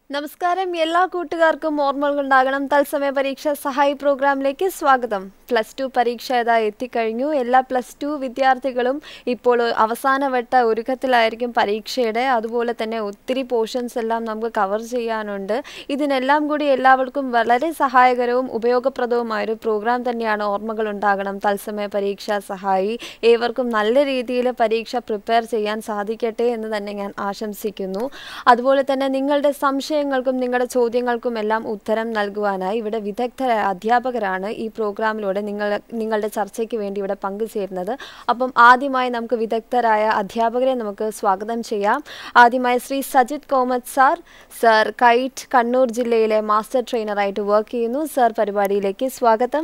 നമസ്കാരം എല്ലാ കൂട്ടുകാർക്കും ഓർമ്മകൾ ഉണ്ടാകണം തത്സമയ പരീക്ഷ സഹായി പ്രോഗ്രാമിലേക്ക് സ്വാഗതം പ്ലസ് ടു പരീക്ഷ ഇതാ എത്തിക്കഴിഞ്ഞു എല്ലാ പ്ലസ് ടു വിദ്യാർത്ഥികളും ഇപ്പോൾ അവസാനവട്ട ഒരുക്കത്തിലായിരിക്കും പരീക്ഷയുടെ അതുപോലെ തന്നെ ഒത്തിരി പോർഷൻസ് എല്ലാം നമുക്ക് കവർ ചെയ്യാനുണ്ട് ഇതിനെല്ലാം കൂടി എല്ലാവർക്കും വളരെ സഹായകരവും ഉപയോഗപ്രദവുമായൊരു പ്രോഗ്രാം തന്നെയാണ് ഓർമ്മകൾ ഉണ്ടാകണം തത്സമയ പരീക്ഷ സഹായി ഏവർക്കും നല്ല രീതിയിൽ പരീക്ഷ പ്രിപ്പയർ ചെയ്യാൻ സാധിക്കട്ടെ എന്ന് തന്നെ ഞാൻ ആശംസിക്കുന്നു അതുപോലെ തന്നെ നിങ്ങളുടെ സംശയങ്ങൾക്കും നിങ്ങളുടെ ചോദ്യങ്ങൾക്കും എല്ലാം ഉത്തരം നൽകുവാനായി ഇവിടെ വിദഗ്ധരായ അധ്യാപകരാണ് ഈ പ്രോഗ്രാമിലൂടെ നിങ്ങൾ നിങ്ങളുടെ ചർച്ചയ്ക്ക് വേണ്ടി ഇവിടെ പങ്കുചേരുന്നത് അപ്പം ആദ്യമായി നമുക്ക് വിദഗ്ധരായ അധ്യാപകരെ നമുക്ക് സ്വാഗതം ചെയ്യാം ആദ്യമായി Shri Sajith Komath sir sir KITE Kannur ജില്ലയിലെ മാസ്റ്റർ ട്രെയിനറായിട്ട് വർക്ക് ചെയ്യുന്നു സർ പരിപാടിയിലേക്ക് സ്വാഗതം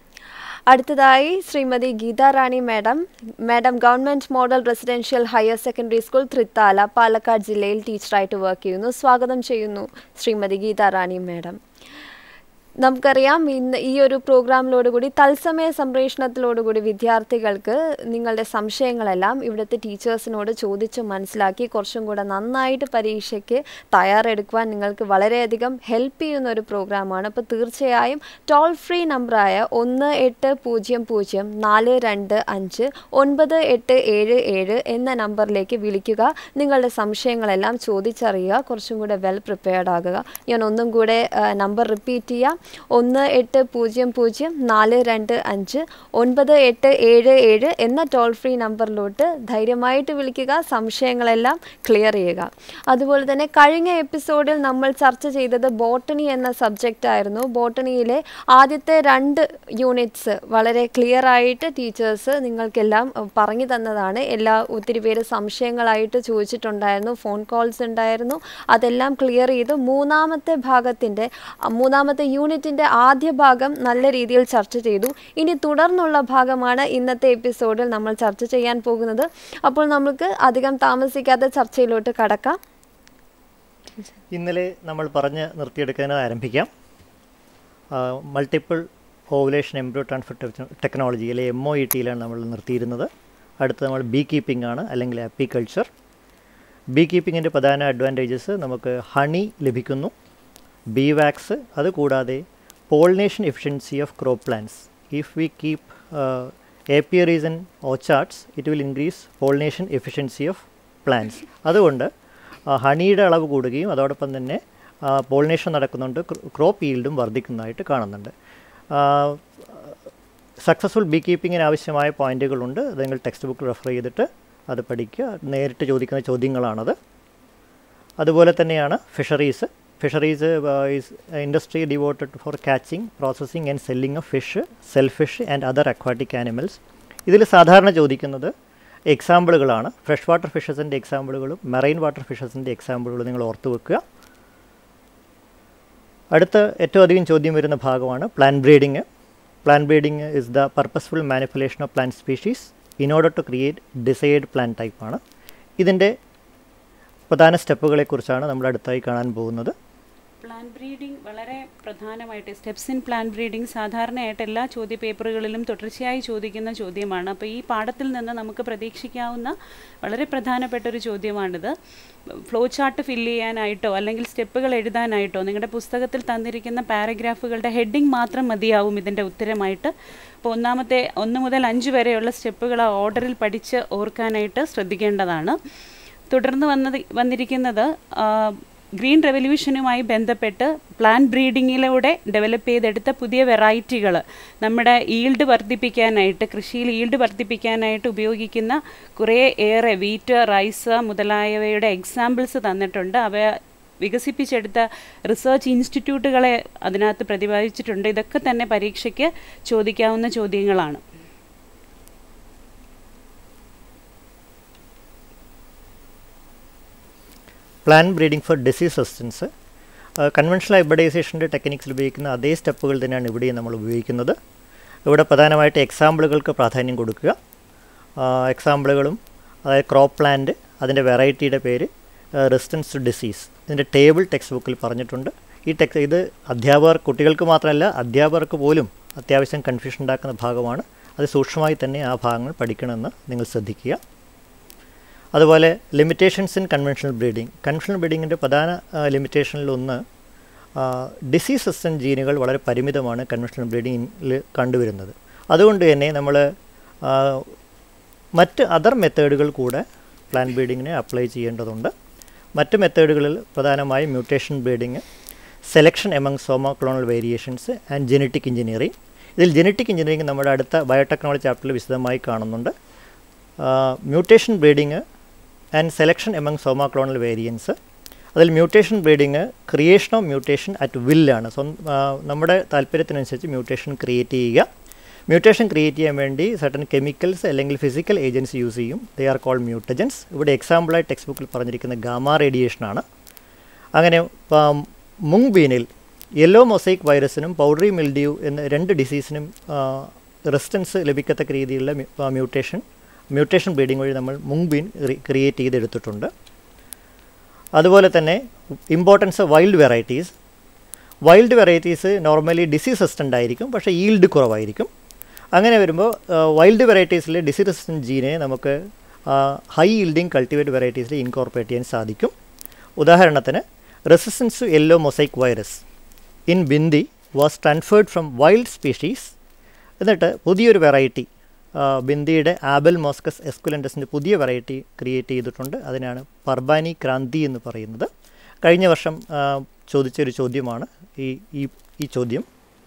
അടുത്തതായി Shrimati Geetha Rani madam madam government model residential higher secondary school Thrithala Palakkad ജില്ലയിൽ ടീച്ചറായിട്ട് വർക്ക് ചെയ്യുന്നു സ്വാഗതം ചെയ്യുന്നു ശ്രീമതി ഗീത റാണി മാഡം നമുക്കറിയാം ഇന്ന് ഈ ഒരു പ്രോഗ്രാമിലോടുകൂടി തത്സമയ സംപ്രേഷണത്തിലോടുകൂടി വിദ്യാർത്ഥികൾക്ക് നിങ്ങളുടെ സംശയങ്ങളെല്ലാം ഇവിടുത്തെ ടീച്ചേഴ്സിനോട് ചോദിച്ച് മനസ്സിലാക്കി കുറച്ചും കൂടെ നന്നായിട്ട് പരീക്ഷയ്ക്ക് തയ്യാറെടുക്കുവാൻ നിങ്ങൾക്ക് വളരെയധികം ഹെൽപ്പ് ചെയ്യുന്ന ഒരു പ്രോഗ്രാമാണ് അപ്പോൾ തീർച്ചയായും ടോൾ ഫ്രീ നമ്പറായ ഒന്ന് എട്ട് പൂജ്യം പൂജ്യം നാല് രണ്ട് അഞ്ച് ഒൻപത് എട്ട് ഏഴ് ഏഴ് എന്ന നമ്പറിലേക്ക് വിളിക്കുക നിങ്ങളുടെ സംശയങ്ങളെല്ലാം ചോദിച്ചറിയുക കുറച്ചും കൂടെ വെൽ പ്രിപ്പയർഡ് ആകുക ഞാൻ ഒന്നും കൂടെ നമ്പർ റിപ്പീറ്റ് ചെയ്യാം ഒന്ന് എട്ട് പൂജ്യം പൂജ്യം നാല് രണ്ട് അഞ്ച് ഒൻപത് എട്ട് ഏഴ് ഏഴ് എന്ന ടോൾ ഫ്രീ നമ്പറിലോട്ട് ധൈര്യമായിട്ട് വിളിക്കുക സംശയങ്ങളെല്ലാം ക്ലിയർ ചെയ്യുക അതുപോലെ തന്നെ കഴിഞ്ഞ എപ്പിസോഡിൽ നമ്മൾ ചർച്ച ചെയ്തത് ബോട്ടണി എന്ന സബ്ജക്റ്റ് ആയിരുന്നു ബോട്ടണിയിലെ ആദ്യത്തെ രണ്ട് യൂണിറ്റ്സ് വളരെ ക്ലിയർ ആയിട്ട് ടീച്ചേഴ്സ് നിങ്ങൾക്കെല്ലാം പറഞ്ഞു തന്നതാണ് എല്ലാ ഒത്തിരി പേര് സംശയങ്ങളായിട്ട് ചോദിച്ചിട്ടുണ്ടായിരുന്നു ഫോൺ കോൾസ് ഉണ്ടായിരുന്നു അതെല്ലാം ക്ലിയർ ചെയ്ത് മൂന്നാമത്തെ ഭാഗത്തിൻ്റെ മൂന്നാമത്തെ യൂണിറ്റിൻ്റെ ആദ്യ ഭാഗം നല്ല രീതിയിൽ ചർച്ച ചെയ്തു ഇനി തുടർന്നുള്ള ഭാഗമാണ് ഇന്നത്തെ എപ്പിസോഡിൽ നമ്മൾ ചർച്ച ചെയ്യാൻ പോകുന്നത് അപ്പോൾ നമുക്ക് അധികം താമസിക്കാതെ ചർച്ചയിലോട്ട് കടക്കാം ഇന്നലെ നമ്മൾ പറഞ്ഞ് നിർത്തിയെടുക്കാൻ ആരംഭിക്കാം multiple ovulation embryo transfer technology അല്ലെ എം ഒ ഇ ടിയിലാണ് നമ്മൾ നിർത്തിയിരുന്നത് അടുത്ത് നമ്മൾ ബീ കീപ്പിംഗ് ആണ് അല്ലെങ്കിൽ അപ്പിക്കൾച്ചർ ബീ കീപ്പിങ്ങിൻ്റെ പ്രധാന അഡ്വാൻറ്റേജസ് നമുക്ക് ഹണി ലഭിക്കുന്നു ബീ വാക്സ് അതുകൂടാതെ pollination efficiency of crop plants if we keep apiaries in orchards it will increase pollination efficiency of plants അതുകൊണ്ട് ഹണിയുടെ അളവ് കൂടുകയും അതോടൊപ്പം തന്നെ പോളിനേഷൻ നടക്കുന്നുണ്ട് ക്രോപ്പ് ഈൽഡും വർദ്ധിക്കുന്നതായിട്ട് കാണുന്നുണ്ട് സക്സസ്ഫുൾ ബീ കീപ്പിങ്ങിന് ആവശ്യമായ പോയിന്റുകളുണ്ട് അത് നിങ്ങൾ ടെക്സ്റ്റ് ബുക്ക് റെഫർ ചെയ്തിട്ട് അത് പഠിക്കുക നേരിട്ട് ചോദിക്കുന്ന ചോദ്യങ്ങളാണത് അതുപോലെ തന്നെയാണ് fisheries fisheries is industry devoted for catching processing and selling of fish sell fish and other aquatic animals ഇതിൽ സാധാരണ ചോദിക്കുന്നത് എക്സാമ്പിളുകളാണ് ഫ്രഷ് വാട്ടർ ഫിഷസിൻ്റെ എക്സാമ്പിളുകളും മെറൈൻ വാട്ടർ ഫിഷസിൻ്റെ എക്സാമ്പിളുകളും നിങ്ങൾ ഓർത്ത് വെക്കുക അടുത്ത ഏറ്റവും അധികം ചോദ്യം വരുന്ന ഭാഗമാണ് plant breeding plant breeding is the purposeful manipulation of plant species in order to create desired plant ടൈപ്പാണ് ഇതിൻ്റെ പ്രധാന സ്റ്റെപ്പുകളെക്കുറിച്ചാണ് നമ്മൾ അടുത്തായി കാണാൻ പോകുന്നത് പ്ലാൻ ബ്രീഡിംഗ് വളരെ പ്രധാനമായിട്ട് സ്റ്റെപ്സ് ഇൻ പ്ലാൻ ബ്രീഡിംഗ് സാധാരണയായിട്ട് എല്ലാ ചോദ്യ പേപ്പറുകളിലും തുടർച്ചയായി ചോദിക്കുന്ന ചോദ്യമാണ് അപ്പോൾ ഈ പാഠത്തിൽ നിന്ന് നമുക്ക് പ്രതീക്ഷിക്കാവുന്ന വളരെ പ്രധാനപ്പെട്ട ഒരു ചോദ്യമാണിത് ഫ്ലോ ചാർട്ട് ഫില്ല് ചെയ്യാനായിട്ടോ അല്ലെങ്കിൽ സ്റ്റെപ്പുകൾ എഴുതാനായിട്ടോ നിങ്ങളുടെ പുസ്തകത്തിൽ തന്നിരിക്കുന്ന പാരഗ്രാഫുകളുടെ ഹെഡിങ് മാത്രം മതിയാവും ഇതിൻ്റെ ഉത്തരമായിട്ട് അപ്പോൾ ഒന്നാമത്തെ ഒന്ന് മുതൽ അഞ്ച് വരെയുള്ള സ്റ്റെപ്പുകൾ ആ ഓർഡറിൽ പഠിച്ച് ഓർക്കാനായിട്ട് ശ്രദ്ധിക്കേണ്ടതാണ് തുടർന്ന് വന്നത് വന്നിരിക്കുന്നത് ഗ്രീൻ റെവല്യൂഷനുമായി ബന്ധപ്പെട്ട് പ്ലാൻ ബ്രീഡിങ്ങിലൂടെ ഡെവലപ്പ് ചെയ്തെടുത്ത പുതിയ വെറൈറ്റികൾ നമ്മുടെ ഈൽഡ് വർദ്ധിപ്പിക്കാനായിട്ട് കൃഷിയിൽ ഈൽഡ് വർദ്ധിപ്പിക്കാനായിട്ട് ഉപയോഗിക്കുന്ന കുറേ ഏറെ വീറ്റ് റൈസ് മുതലായവയുടെ എക്സാമ്പിൾസ് തന്നിട്ടുണ്ട് അവ വികസിപ്പിച്ചെടുത്ത റിസർച്ച് ഇൻസ്റ്റിറ്റ്യൂട്ടുകളെ അതിനകത്ത് പ്രതിപാദിച്ചിട്ടുണ്ട് ഇതൊക്കെ തന്നെ പരീക്ഷയ്ക്ക് ചോദിക്കാവുന്ന ചോദ്യങ്ങളാണ് plant breeding for disease resistance conventional ഹൈബ്രിഡൈസേഷൻ്റെ ടെക്നിക്സിൽ ഉപയോഗിക്കുന്ന അതേ സ്റ്റെപ്പുകൾ തന്നെയാണ് ഇവിടെയും നമ്മൾ ഉപയോഗിക്കുന്നത് ഇവിടെ പ്രധാനമായിട്ട് എക്സാമ്പിളുകൾക്ക് പ്രാധാന്യം കൊടുക്കുക എക്സാമ്പിളുകളും അതായത് ക്രോപ്പ് പ്ലാന്റ് അതിൻ്റെ വെറൈറ്റിയുടെ പേര് റെസിസ്റ്റൻസ് ടു ഡിസീസ് ഇതിൻ്റെ ടേബിൾ ടെക്സ്റ്റ് ബുക്കിൽ പറഞ്ഞിട്ടുണ്ട് ഈ ടെക്സ്റ്റ് ഇത് അധ്യാപകർ കുട്ടികൾക്ക് മാത്രമല്ല അധ്യാപകർക്ക് പോലും അത്യാവശ്യം കൺഫ്യൂഷൻ ഉണ്ടാക്കുന്ന ഭാഗമാണ് അത് സൂക്ഷ്മമായി തന്നെ ആ ഭാഗങ്ങൾ പഠിക്കണമെന്ന് നിങ്ങൾ ശ്രദ്ധിക്കുക അതുപോലെ limitations in conventional breeding conventional ബ്രീഡിങ്ങിൻ്റെ പ്രധാന ലിമിറ്റേഷനിലൊന്ന് ഡിസീസ് സിസ്റ്റം ജീനുകൾ വളരെ പരിമിതമാണ് കൺവെൻഷണൽ ബ്രീഡിങ്ങിൽ കണ്ടുവരുന്നത് അതുകൊണ്ട് തന്നെ നമ്മൾ മറ്റ് അതർ മെത്തേഡുകൾ കൂടെ പ്ലാന്റ് ബ്രീഡിങ്ങിനെ അപ്ലൈ ചെയ്യേണ്ടതുണ്ട് മറ്റ് മെത്തേഡുകളിൽ പ്രധാനമായും mutation breeding selection among somaclonal variations and genetic engineering ഇതിൽ ജെനറ്റിക് എഞ്ചിനീയറിംഗ് നമ്മുടെ അടുത്ത ബയോടെക്നോളജി ചാപ്റ്ററിൽ വിശദമായി കാണുന്നുണ്ട് mutation breeding and selection among somaclonal variance അതിൽ mutation breeding creation of mutation at വില്ലാണ് സ്വ നമ്മുടെ താല്പര്യത്തിനനുസരിച്ച് മ്യൂട്ടേഷൻ ക്രിയേറ്റ് ചെയ്യുക മ്യൂട്ടേഷൻ ക്രിയേറ്റ് ചെയ്യാൻ വേണ്ടി സർട്ടൻ കെമിക്കൽസ് അല്ലെങ്കിൽ ഫിസിക്കൽ ഏജൻസ് യൂസ് ചെയ്യും ദേ ആർ കോൾഡ് മ്യൂട്ടജൻസ് ഇവിടെ എക്സാമ്പിളായി ടെക്സ്റ്റ് ബുക്കിൽ പറഞ്ഞിരിക്കുന്ന ഗാമ റേഡിയേഷനാണ് അങ്ങനെ മുങ് ബീനിൽ യെല്ലോ മൊസൈക്ക് വൈറസിനും പൗഡറി മിൽഡ്യൂ എന്ന രണ്ട് ഡിസീസിനും റെസിസ്റ്റൻസ് ലഭിക്കത്തക്ക രീതിയിലുള്ള മ്യൂട്ടേഷൻ മ്യൂട്ടേഷൻ ബ്രീഡിംഗ് വഴി നമ്മൾ മുങ് ബീൻ ക്രിയേറ്റ് ചെയ്തെടുത്തിട്ടുണ്ട് അതുപോലെ തന്നെ importance wild varieties wild varieties normally disease resistant ആയിരിക്കും പക്ഷേ ഈൽഡ് കുറവായിരിക്കും അങ്ങനെ വരുമ്പോൾ വൈൽഡ് വെറൈറ്റീസിൽ ഡിസീസ് റെസിസ്റ്റൻറ്റ് ജീനെ നമുക്ക് ഹൈ ഈൽഡിങ് കൾട്ടിവേറ്റ് വെറൈറ്റീസിൽ ഇൻകോർപ്പറേറ്റ് ചെയ്യാൻ സാധിക്കും ഉദാഹരണത്തിന് resistance to yellow mosaic virus in bhindi was transferred from wild species എന്നിട്ട് പുതിയൊരു വെറൈറ്റി ബിന്ദിയുടെ ആബൽ മോസ്കസ് എസ്കുലൻഡസിൻ്റെ പുതിയ വെറൈറ്റി ക്രിയേറ്റ് ചെയ്തിട്ടുണ്ട് അതിനാണ് പർബാനി ക്രാന്തി എന്ന് പറയുന്നത് കഴിഞ്ഞ വർഷം ചോദിച്ചൊരു ചോദ്യമാണ് ഈ ഈ ഈ ചോദ്യം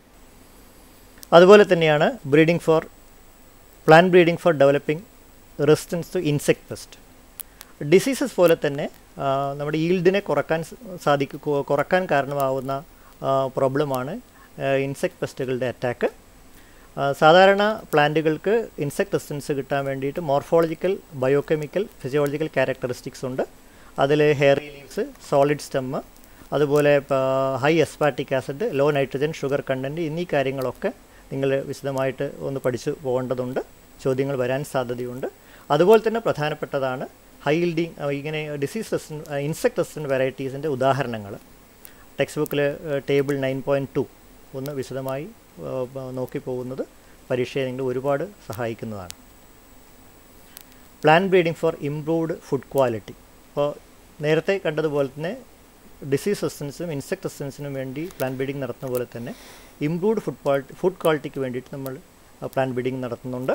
അതുപോലെ തന്നെയാണ് breeding for plant breeding for developing resistance to insect pest diseases പോലെ തന്നെ നമ്മുടെ ഈൽഡിനെ കുറക്കാൻ സാധിക്കും കുറക്കാൻ കാരണമാവുന്ന പ്രോബ്ലമാണ് ഇൻസെക്ട് പെസ്റ്റുകളുടെ അറ്റാക്ക് സാധാരണ പ്ലാന്റുകൾക്ക് ഇൻസെക്ട് റെസിസ്റ്റൻസ് കിട്ടാൻ വേണ്ടിയിട്ട് മോർഫോളജിക്കൽ ബയോകെമിക്കൽ ഫിസിയോളജിക്കൽ ക്യാരക്ടറിസ്റ്റിക്സ് ഉണ്ട് അതിൽ ഹെയറി ലീവ്സ് സോളിഡ് സ്റ്റെമ്മ് അതുപോലെ high aspartic acid low nitrogen sugar content എന്നീ കാര്യങ്ങളൊക്കെ നിങ്ങൾ വിശദമായിട്ട് ഒന്ന് പഠിച്ചു പോകേണ്ടതുണ്ട് ചോദ്യങ്ങൾ വരാൻ സാധ്യതയുണ്ട് അതുപോലെ തന്നെ പ്രധാനപ്പെട്ടതാണ് ഹൈ ഇൽഡിങ് ഇങ്ങനെ ഡിസീസ് റെസിസ്റ്റൻ ഇൻസെക്ട് റെസിസ്റ്റൻറ്റ് വെറൈറ്റീസിൻ്റെ ഉദാഹരണങ്ങൾ ടെക്സ്റ്റ് ബുക്കിൽ ടേബിൾ നയൻ പോയിൻറ്റ് ടു ഒന്ന് വിശദമായി നോക്കി പോകുന്നത് പരീക്ഷയെ നിങ്ങൾ ഒരുപാട് സഹായിക്കുന്നതാണ് plant breeding for improved food quality അപ്പോൾ നേരത്തെ കണ്ടതുപോലെ തന്നെ ഡിസീസ് റെസിസ്റ്റൻസിനും ഇൻസെക്ട് റെസിസ്റ്റൻസിനും വേണ്ടി പ്ലാൻ ബ്രീഡിംഗ് നടത്തുന്ന പോലെ തന്നെ ഇംപ്രൂവ്ഡ് ഫുഡ് ക്വാളിറ്റി ഫുഡ് ക്വാളിറ്റിക്ക് വേണ്ടിയിട്ട് നമ്മൾ പ്ലാൻ ബ്രീഡിംഗ് നടത്തുന്നുണ്ട്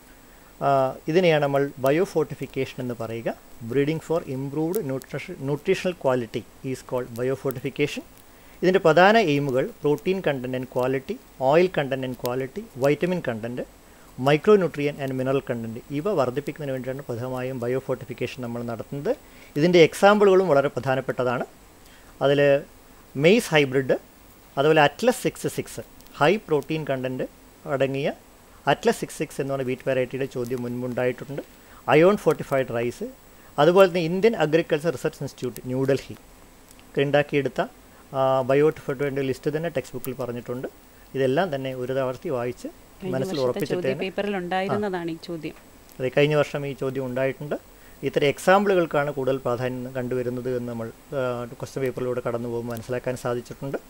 ഇതിനെയാണ് നമ്മൾ ബയോ ഫോർട്ടിഫിക്കേഷൻ എന്ന് പറയുക breeding for improved nutrition nutritional quality is called biofortification ഇതിൻ്റെ പ്രധാന എയിമുകൾ protein content and quality oil content and quality vitamin content micronutrient and mineral content ഇവ വർദ്ധിപ്പിക്കുന്നതിന് വേണ്ടിയാണ് പ്രധാനമായും ബയോ ഫോർട്ടിഫിക്കേഷൻ നമ്മൾ നടത്തുന്നത് ഇതിൻ്റെ എക്സാമ്പിളുകളും വളരെ പ്രധാനപ്പെട്ടതാണ് അതിൽ മെയ്സ് ഹൈബ്രിഡ് അതുപോലെ Atlas six six high protein content അടങ്ങിയ അറ്റ്ലസ് സിക്സ് സിക്സ് എന്ന് പറഞ്ഞ വീറ്റ് വെറൈറ്റിയുടെ ചോദ്യം മുൻപുണ്ടായിട്ടുണ്ട് അയോൺ ഫോർട്ടിഫൈഡ് റൈസ് അതുപോലെ തന്നെ Indian agriculture research institute New Delhi ഉണ്ടാക്കിയെടുത്ത ബയോട്ടിഫൈഡ് ലിസ്റ്റ് തന്നെ ടെക്സ്റ്റ് ബുക്കിൽ പറഞ്ഞിട്ടുണ്ട് ഇതെല്ലാം തന്നെ ഒരു തവർത്തി വായിച്ച് മനസ്സിൽ ഉറപ്പിച്ചിട്ട് പേപ്പറിൽ ഉണ്ടായിരുന്നതാണ് ഈ ചോദ്യം അതെ കഴിഞ്ഞ വർഷം ഈ ചോദ്യം ഉണ്ടായിട്ടുണ്ട് ഇത്തരം എക്സാമ്പിളുകൾക്കാണ് കൂടുതൽ പ്രാധാന്യം കണ്ടുവരുന്നത് എന്ന് നമ്മൾ ക്വസ്റ്റ്യൻ പേപ്പറിലൂടെ കടന്നു പോകുമ്പോൾ മനസ്സിലാക്കാൻ സാധിച്ചിട്ടുണ്ട്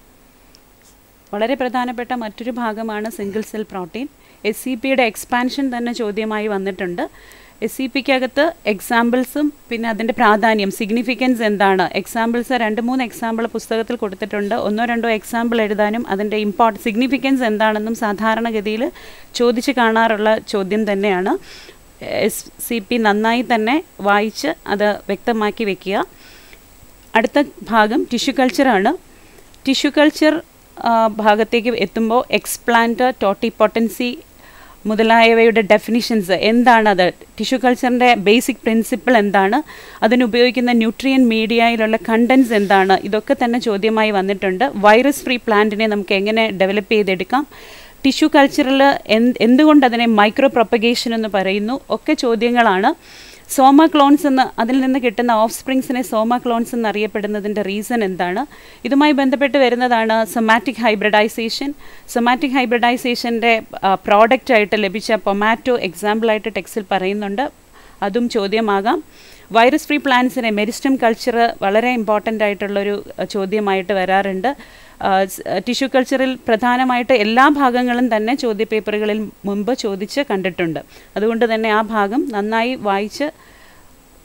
വളരെ പ്രധാനപ്പെട്ട മറ്റൊരു ഭാഗമാണ് single cell protein S C പിയുടെ എക്സ്പാൻഷൻ തന്നെ ചോദ്യമായി വന്നിട്ടുണ്ട് എസ് സി പിക്കകത്ത് എക്സാമ്പിൾസും പിന്നെ അതിൻ്റെ പ്രാധാന്യം സിഗ്നിഫിക്കൻസ് എന്താണ് എക്സാമ്പിൾസ് രണ്ട് മൂന്ന് എക്സാമ്പിൾ പുസ്തകത്തിൽ കൊടുത്തിട്ടുണ്ട് ഒന്നോ രണ്ടോ എക്സാമ്പിൾ എഴുതാനും അതിൻ്റെ ഇമ്പോർട്ട് സിഗ്നിഫിക്കൻസ് എന്താണെന്നും സാധാരണഗതിയിൽ ചോദിച്ച് കാണാറുള്ള ചോദ്യം തന്നെയാണ് എസ് സി പി നന്നായി തന്നെ വായിച്ച് അത് വ്യക്തമാക്കി വെക്കുക അടുത്ത ഭാഗം ടിഷ്യൂ കൾച്ചറാണ് ടിഷ്യൂ കൾച്ചർ ഭാഗത്തേക്ക് എത്തുമ്പോൾ എക്സ്പ്ലാന്റ് ടോട്ടിപ്പൊട്ടൻസി മുതലായവയുടെ ഡെഫിനിഷൻസ് എന്താണത് ടിഷ്യൂ കൾച്ചറിൻ്റെ ബേസിക് പ്രിൻസിപ്പിൾ എന്താണ് അതിനുപയോഗിക്കുന്ന ന്യൂട്രിയൻ മീഡിയയിലുള്ള കണ്ടൻസ് എന്താണ് ഇതൊക്കെ തന്നെ ചോദ്യമായി വന്നിട്ടുണ്ട് വൈറസ് ഫ്രീ പ്ലാന്റിനെ നമുക്ക് എങ്ങനെ ഡെവലപ്പ് ചെയ്തെടുക്കാം ടിഷ്യൂ കൾച്ചറിൽ എന്തുകൊണ്ട് അതിനെ മൈക്രോ പ്രൊപ്പഗേഷൻ എന്ന് പറയുന്നു ഒക്കെ ചോദ്യങ്ങളാണ് സോമ ക്ലോൺസ് എന്ന് അതിൽ നിന്ന് കിട്ടുന്ന ഓഫ് സ്പ്രിങ്സിനെ സോമ ക്ലോൺസ് എന്ന് അറിയപ്പെടുന്നതിൻ്റെ റീസൺ എന്താണ് ഇതുമായി ബന്ധപ്പെട്ട് വരുന്നതാണ് സൊമാറ്റിക് ഹൈബ്രിഡൈസേഷൻ സൊമാറ്റിക് ഹൈബ്രിഡൈസേഷൻ്റെ പ്രോഡക്റ്റ് ആയിട്ട് ലഭിച്ച പൊമാറ്റോ എക്സാമ്പിളായിട്ട് ടെക്സ്റ്റിൽ പറയുന്നുണ്ട് അതും ചോദ്യമാകാം വൈറസ് ഫ്രീ പ്ലാന്റ്സിനെ മെരിസ്റ്റം കൾച്ചർ വളരെ ഇമ്പോർട്ടൻ്റ് ആയിട്ടുള്ളൊരു ചോദ്യമായിട്ട് വരാറുണ്ട് ടിഷ്യൂ കൾച്ചറിൽ പ്രധാനമായിട്ട് എല്ലാ ഭാഗങ്ങളും തന്നെ ചോദ്യപേപ്പറുകളിൽ മുമ്പ് ചോദിച്ച് കണ്ടിട്ടുണ്ട് അതുകൊണ്ട് തന്നെ ആ ഭാഗം നന്നായി വായിച്ച്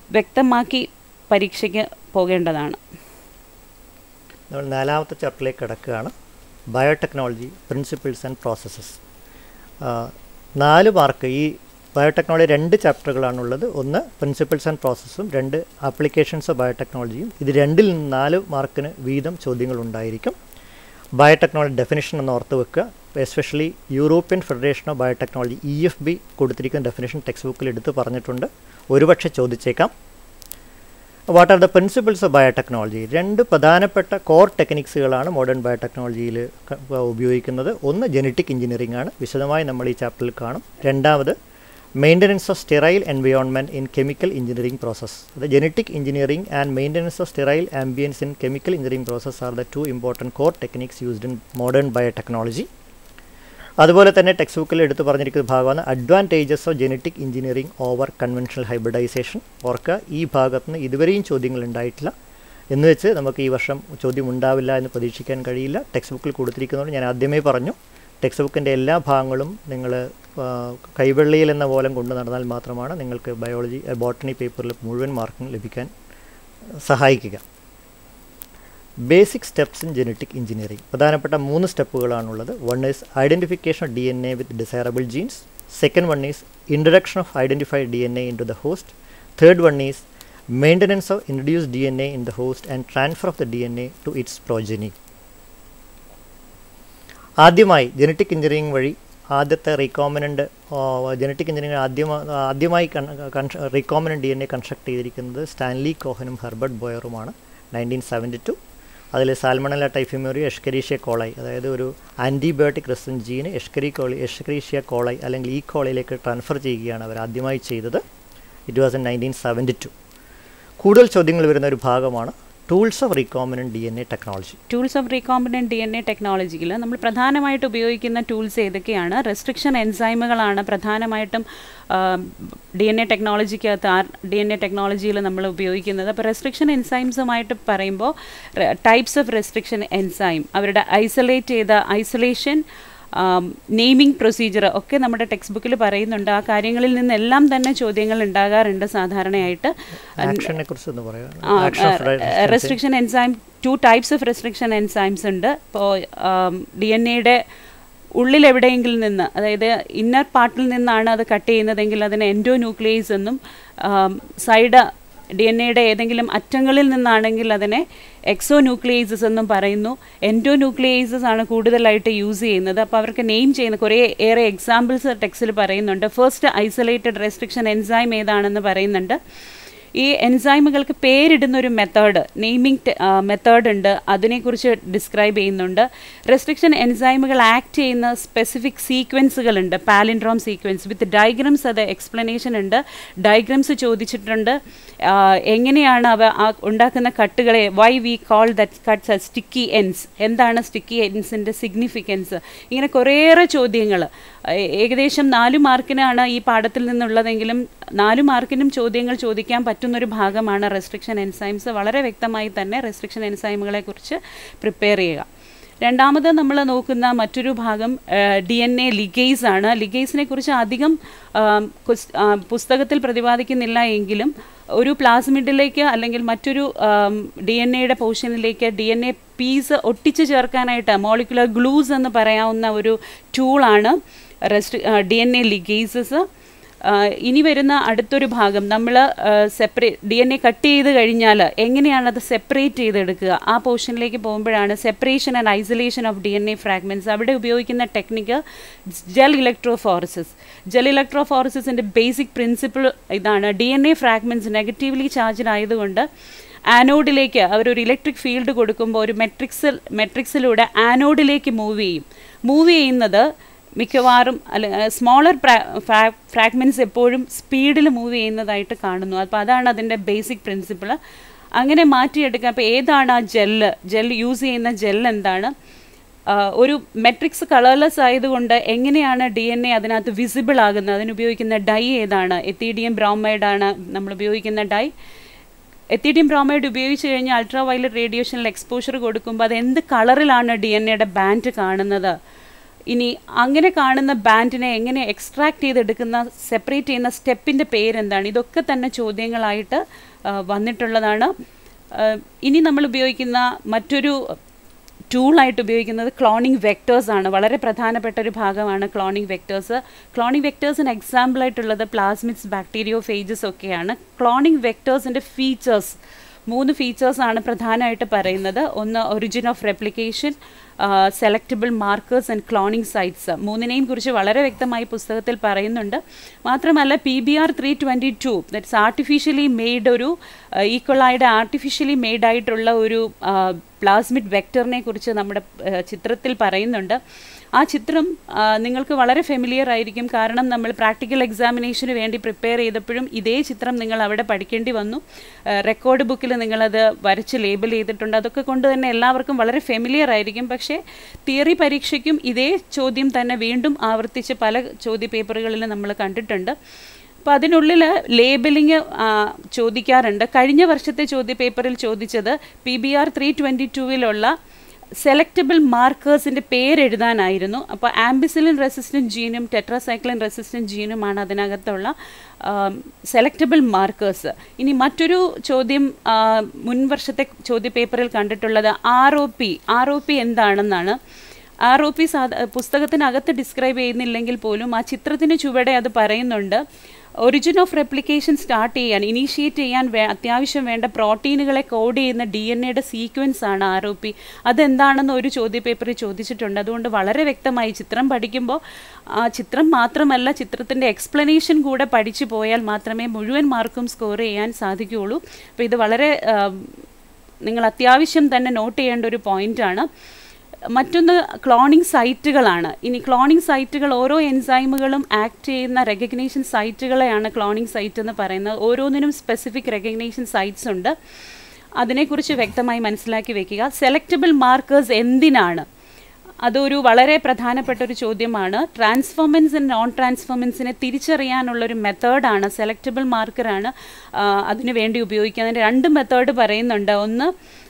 വ്യക്തമാക്കി പരീക്ഷയ്ക്ക് പോകേണ്ടതാണ് നമ്മൾ നാലാമത്തെ ചാപ്റ്ററിലേക്ക് കിടക്കുകയാണ് ബയോടെക്നോളജി പ്രിൻസിപ്പിൾസ് ആൻഡ് പ്രോസസ്സസ് നാല് മാർക്ക് ഈ ബയോടെക്നോളജി രണ്ട് ചാപ്റ്ററുകളാണുള്ളത് ഒന്ന് പ്രിൻസിപ്പിൾസ് ആൻഡ് പ്രോസസ്സും രണ്ട് ആപ്ലിക്കേഷൻസ് ഓഫ് ബയോടെക്നോളജിയും ഇത് രണ്ടിൽ നിന്ന് നാല് മാർക്കിന് വീതം ചോദ്യങ്ങൾ ഉണ്ടായിരിക്കും ബയോടെക്നോളജി ഡെഫിനിഷൻ എന്ന് ഓർത്ത് വെക്കുക especially European Federation of Biotechnology E F B കൊടുത്തിരിക്കുന്ന ഡെഫിനിഷൻ ടെക്സ്റ്റ് ബുക്കിൽ എടുത്ത് പറഞ്ഞിട്ടുണ്ട് ഒരുപക്ഷെ ചോദിച്ചേക്കാം what are the principles of biotechnology രണ്ട് പ്രധാനപ്പെട്ട കോർ ടെക്നിക്സുകളാണ് മോഡേൺ ബയോടെക്നോളജിയിൽ ഉപയോഗിക്കുന്നത് ഒന്ന് ജനറ്റിക് എഞ്ചിനീയറിംഗ് ആണ് വിശദമായി നമ്മൾ ഈ ചാപ്റ്ററിൽ കാണും രണ്ടാമത് maintenance of sterile environment in chemical engineering process അത് genetic engineering and maintenance of sterile ambience in chemical engineering process are the two important core techniques used in modern biotechnology അതുപോലെ തന്നെ ടെക്സ്റ്റ് ബുക്കിൽ എടുത്തു പറഞ്ഞിരിക്കുന്ന ഭാഗമാണ് advantages of genetic engineering over conventional hybridization ഓർക്കുക ഈ ഭാഗത്ത് നിന്ന് ഇതുവരെയും ചോദ്യങ്ങൾ ഉണ്ടായിട്ടില്ല എന്ന് വെച്ച് നമുക്ക് ഈ വർഷം ചോദ്യം ഉണ്ടാവില്ല എന്ന് പ്രതീക്ഷിക്കാൻ കഴിയില്ല ടെക്സ്റ്റ് ബുക്കിൽ കൊടുത്തിരിക്കുന്നതുകൊണ്ട് ഞാൻ ആദ്യമേ പറഞ്ഞു ടെക്സ്റ്റ് ബുക്കിൻ്റെ എല്ലാ ഭാഗങ്ങളും നിങ്ങൾ കൈവെള്ളിയിൽ എന്ന പോലെ കൊണ്ടു നടന്നാൽ മാത്രമാണ് നിങ്ങൾക്ക് ബയോളജി ബോട്ടണി പേപ്പറിൽ മുഴുവൻ മാർക്കും ലഭിക്കാൻ സഹായിക്കുക basic steps in genetic engineering പ്രധാനപ്പെട്ട മൂന്ന് സ്റ്റെപ്പുകളാണുള്ളത് one is identification of D N A with desirable genes second one is introduction of identified D N A into the host third one is maintenance of introduce D N A in the host and transfer of the D N A to its progeny ആദ്യമായി genetic engineering വഴി ആദ്യത്തെ recombinant genetic engineering ആദ്യമായി ആദ്യമായി recombinant D N A construct ചെയ്തിരിക്കുന്നത് Stanley കോഹനും Herbert ബോയറുമാണ് nineteen seventy two അതിൽ Salmonella typhimurium Escherichia coli അതായത് ഒരു ആൻറ്റിബയോട്ടിക് റെസിസ്റ്റൻറ്റ് ജീന് എഷ്കരി കോളി എഷ്കരീഷ്യ കോളൈ അല്ലെങ്കിൽ ഈ കോളയിലേക്ക് ട്രാൻസ്ഫർ ചെയ്യുകയാണ് അവർ ആദ്യമായി ചെയ്തത് it was in nineteen seventy two കൂടുതൽ ചോദ്യങ്ങൾ വരുന്ന ഒരു ഭാഗമാണ് tools of recombinant D N A technology tools of recombinant D N A ടെക്നോളജിയിൽ നമ്മൾ പ്രധാനമായിട്ട് ഉപയോഗിക്കുന്ന ടൂൾസ് ഏതൊക്കെയാണ് റെസ്ട്രിക്ഷൻ എൻസൈമുകളാണ് പ്രധാനമായിട്ടും ഡി എൻ എ ടെക്നോളജിക്കകത്ത് ആ ഡി എൻ എ ടെക്നോളജിയിൽ നമ്മൾ ഉപയോഗിക്കുന്നത് അപ്പോൾ റെസ്ട്രിക്ഷൻ എൻസൈംസുമായിട്ട് പറയുമ്പോൾ ടൈപ്സ് ഓഫ് റെസ്ട്രിക്ഷൻ എൻസൈം അവരുടെ ഐസൊലേറ്റ് ചെയ്ത ഐസൊലേഷൻ നെയിമിംഗ് പ്രൊസീജിയർ ഒക്കെ നമ്മുടെ ടെക്സ്റ്റ് ബുക്കിൽ പറയുന്നുണ്ട് ആ കാര്യങ്ങളിൽ നിന്നെല്ലാം തന്നെ ചോദ്യങ്ങൾ ഉണ്ടാകാറുണ്ട് സാധാരണയായിട്ട് ആക്ഷനെ കുറിച്ച് ഒന്ന് പറയാം restriction enzyme two types of restriction enzymes ഉണ്ട് ഇപ്പോൾ ഡി എൻ എയുടെ ഉള്ളിൽ എവിടെയെങ്കിലും നിന്ന് അതായത് ഇന്നർ പാർട്ടിൽ നിന്നാണ് അത് കട്ട് ചെയ്യുന്നതെങ്കിൽ അതിന് എൻഡോ ന്യൂക്ലിയസ് എന്നും സൈഡ് ഡി എൻ എയുടെ ഏതെങ്കിലും അറ്റങ്ങളിൽ നിന്നാണെങ്കിൽ അതിനെ എക്സോ ന്യൂക്ലിയൈസസ് എന്നും പറയുന്നു എൻഡോ ന്യൂക്ലിയൈസസ് ആണ് കൂടുതലായിട്ട് യൂസ് ചെയ്യുന്നത് അപ്പോൾ അവർക്ക് നെയിം ചെയ്യുന്ന കുറേ ഏറെ എക്സാമ്പിൾസ് ടെക്സ്റ്റിൽ പറയുന്നുണ്ട് ഫസ്റ്റ് ഐസൊലേറ്റഡ് റെസ്ട്രിക്ഷൻ എൻസൈം ഏതാണെന്ന് പറയുന്നുണ്ട് ഈ എൻസൈമുകൾക്ക് പേരിടുന്ന ഒരു മെത്തേഡ് നെയിമിംഗ് മെത്തേഡ് ഉണ്ട് അതിനെക്കുറിച്ച് ഡിസ്ക്രൈബ് ചെയ്യുന്നുണ്ട് റെസ്ട്രിക്ഷൻ എൻസൈമുകൾ ആക്ട് ചെയ്യുന്ന സ്പെസിഫിക് സീക്വൻസുകളുണ്ട് പാലിൻഡ്രോം സീക്വൻസ് വിത്ത് ഡയഗ്രംസ് അത് എക്സ്പ്ലനേഷൻ ഉണ്ട് ഡയഗ്രംസ് ചോദിച്ചിട്ടുണ്ട് എങ്ങനെയാണ് അവ ആ ഉണ്ടാക്കുന്ന കട്ടുകളെ why we call that cuts sticky ends എന്താണ് സ്റ്റിക്കി എൻസിൻ്റെ സിഗ്നിഫിക്കൻസ് ഇങ്ങനെ കുറേയേറെ ചോദ്യങ്ങൾ ഏകദേശം നാല് മാർക്കിനാണ് ഈ പാഠത്തിൽ നിന്നുള്ളതെങ്കിലും നാല് മാർക്കിനും ചോദ്യങ്ങൾ ചോദിക്കാൻ പറ്റുന്നൊരു ഭാഗമാണ് റെസ്ട്രിക്ഷൻ എൻസൈംസ് വളരെ വ്യക്തമായി തന്നെ റെസ്ട്രിക്ഷൻ എൻസൈമുകളെ കുറിച്ച് പ്രിപ്പയർ ചെയ്യുക രണ്ടാമത് നമ്മൾ നോക്കുന്ന മറ്റൊരു ഭാഗം ഡി എൻ എ ലിഗേസ് ആണ് ലിഗേസിനെ കുറിച്ച് അധികം പുസ്തകത്തിൽ പ്രതിപാദിക്കുന്നില്ല എങ്കിലും ഒരു പ്ലാസ്മിഡിലേക്ക് അല്ലെങ്കിൽ മറ്റൊരു ഡി എൻ എയുടെ പോർഷനിലേക്ക് ഡി എൻ എ പീസ് ഒട്ടിച്ചു ചേർക്കാനായിട്ട് മോളിക്കുലർ ഗ്ലൂസ് എന്ന് പറയാവുന്ന ഒരു ടൂളാണ് rest D N A ligases ഇനി വരുന്ന അടുത്തൊരു ഭാഗം നമ്മൾ separate D N A cut ചെയ്ത് കഴിഞ്ഞാൽ എങ്ങനെയാണ് അത് സെപ്പറേറ്റ് ചെയ്തെടുക്കുക ആ പോർഷനിലേക്ക് പോകുമ്പോഴാണ് separation and isolation of D N A fragments അവിടെ ഉപയോഗിക്കുന്ന ടെക്നിക്ക് ജെൽ ഇലക്ട്രോഫോറസിസ് ജെൽ ഇലക്ട്രോഫോറസിസിൻ്റെ ബേസിക് പ്രിൻസിപ്പിൾ ഇതാണ് D N A fragments negatively charged ആയതുകൊണ്ട് ആനോഡിലേക്ക് അവരൊരു ഇലക്ട്രിക് ഫീൽഡ് കൊടുക്കുമ്പോൾ ഒരു മെട്രിക്സിൽ മെട്രിക്സിലൂടെ ആനോഡിലേക്ക് മൂവ് ചെയ്യും മൂവ് ചെയ്യുന്നത് മിക്കവാറും അല്ല സ്മോളർ ഫ്രാഗ്മെൻറ്റ്സ് എപ്പോഴും സ്പീഡിൽ മൂവ് ചെയ്യുന്നതായിട്ട് കാണുന്നു അപ്പോൾ അതാണ് അതിൻ്റെ ബേസിക് പ്രിൻസിപ്പിൾ അങ്ങനെ മാറ്റിയെടുക്കുക അപ്പോൾ ഏതാണ് ആ ജെല്ല് ജെൽ യൂസ് ചെയ്യുന്ന ജെൽ എന്താണ് ഒരു മെട്രിക്സ് കളർലെസ് ആയതുകൊണ്ട് എങ്ങനെയാണ് ഡി എൻ എ അതിനകത്ത് വിസിബിൾ ആകുന്നത് അതിനുപയോഗിക്കുന്ന ഡൈ ഏതാണ് എത്തീഡിയം ബ്രോമൈഡാണ് നമ്മൾ ഉപയോഗിക്കുന്ന ഡൈ എത്തിഡിയം ബ്രോമൈഡ് ഉപയോഗിച്ച് കഴിഞ്ഞാൽ അൾട്രാ വയലറ്റ് റേഡിയേഷനിൽ എക്സ്പോഷർ കൊടുക്കുമ്പോൾ അത് എന്ത് കളറിലാണ് ഡി എൻ എയുടെ ബാൻഡ് കാണുന്നത് ഇനി അങ്ങനെ കാണുന്ന ബാൻഡിനെ എങ്ങനെ എക്സ്ട്രാക്ട് ചെയ്തെടുക്കുന്ന സെപ്പറേറ്റ് ചെയ്യുന്ന സ്റ്റെപ്പിൻ്റെ പേരെന്താണ് ഇതൊക്കെ തന്നെ ചോദ്യങ്ങളായിട്ട് ആ, വന്നിട്ടുള്ളതാണ് ആ, ഇനി നമ്മൾ ഉപയോഗിക്കുന്ന മറ്റൊരു ടൂളായിട്ട് ഉപയോഗിക്കുന്നത് ക്ലോണിംഗ് വെക്ടേഴ്സ് ആണ് വളരെ പ്രധാനപ്പെട്ട ഒരു ഭാഗമാണ് ക്ലോണിംഗ് വെക്ടേഴ്സ് ക്ലോണിംഗ് വെക്ടേഴ്സിന് എക്സാമ്പിൾ ആയിട്ടുള്ളത് പ്ലാസ്മിഡ്സ് ബാക്ടീരിയോ ഫേജസ് ഒക്കെയാണ് ക്ലോണിംഗ് വെക്ടേഴ്സിൻ്റെ ഫീച്ചേഴ്സ് മൂന്ന് ഫീച്ചേഴ്സ് ആണ് പ്രധാനമായിട്ട് പറയുന്നത് ഒന്ന് origin of replication selectable markers and cloning sites മൂന്നിനെയും കുറിച്ച് വളരെ വ്യക്തമായി പുസ്തകത്തിൽ പറയുന്നുണ്ട് മാത്രമല്ല P B R three twenty two that's artificially made ഒരു ഈക്വളായിട്ട് ആർട്ടിഫിഷ്യലി മെയ്ഡ് ആയിട്ടുള്ള ഒരു പ്ലാസ്മിഡ് വെക്ടറിനെ കുറിച്ച് നമ്മുടെ ആ, ചിത്രത്തിൽ പറയുന്നുണ്ട് ആ ചിത്രം ആ, നിങ്ങൾക്ക് വളരെ ഫെമിലിയർ ആയിരിക്കും കാരണം നമ്മൾ പ്രാക്ടിക്കൽ എക്സാമിനേഷന് വേണ്ടി പ്രിപ്പയർ ചെയ്തപ്പോഴും ഇതേ ചിത്രം നിങ്ങൾ അവിടെ പഠിക്കേണ്ടി വന്നു റെക്കോർഡ് ബുക്കിൽ നിങ്ങളത് വരച്ച് ലേബൽ ചെയ്തിട്ടുണ്ട് അതൊക്കെ കൊണ്ട് തന്നെ എല്ലാവർക്കും വളരെ ഫെമിലിയർ ആയിരിക്കും പക്ഷേ തിയറി പരീക്ഷയ്ക്കും ഇതേ ചോദ്യം തന്നെ വീണ്ടും ആവർത്തിച്ച് പല ചോദ്യ പേപ്പറുകളിലും നമ്മൾ കണ്ടിട്ടുണ്ട് അപ്പോൾ അതിനുള്ളിൽ ലേബലിംഗ് ചോദിക്കാറുണ്ട് കഴിഞ്ഞ വർഷത്തെ ചോദ്യ പേപ്പറിൽ ചോദിച്ചത് P B R three twenty ടൂവിലുള്ള സെലക്റ്റബിൾ മാർക്കേഴ്സിൻ്റെ പേരെഴുതാനായിരുന്നു അപ്പോൾ ആംബിസിലിൻ റെസിസ്റ്റൻറ്റ് ജീനും ടെട്രാസൈക്ലിൻ റെസിസ്റ്റൻറ്റ് ജീനുമാണ് അതിനകത്തുള്ള സെലക്റ്റബിൾ മാർക്കേഴ്സ് ഇനി മറ്റൊരു ചോദ്യം ആ, മുൻ വർഷത്തെ ചോദ്യ പേപ്പറിൽ കണ്ടിട്ടുള്ളത് R O P R O P എന്താണെന്നാണ് ആർ ഒ പി സാധാ പുസ്തകത്തിനകത്ത് ഡിസ്ക്രൈബ് ചെയ്യുന്നില്ലെങ്കിൽ പോലും ആ ചിത്രത്തിന് ചുവടെ അത് പറയുന്നുണ്ട് ഒറിജിൻ ഓഫ് റെപ്ലിക്കേഷൻ സ്റ്റാർട്ട് ചെയ്യാൻ ഇനീഷ്യേറ്റ് ചെയ്യാൻ വേ അത്യാവശ്യം വേണ്ട പ്രോട്ടീനുകളെ കോഡ് ചെയ്യുന്ന ഡി എൻ എയുടെ സീക്വൻസ് ആണ് ആർ ഒ പി അതെന്താണെന്ന് ഒരു ചോദ്യ പേപ്പറിൽ ചോദിച്ചിട്ടുണ്ട് അതുകൊണ്ട് വളരെ വ്യക്തമായി ചിത്രം പഠിക്കുമ്പോൾ ആ ചിത്രം മാത്രമല്ല ചിത്രത്തിൻ്റെ എക്സ്പ്ലനേഷൻ കൂടെ പഠിച്ചു പോയാൽ മാത്രമേ മുഴുവൻ മാർക്കും സ്കോർ ചെയ്യാൻ സാധിക്കുകയുള്ളൂ അപ്പോൾ ഇത് വളരെ ആ, നിങ്ങൾ അത്യാവശ്യം തന്നെ നോട്ട് ചെയ്യേണ്ട ഒരു പോയിൻ്റാണ് മറ്റൊന്ന് ക്ലോണിംഗ് സൈറ്റുകളാണ് ഇനി ക്ലോണിംഗ് സൈറ്റുകൾ ഓരോ എൻസൈമുകളും ആക്ട് ചെയ്യുന്ന റെക്കഗ്നേഷൻ സൈറ്റുകളെയാണ് ക്ലോണിംഗ് സൈറ്റ് എന്ന് പറയുന്നത് ഓരോന്നിനും സ്പെസിഫിക് റെക്കഗ്നേഷൻ സൈറ്റ്സ് ഉണ്ട് അതിനെക്കുറിച്ച് വ്യക്തമായി മനസ്സിലാക്കി വെക്കുക സെലക്റ്റബിൾ മാർക്കേഴ്സ് എന്തിനാണ് അതൊരു വളരെ പ്രധാനപ്പെട്ട ഒരു ചോദ്യമാണ് ട്രാൻസ്ഫോമൻസ് ആൻഡ് നോൺ ട്രാൻസ്ഫോമൻസിനെ തിരിച്ചറിയാനുള്ള ഒരു മെത്തേഡാണ് സെലക്റ്റബിൾ മാർക്കറാണ് അതിന് വേണ്ടി ഉപയോഗിക്കുന്നത് രണ്ട് മെത്തേഡ് പറയുന്നുണ്ട് ഒന്ന്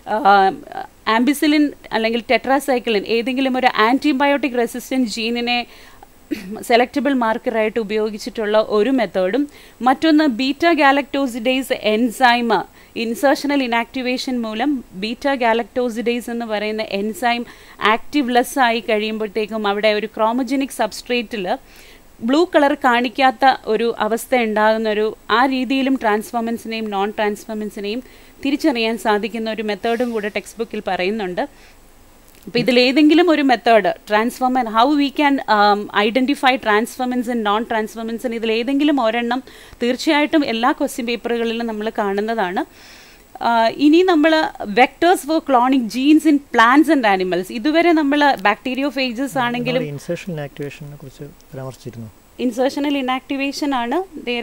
ആംബിസിലിൻ അല്ലെങ്കിൽ ടെട്രാസൈക്ലിൻ ഏതെങ്കിലും ഒരു ആൻറ്റിബയോട്ടിക് റെസിസ്റ്റൻറ്റ് ജീനിനെ സെലക്റ്റബിൾ മാർക്കറായിട്ട് ഉപയോഗിച്ചിട്ടുള്ള ഒരു മെത്തേഡും മറ്റൊന്ന് beta galactosidase enzyme insertional inactivation മൂലം ബീറ്റ ഗാലക്ടോസിഡേസ് എന്ന് പറയുന്ന എൻസൈം ആക്റ്റീവ് ലെസ് ആയി കഴിയുമ്പോഴത്തേക്കും അവിടെ ഒരു ക്രോമജനിക് സബ്സ്ട്രേറ്റിൽ ബ്ലൂ കളർ കാണിക്കാത്ത ഒരു അവസ്ഥ ഉണ്ടാകുന്ന ഒരു ആ രീതിയിലും ട്രാൻസ്ഫോമൻസിനെയും നോൺ ട്രാൻസ്ഫോമൻസിനെയും തിരിച്ചറിയാൻ സാധിക്കുന്ന ഒരു മെത്തേഡും കൂടെ ടെക്സ്റ്റ് ബുക്കിൽ പറയുന്നുണ്ട് അപ്പോൾ ഇതിലേതെങ്കിലും ഒരു method transformant how we can identify transformants and non transformants ഇതിലേതെങ്കിലും ഒരെണ്ണം തീർച്ചയായിട്ടും എല്ലാ ക്വസ്റ്റ്യൻ പേപ്പറുകളിലും നമ്മൾ കാണുന്നതാണ് ആഹ് ഇനി നമ്മൾ vectors for cloning genes in plants and animals ഇതുവരെ നമ്മൾ ബാക്ടീരിയോ ഫേജസ് ആണെങ്കിലും ഇൻസേഷൻ ആക്ടിവേഷനെ കുറിച്ച് പരാമർശിച്ചിരുന്നു ഇൻസേർഷണൽ ഇനാക്ടിവേഷൻ ആണ്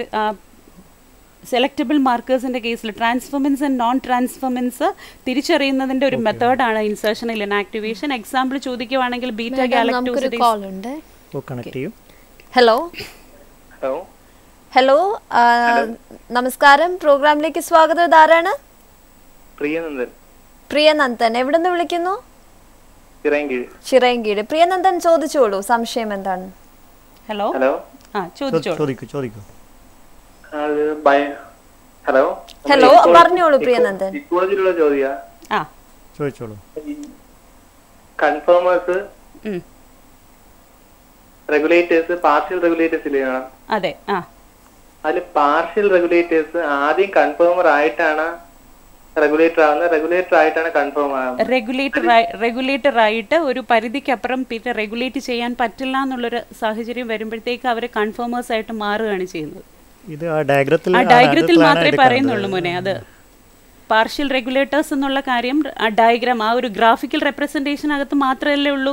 സെലക്റ്റബിൾ മാർക്കേഴ്സിന്റെ കേസിൽ ട്രാൻസ്ഫോമൻസ് ആൻഡ് നോൺ ട്രാൻസ്ഫോമൻസ് തിരിച്ചറിയുന്നതിന്റെ ഒരു മെത്തേഡാണ് ഇൻസേർഷണൽ ഇനാക്ടിവേഷൻ എക്സാമ്പിൾ ചോദിക്കുവാണെങ്കിൽ ബീറ്റ നമുക്കൊരു ഗാലക്ടോസിഡേസ് കോൾ ഉണ്ട് ഓ കണക്ട് ചെയ്യും ഹലോ ഹലോ ഹലോ ആ, നമസ്കാരം പ്രോഗ്രാമിലേക്ക് സ്വാഗതം ഇതാരാണ് പ്രിയനന്ദൻ പ്രിയനന്ദൻ എവിടെ നിന്ന് വിളിക്കുന്നു ചിറയൻകീഴ് ചിറയൻകീട് പ്രിയനന്ദൻ ചോദിച്ചോളൂ സംശയം എന്താണ് ഹലോ ഹലോ ആ ചോദിച്ചോളൂ ചോദിക്കൂ ചോദിക്കൂ അത് ബയ ഹലോ ഹലോ, പറഞ്ഞോളൂ പ്രിയനന്ദൻ. ഇക്കോളജിയിലുള്ള ചോദ്യ ആ ചോദിച്ചോളൂ കൺഫേമേഴ്സ് ഉം, റെഗുലേറ്റേഴ്സ് പാർഷ്യൽ റെഗുലേറ്റേഴ്സ് ഇല്ലേ കാണാം അതെ ആ അതിൽ പാർഷ്യൽ റെഗുലേറ്റേഴ്സ് ആദ്യം കൺഫേമർ ആയിട്ടാണ് റെഗുലേറ്റർ ആവുന്നത് റെഗുലേറ്റർ ആയിട്ടാണ് കൺഫേം ആകുന്നത് റെഗുലേറ്റർ റെഗുലേറ്റർ ആയിട്ട് ഒരു പരിധിക്കപ്പുറം പിന്നെ റെഗുലേറ്റ് ചെയ്യാൻ പറ്റില്ല എന്നുള്ളൊരു സാഹചര്യം വരുമ്പോഴത്തേക്ക് അവർ കൺഫേമേഴ്സ് ആയിട്ട് മാറുകയാണ് ചെയ്യുന്നത് ഇത് ആ ഡയഗ്രത്തിൽ ആ ഡയഗ്രത്തിൽ മാത്രമേ പറയുന്നുള്ളൂ മോനെ അത് പാർഷ്യൽ റെഗുലേറ്റേഴ്സ് എന്നുള്ള കാര്യം ആ ഡയഗ്രാം ആ ഒരു ഗ്രാഫിക്കൽ റെപ്രസെന്റേഷൻ അകത്ത് മാത്രമല്ലേ ഉള്ളൂ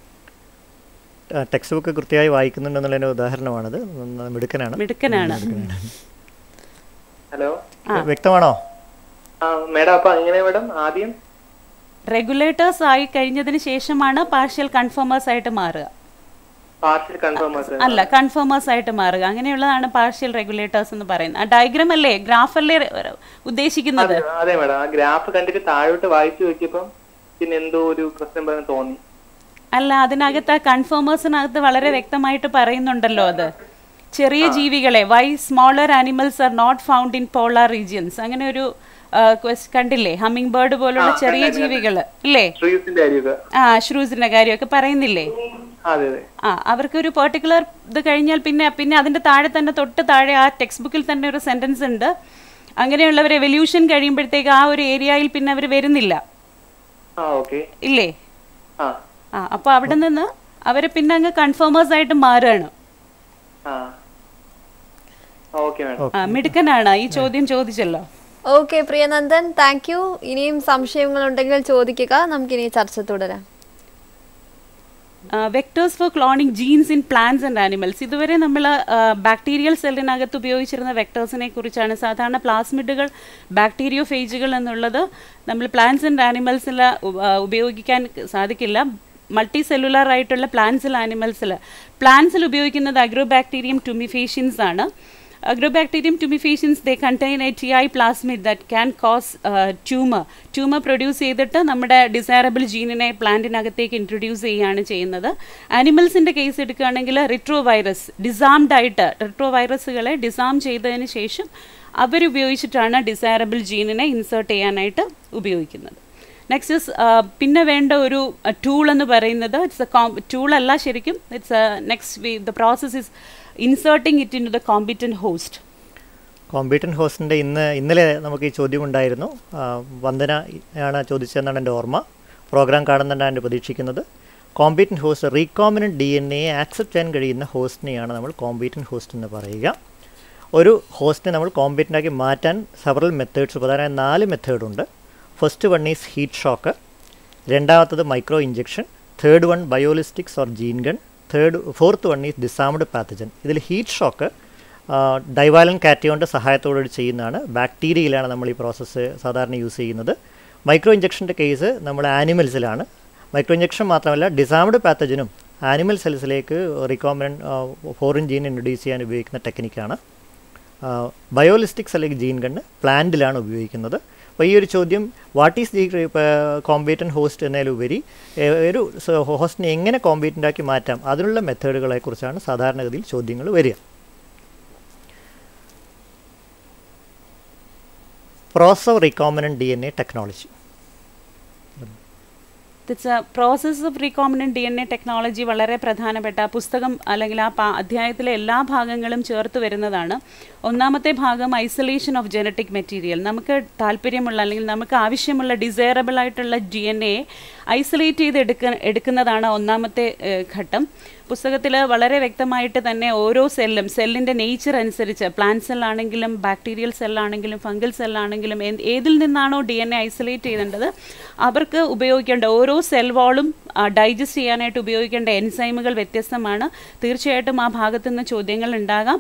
ടെക്സ്റ്റ് ബുക്ക് കൃത്യമായി വായിക്കുന്നുണ്ടെന്നുള്ളതിൻ്റെ ഉദാഹരണമാണത് നന്ന- മിടുക്കനാണ് മിടുക്കനാണ് ഹലോ വ്യക്തമാണോ ആ മേഡം അപ്പൊ അങ്ങനെ മേഡം ആദ്യം റെഗുലേറ്റേഴ്സ് ആയി കഴിഞ്ഞതിന് ശേഷമാണ് പാർഷ്യൽ കൺഫേമേഴ്സ് ആയിട്ട് മാറുക പാർഷ്യൽ കൺഫേമേഴ്സ് അല്ല കൺഫേമേഴ്സ് ആയിട്ട് മാറുക അങ്ങനെയുള്ളതാണ് പാർഷ്യൽ റെഗുലേറ്റേഴ്സ് എന്ന് പറയുന്നത് ആ ഡയഗ്രാം അല്ലേ ഗ്രാഫ് അല്ലേ റെ- ഉദ്ദേശിക്കുന്നത് അതെ മേഡം ആ ഗ്രാഫ് കണ്ടിട്ട് താഴോട്ട് വായിച്ചു നോക്കിയപ്പം പിന്നെ എന്തോ ഒരു പ്രശ്നം പോലെ തോന്നി അല്ല അതിനകത്ത് ആ കൺഫേമേഴ്സിനകത്ത് വളരെ വ്യക്തമായിട്ട് പറയുന്നുണ്ടല്ലോ അത് ചെറിയ ജീവികളെ why smaller animals are not found in polar regions അങ്ങനെ ഒരു ആ, quest- കണ്ടില്ലേ ഹമ്മിങ് ബേർഡ് പോലുള്ള ചെറിയ ജീവികൾ ഇല്ലേ ട്രീസിന്റെ കാര്യമൊക്കെ ആ ഷ്രൂസിന്റെ കാര്യമൊക്കെ പറയുന്നില്ലേ അതെ അതെ ആ അവർക്ക് ഒരു പെർട്ടിക്കുലർ ഇത് കഴിഞ്ഞാൽ പിന്നെ പിന്നെ അതിന്റെ താഴെ തന്നെ തൊട്ട് താഴെ ആ ടെക്സ്റ്റ് ബുക്കിൽ തന്നെ ഒരു സെന്റൻസ് ഉണ്ട് അങ്ങനെയുള്ളവർ എവല്യൂഷൻ കഴിയുമ്പോഴത്തേക്ക് ആ ഒരു ഏരിയയിൽ പിന്നെ അവർ വരുന്നില്ല ആ ഓക്കെ ഇല്ലേ ആ ആ അപ്പോൾ അവിടെ നിന്ന് അവർ പിന്നെ അങ്ങ് കൺഫേമേഴ്സ് ആയിട്ട് മാറുകയാണ് ആ ഓക്കെ മാഡം ആ മിടുക്കനാണ് ഈ ചോദ്യം ചോദിച്ചല്ലോ ഓക്കെ പ്രിയനന്ദൻ താങ്ക് യു ഇനിയും സംശയങ്ങളുണ്ടെങ്കിൽ ചോദിക്കുക നമുക്കിനി ചർച്ച തുടരാം vectors for cloning genes in plants and animals ഇതുവരെ നമ്മൾ ബാക്ടീരിയൽ സെല്ലിനകത്ത് ഉപയോഗിച്ചിരുന്ന വെക്ടേഴ്സിനെ കുറിച്ചാണ് സാധാരണ പ്ലാസ്മിഡുകൾ ബാക്ടീരിയോ ഫേജുകൾ എന്നുള്ളത് നമ്മൾ പ്ലാന്റ്സ് ആൻഡ് ആനിമൽസിൽ ഉപയോഗിക്കാൻ സാധിക്കില്ല മൾട്ടി സെല്ലുലാർ ആയിട്ടുള്ള പ്ലാന്റ്സിൽ ആനിമൽസിൽ പ്ലാന്റ്സിൽ ഉപയോഗിക്കുന്നത് അഗ്രോബാക്ടീരിയം ടുമിഫേഷ്യൻസ് ആണ് agrobacterium tumefaciens they contain a ti plasmid that can cause uh, tumor tumour produce ചെയ്തിട്ട് നമ്മുടെ ഡിസൈറബിൾ ജീനിനെ പ്ലാന്റിനകത്തേക്ക് ഇൻട്രൊഡ്യൂസ് ചെയ്യുകയാണ് ചെയ്യുന്നത് ആനിമൽസിൻ്റെ കേസ് എടുക്കുകയാണെങ്കിൽ റിട്രോ വൈറസ് ഡിസാംഡ് ആയിട്ട് റിട്രോ വൈറസുകളെ ഡിസാം ചെയ്തതിന് ശേഷം അവരുപയോഗിച്ചിട്ടാണ് ഡിസൈറബിൾ ജീനിനെ ഇൻസേർട്ട് ചെയ്യാനായിട്ട് ഉപയോഗിക്കുന്നത് നെക്സ്റ്റ് ഇസ് പിന്നെ വേണ്ട ഒരു ടൂൾ എന്ന് പറയുന്നത് ഇറ്റ്സ് എ കോം ടൂൾ അല്ല ശരിക്കും it's next we the process is inserting it into the competent host competent ഹോസ്റ്റിൻ്റെ ഇന്ന് ഇന്നലെ നമുക്ക് ഈ ചോദ്യം ഉണ്ടായിരുന്നു ആ, വന്ദന ആണ് ചോദിച്ചതെന്നാണ് എൻ്റെ ഓർമ്മ പ്രോഗ്രാം കാണുന്നുണ്ടാണ് എൻ്റെ പ്രതീക്ഷിക്കുന്നത് competent host recombinant D N A accept ചെയ്യാൻ കഴിയുന്ന ഹോസ്റ്റിനെയാണ് നമ്മൾ കോമ്പീറ്റൻറ്റ് ഹോസ്റ്റ് എന്ന് പറയുക ഒരു ഹോസ്റ്റിനെ നമ്മൾ കോമ്പീറ്റൻ്റ് ആക്കി മാറ്റാൻ സെവറൽ മെത്തേഡ്സ് പ്രധാനമായ നാല് മെത്തേഡുണ്ട് first one is heat shock രണ്ടാമത്തത് microinjection third one biolistics or gene gun third fourth one is disarmed pathogen ഇതിൽ ഹീറ്റ് ഷോക്ക് ഡൈവാലൻ കാറ്റയോൻ്റെ സഹായത്തോടുകൂടി ചെയ്യുന്നതാണ് ബാക്ടീരിയയിലാണ് നമ്മൾ ഈ പ്രോസസ്സ് സാധാരണ യൂസ് ചെയ്യുന്നത് മൈക്രോ ഇഞ്ചെക്ഷൻ്റെ കേസ് നമ്മൾ ആനിമൽസിലാണ് മൈക്രോ ഇഞ്ചെക്ഷൻ മാത്രമല്ല ഡിസാംഡ് പാത്തജനും ആനിമൽ സെൽസിലേക്ക് റിക്കോമൻ ഫോറിൻ ജീൻ ഇൻട്രൊഡ്യൂസ് ചെയ്യാൻ ഉപയോഗിക്കുന്ന ടെക്നിക്കാണ് ബയോളിസ്റ്റിക്സ് അല്ലെങ്കിൽ ജീൻ ഗണ്ണ് പ്ലാന്റിലാണ് ഉപയോഗിക്കുന്നത് അപ്പോൾ ഈ ഒരു ചോദ്യം what is the competent host എന്നതിലുപരി ഏ, ഒരു ഹോസ്റ്റിനെ എങ്ങനെ കോമ്പീറ്റൻ്റ് ആക്കി മാറ്റാം അതിനുള്ള മെത്തേഡുകളെക്കുറിച്ചാണ് സാധാരണഗതിയിൽ ചോദ്യങ്ങൾ വരിക process of recombinant D N A technology it's a process of recombinant D N A technology വളരെ പ്രധാനപ്പെട്ട ആ പുസ്തകം അല്ലെങ്കിൽ ആ പാ അധ്യായത്തിലെ എല്ലാ ഭാഗങ്ങളും ചേർത്ത് വരുന്നതാണ് ഒന്നാമത്തെ ഭാഗം ഐസൊലേഷൻ ഓഫ് ജനറ്റിക് മെറ്റീരിയൽ നമുക്ക് താല്പര്യമുള്ള അല്ലെങ്കിൽ നമുക്ക് ആവശ്യമുള്ള ഡിസൈറബിൾ ആയിട്ടുള്ള ഡി എൻ എ ഐസൊലേറ്റ് ചെയ്ത് എടുക്ക എടുക്കുന്നതാണ് ഒന്നാമത്തെ ഏഹ്, ഘട്ടം പുസ്തകത്തിൽ വളരെ വ്യക്തമായിട്ട് തന്നെ ഓരോ സെല്ലും സെല്ലിൻ്റെ നേച്ചർ അനുസരിച്ച് പ്ലാന്റ് സെല്ലാണെങ്കിലും ബാക്ടീരിയൽ സെല്ലാണെങ്കിലും ഫംഗൽ സെല്ലാണെങ്കിലും ഏതിൽ നിന്നാണോ ഡി എൻ എ ഐസൊലേറ്റ് ചെയ്യേണ്ടത് അവർക്ക് ഉപയോഗിക്കേണ്ട ഓരോ സെൽ വാളും ഡൈജസ്റ്റ് ചെയ്യാനായിട്ട് ഉപയോഗിക്കേണ്ട എൻസൈമുകൾ വ്യത്യസ്തമാണ് തീർച്ചയായിട്ടും ആ ഭാഗത്തു നിന്ന് ചോദ്യങ്ങൾ ഉണ്ടാകാം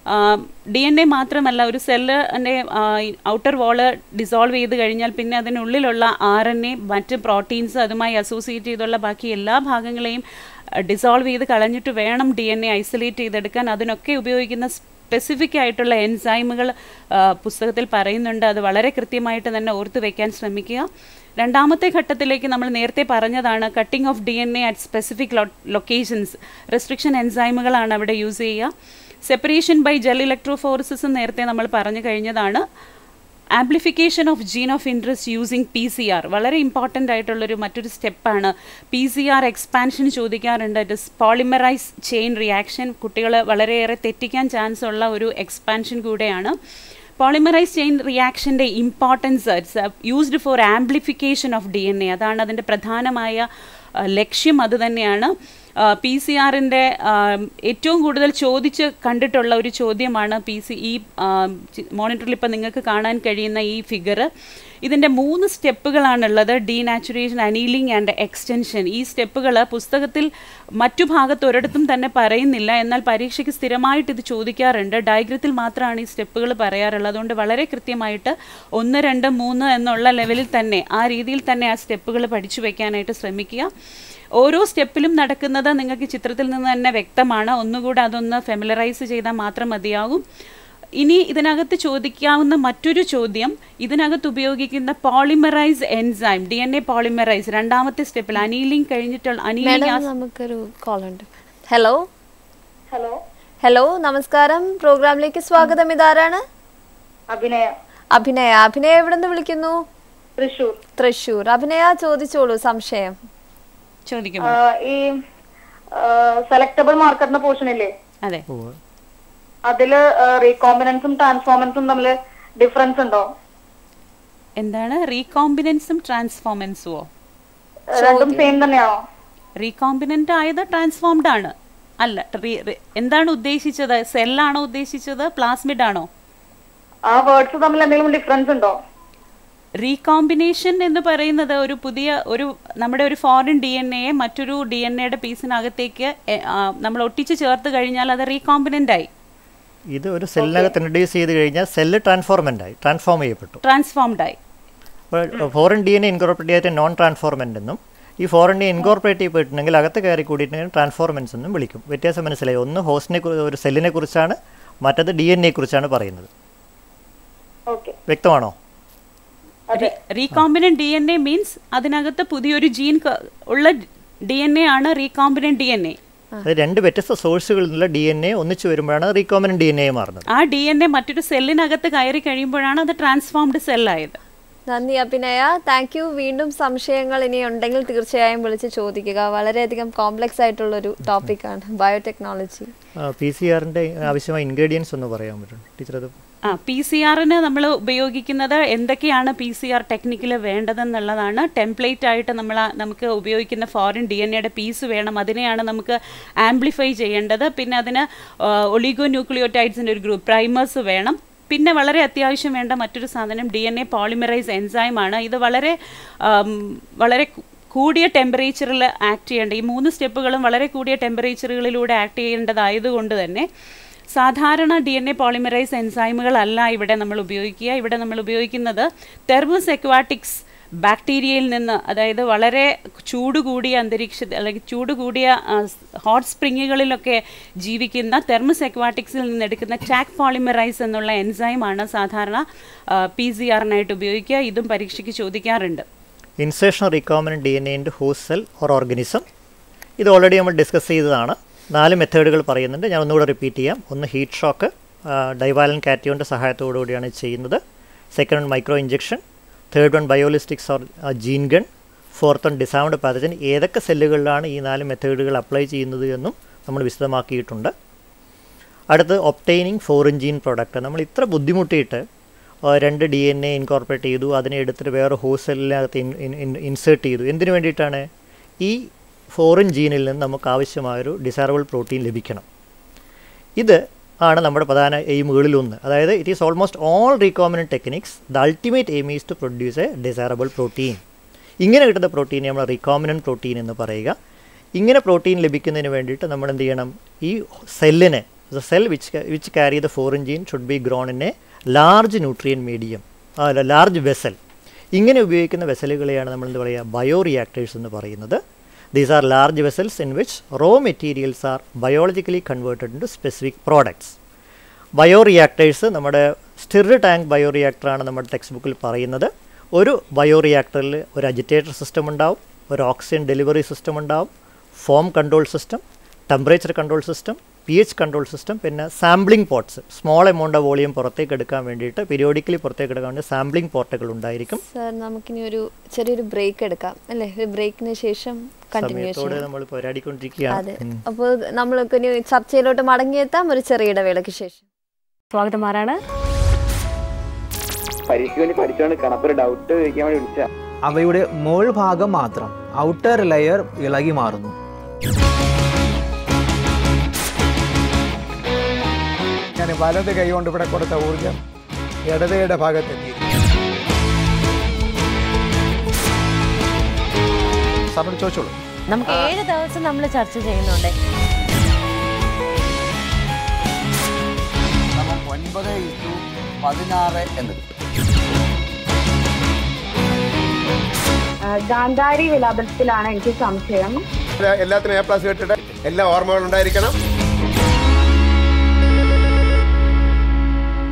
ഡി എൻ എ മാത്രമല്ല ഒരു സെല്ലിൻ്റെ ഔട്ടർ വാള് ഡിസോൾവ് ചെയ്ത് കഴിഞ്ഞാൽ പിന്നെ അതിനുള്ളിലുള്ള ആർ എൻ എ മറ്റ് പ്രോട്ടീൻസ് അതുമായി അസോസിയേറ്റ് ചെയ്തുള്ള ബാക്കി എല്ലാ ഭാഗങ്ങളെയും ഡിസോൾവ് ചെയ്ത് കളഞ്ഞിട്ട് വേണം ഡി എൻ എ ഐസൊലേറ്റ് ചെയ്തെടുക്കാൻ അതിനൊക്കെ ഉപയോഗിക്കുന്ന സ്പെസിഫിക് ആയിട്ടുള്ള എൻസൈമുകൾ പുസ്തകത്തിൽ പറയുന്നുണ്ട് അത് വളരെ കൃത്യമായിട്ട് തന്നെ ഓർത്ത് വെക്കാൻ ശ്രമിക്കുക രണ്ടാമത്തെ ഘട്ടത്തിലേക്ക് നമ്മൾ നേരത്തെ പറഞ്ഞതാണ് cutting of D N A at specific locations restriction എൻസൈമുകളാണ് അവിടെ യൂസ് ചെയ്യുക സെപ്പറേഷൻ ബൈ ജെൽ ഇലക്ട്രോഫോറസിസും നേരത്തെ നമ്മൾ പറഞ്ഞു കഴിഞ്ഞതാണ് amplification of gene of interest using P C R വളരെ ഇമ്പോർട്ടൻ്റ് ആയിട്ടുള്ളൊരു മറ്റൊരു സ്റ്റെപ്പാണ് പി സി ആർ എക്സ്പാൻഷൻ ചോദിക്കാറുണ്ട് it is polymerase chain reaction കുട്ടികൾ വളരെയേറെ തെറ്റിക്കാൻ ചാൻസ് ഉള്ള ഒരു എക്സ്പാൻഷൻ കൂടെയാണ് പോളിമറൈസ് ചെയിൻ റിയാക്ഷൻ്റെ importance it's used for amplification of D N A അതാണ് അതിൻ്റെ പ്രധാനമായ ആ, ലക്ഷ്യം അതുതന്നെയാണ് പി സി ആറിൻ്റെ ഏറ്റവും കൂടുതൽ ചോദിച്ച് കണ്ടിട്ടുള്ള ഒരു ചോദ്യമാണ് പി സി ഈ മോണിറ്ററിൽ ഇപ്പം നിങ്ങൾക്ക് കാണാൻ കഴിയുന്ന ഈ ഫിഗർ ഇതിൻ്റെ മൂന്ന് സ്റ്റെപ്പുകളാണുള്ളത് ഡീനാച്ചുറേഷൻ അനീലിംഗ് ആൻഡ് എക്സ്റ്റൻഷൻ ഈ സ്റ്റെപ്പുകൾ പുസ്തകത്തിൽ മറ്റു ഭാഗത്ത് ഒരിടത്തും തന്നെ പറയുന്നില്ല എന്നാൽ പരീക്ഷയ്ക്ക് സ്ഥിരമായിട്ട് ഇത് ചോദിക്കാറുണ്ട് ഡയഗ്രത്തിൽ മാത്രമാണ് ഈ സ്റ്റെപ്പുകൾ പറയാറുള്ളത് അതുകൊണ്ട് വളരെ കൃത്യമായിട്ട് ഒന്ന് രണ്ട് മൂന്ന് എന്നുള്ള ലെവലിൽ തന്നെ ആ രീതിയിൽ തന്നെ ആ സ്റ്റെപ്പുകൾ പഠിച്ചു വെക്കാനായിട്ട് ശ്രമിക്കുക ഓരോ സ്റ്റെപ്പിലും നടക്കുന്നത് നിങ്ങൾക്ക് ചിത്രത്തിൽ നിന്ന് തന്നെ വ്യക്തമാണ് ഒന്നുകൂടെ അതൊന്ന് ഫെമിലറൈസ് ചെയ്താൽ മാത്രം മതിയാകും ഇനി ഇതിനകത്ത് ചോദിക്കാവുന്ന മറ്റൊരു ചോദ്യം ഇതിനകത്ത് ഉപയോഗിക്കുന്ന polymerase enzyme D N A polymerase രണ്ടാമത്തെ സ്റ്റെപ്പിൽ അനീലിംഗ് കഴിഞ്ഞിട്ടുള്ള അനീലിംഗ് മാഡം നമുക്കൊരു കോൾ ഉണ്ട് ഹലോ ഹലോ ഹലോ നമസ്കാരം പ്രോഗ്രാമിലേക്ക് സ്വാഗതം ഇതാരാണ് അഭിനയ അഭിനയ അഭിനയ എവിടെ നിന്ന് വിളിക്കുന്നു തൃശൂർ തൃശൂർ അഭിനയ ചോദിച്ചോളൂ സംശയം ചോദിക്കും ആ, ഈ സെലക്ടബിൾ മാർക്കറിന്റെ പോർഷൻ ഇല്ലേ അതെ അതില് റീകോമ്പിനൻസും ട്രാൻസ്ഫോമൻസും തമ്മിൽ ഡിഫറൻസ് ഉണ്ടോ എന്താണ് റീകോമ്പിനൻസും ട്രാൻസ്ഫോമൻസുമോ രണ്ടും സെയിം തന്നെയാണോ റീകോമ്പിനന്റ് ആയത് ട്രാൻസ്ഫോംഡ് ആണ് അല്ല re- re- എന്താണ് ഉദ്ദേശിച്ചത് സെല്ലാണോ ഉദ്ദേശിച്ചത് പ്ലാസ്മിഡ് ആണോ ആ വേർഡ്സ് തമ്മിൽ എന്തെങ്കിലും ഡിഫറൻസ് ഉണ്ടോ റീകോമ്പിനേഷൻ എന്ന് പറയുന്നത് ഒരു പുതിയ ഒരു നമ്മുടെ ഒരു ഫോറിൻ ഡി എൻ എയെ മറ്റൊരു ഡി എൻ എയുടെ പീസിനകത്തേക്ക് എ- ആ, നമ്മൾ ഒട്ടിച്ച് ചേർത്ത് കഴിഞ്ഞാൽ അത് റീകോമ്പിനന്റ് ആയി ഇത് ഒരു സെല്ലിനകത്ത് ഇൻട്രൊഡ്യൂസ് ചെയ്ത് കഴിഞ്ഞാൽ സെല്ല് ട്രാൻസ്ഫോർമെൻ്റ് ആയി ട്രാൻസ്ഫോം ചെയ്യപ്പെട്ടു ട്രാൻസ്ഫോംഡ് ആയി അപ്പോൾ foreign D N A incorporate ചെയ്തിട്ട് നോൺ ട്രാൻസ്ഫോർമെൻ്റ് എന്നും ഈ ഫോറിൻ ഡി ഇൻകോർപ്പറേറ്റ് ചെയ്തിട്ടുണ്ടെങ്കിൽ അകത്ത് കയറി കൂടിയിട്ടുണ്ടെങ്കിൽ ട്രാൻസ്ഫോർമെൻസ് എന്നും വിളിക്കും വ്യത്യാസം മനസ്സിലായി ഒന്ന് ഹോസ്റ്റിനെ ഒരു സെല്ലിനെ കുറിച്ചാണ് മറ്റത് ഡി എൻ എ കുറിച്ചാണ് പറയുന്നത് ഓക്കെ വ്യക്തമാണോ recombinant D N A means അതിനകത്ത് പുതിയൊരു ജീൻ ഉള്ള ഡി എൻ എ ആണ് റീകോമ്പിനന്റ് ഡി എൻ എ അത് രണ്ട് വ്യത്യസ്ത സോഴ്സുകളിൽ നിന്നുള്ള ഡി എൻ എ ഒന്നിച്ചു വരുമ്പോഴാണ് റീകോമിനൻ്റ് ഡി എൻ എ മാറുന്നത് ആ ഡി എൻ എ മറ്റൊരു സെല്ലിനകത്ത് കയറി കഴിയുമ്പോഴാണ് അത് ട്രാൻസ്ഫോംഡ് സെല്ലായത് നന്ദി അഭിനയ താങ്ക് യു വീണ്ടും സംശയങ്ങൾ ഇനി ഉണ്ടെങ്കിൽ തീർച്ചയായും വിളിച്ച് ചോദിക്കുക വളരെയധികം കോംപ്ലക്സ് ആയിട്ടുള്ളൊരു ടോപ്പിക്കാണ് ബയോടെക്നോളജി പി സി ആറിൻ്റെ ആവശ്യമായ ഇൻഗ്രീഡിയൻസ് ഒന്ന് പറയാൻ പറ്റും ടീച്ചർ അത് ആ പി സി ആറിന് നമ്മൾ ഉപയോഗിക്കുന്നത് എന്തൊക്കെയാണ് പി സി ആർ ടെക്നിക്കിൽ വേണ്ടതെന്നുള്ളതാണ് ടെംപ്ലേറ്റ് ആയിട്ട് നമ്മൾ ആ- നമുക്ക് ഉപയോഗിക്കുന്ന ഫോറിൻ ഡി എൻ എയുടെ പീസ് വേണം അതിനെയാണ് നമുക്ക് ആംപ്ലിഫൈ ചെയ്യേണ്ടത് പിന്നെ അതിന് ഒളിഗോ ന്യൂക്ലിയോടൈഡ്സിൻ്റെ ഒരു ഗ്രൂപ്പ് പ്രൈമേഴ്സ് വേണം പിന്നെ വളരെ അത്യാവശ്യം വേണ്ട മറ്റൊരു സാധനം ഡി എൻ എ പോളിമറൈസ് എൻസൈമാണ് ഇത് വളരെ ആം, വളരെ കു- കൂടിയ ടെമ്പറേച്ചറിൽ ആക്ട് ചെയ്യേണ്ട ഈ മൂന്ന് സ്റ്റെപ്പുകളും വളരെ കൂടിയ ടെമ്പറേച്ചറുകളിലൂടെ ആക്ട് ചെയ്യേണ്ടതായതുകൊണ്ട് തന്നെ സാധാരണ ഡി എൻ എ പോളിമറൈസ് എൻസൈമുകളല്ല ഇവിടെ നമ്മൾ ഉപയോഗിക്കുക ഇവിടെ നമ്മൾ ഉപയോഗിക്കുന്നത് തെർമോസ് എക്വാട്ടിക്സ് ബാക്ടീരിയയിൽ നിന്ന് അതായത് വളരെ ചൂട് കൂടിയ അന്തരീക്ഷ അല്ലെങ്കിൽ ചൂട് കൂടിയ ഹോട്ട് സ്പ്രിങ്ങുകളിലൊക്കെ ജീവിക്കുന്ന തെർമസ് എക്വാട്ടിക്സിൽ നിന്ന് എടുക്കുന്ന ടാക് പോളിമറൈസ് എന്നുള്ള എൻസൈമാണ് സാധാരണ പി സി ആറിനായിട്ട് ഉപയോഗിക്കുക ഇതും പരീക്ഷയ്ക്ക് ചോദിക്കാറുണ്ട് ഇൻസേഷൻ റീകോമിനൻ്റ് ഡി എൻ എൻ്റെ ഹോസ്റ്റ് സെൽ ഓർ ഓർഗനിസം ഇത് ഓൾറെഡി നമ്മൾ ഡിസ്കസ് ചെയ്തതാണ് നാല് മെത്തേഡുകൾ പറയുന്നുണ്ട് ഞാൻ ഒന്നുകൂടെ റിപ്പീറ്റ് ചെയ്യാം ഒന്ന് ഹീറ്റ് ഷോക്ക് ഡൈവാലൻ കാറ്റിയോൻ്റെ സഹായത്തോടു കൂടിയാണ് ഇത് ചെയ്യുന്നത് second one microinjection third one biolistics or gene gun fourth one disarmed pathogen ഏതൊക്കെ സെല്ലുകളിലാണ് ഈ നാല് മെത്തേഡുകൾ അപ്ലൈ ചെയ്യുന്നത് എന്നും നമ്മൾ വിശദമാക്കിയിട്ടുണ്ട് അടുത്ത് ഒപ്റ്റൈനിങ് ഫോറിൻ ജീൻ പ്രോഡക്റ്റ് നമ്മൾ ഇത്ര ബുദ്ധിമുട്ടിയിട്ട് ആ, രണ്ട് ഡി എൻ എ ഇൻകോർപ്പറേറ്റ് ചെയ്തു അതിനെ എടുത്തിട്ട് വേറെ ഹോസ്റ്റലിനകത്ത് ഇൻസേർട്ട് ചെയ്തു എന്തിനു വേണ്ടിയിട്ടാണ് ഈ ഫോറിൻ ജീനിൽ നിന്ന് നമുക്ക് ആവശ്യമായൊരു ഡിസൈറബിൾ പ്രോട്ടീൻ ലഭിക്കണം ഇത് ആണ് നമ്മുടെ പ്രധാന എയിമുകളിലൊന്ന് അതായത് it is almost all recombinant techniques the ultimate aim is to produce a desirable protein ഇങ്ങനെ കിട്ടുന്ന പ്രോട്ടീനെ നമ്മൾ റീകോമിനൻറ്റ് പ്രോട്ടീൻ എന്ന് പറയുക ഇങ്ങനെ പ്രോട്ടീൻ ലഭിക്കുന്നതിന് വേണ്ടിയിട്ട് നമ്മൾ എന്ത് ചെയ്യണം ഈ സെല്ലിനെ the cell which which carry the foreign gene should be grown in a large nutrient medium അല്ല ലാർജ് വെസൽ ഇങ്ങനെ ഉപയോഗിക്കുന്ന വെസലുകളെയാണ് നമ്മൾ എന്താ പറയുക ബയോ റിയാക്ടേഴ്സ് എന്ന് പറയുന്നത് these are large vessels in which raw materials are biologically converted into specific products bioreactors നമ്മുടെ stirred tank bio റിയാക്ടറാണ് നമ്മുടെ ടെക്സ്റ്റ് ബുക്കിൽ പറയുന്നത് ഒരു ബയോ റിയാക്ടറിൽ ഒരു അജിറ്റേറ്റർ സിസ്റ്റം ഉണ്ടാവും ഒരു ഓക്സിജൻ ഡെലിവറി സിസ്റ്റം ഉണ്ടാവും foam control system temperature control system P H control system പിന്നെ sampling ports small amount of volume പുറത്തേക്ക് എടുക്കാൻ വേണ്ടിയിട്ട് പീരിയോഡിക്കലി പുറത്തേക്ക് എടുക്കാൻ വേണ്ടി സാമ്പിളിംഗ് പോർട്ടുകൾ ഉണ്ടായിരിക്കും സർ നമുക്കിനി ഒരു ചെറിയൊരു ബ്രേക്ക് എടുക്കാം അല്ലേ ഒരു ബ്രേക്കിന് ശേഷം കണ്ടിന്യൂ സമയത്തോടെ ചെയ്യാം നമ്മൾ പോരാടിക്കൊണ്ടിരിക്കുകയാണ് അതെ അപ്പോൾ നമ്മൾക്ക് ഇനി ചർച്ചയിലോട്ട് മടങ്ങിയെത്താം ഒരു ചെറിയ ഇടവേളയ്ക്ക് ശേഷം സ്വാഗതം ആരാണ് പരീക്ഷയ്ക്ക് വേണ്ടി പഠിച്ചോണ്ട് കണപ്പൊരു ഡൗട്ട് ചോദിക്കാൻ വേണ്ടി വിളിച്ച അവയുടെ മോൾ ഭാഗം മാത്രം ഔട്ടർ ലെയർ ഇളകി മാറുന്നു ഞാൻ വലത് കൈ കൊണ്ട് ഇവിടെ കൊടുത്ത ഊർജം ഇടതയുടെ ഭാഗത്തെത്തി സാറിനോട് ചോദിച്ചോളൂ നമുക്ക് ഏഴ് ദിവസം നമ്മൾ ചർച്ച ചെയ്യുന്നുണ്ട് ഒൻപത് ഇഷ്ടു പതിനാറ് എന്ന് കിട്ടും ഗാന്ധാരി വിലാപത്തിലാണ് എനിക്ക് സംശയം എല്ലാത്തിനും എ പ്ലസ് കിട്ടിട്ട് എല്ലാ ഓർമ്മകളും ഉണ്ടായിരിക്കണം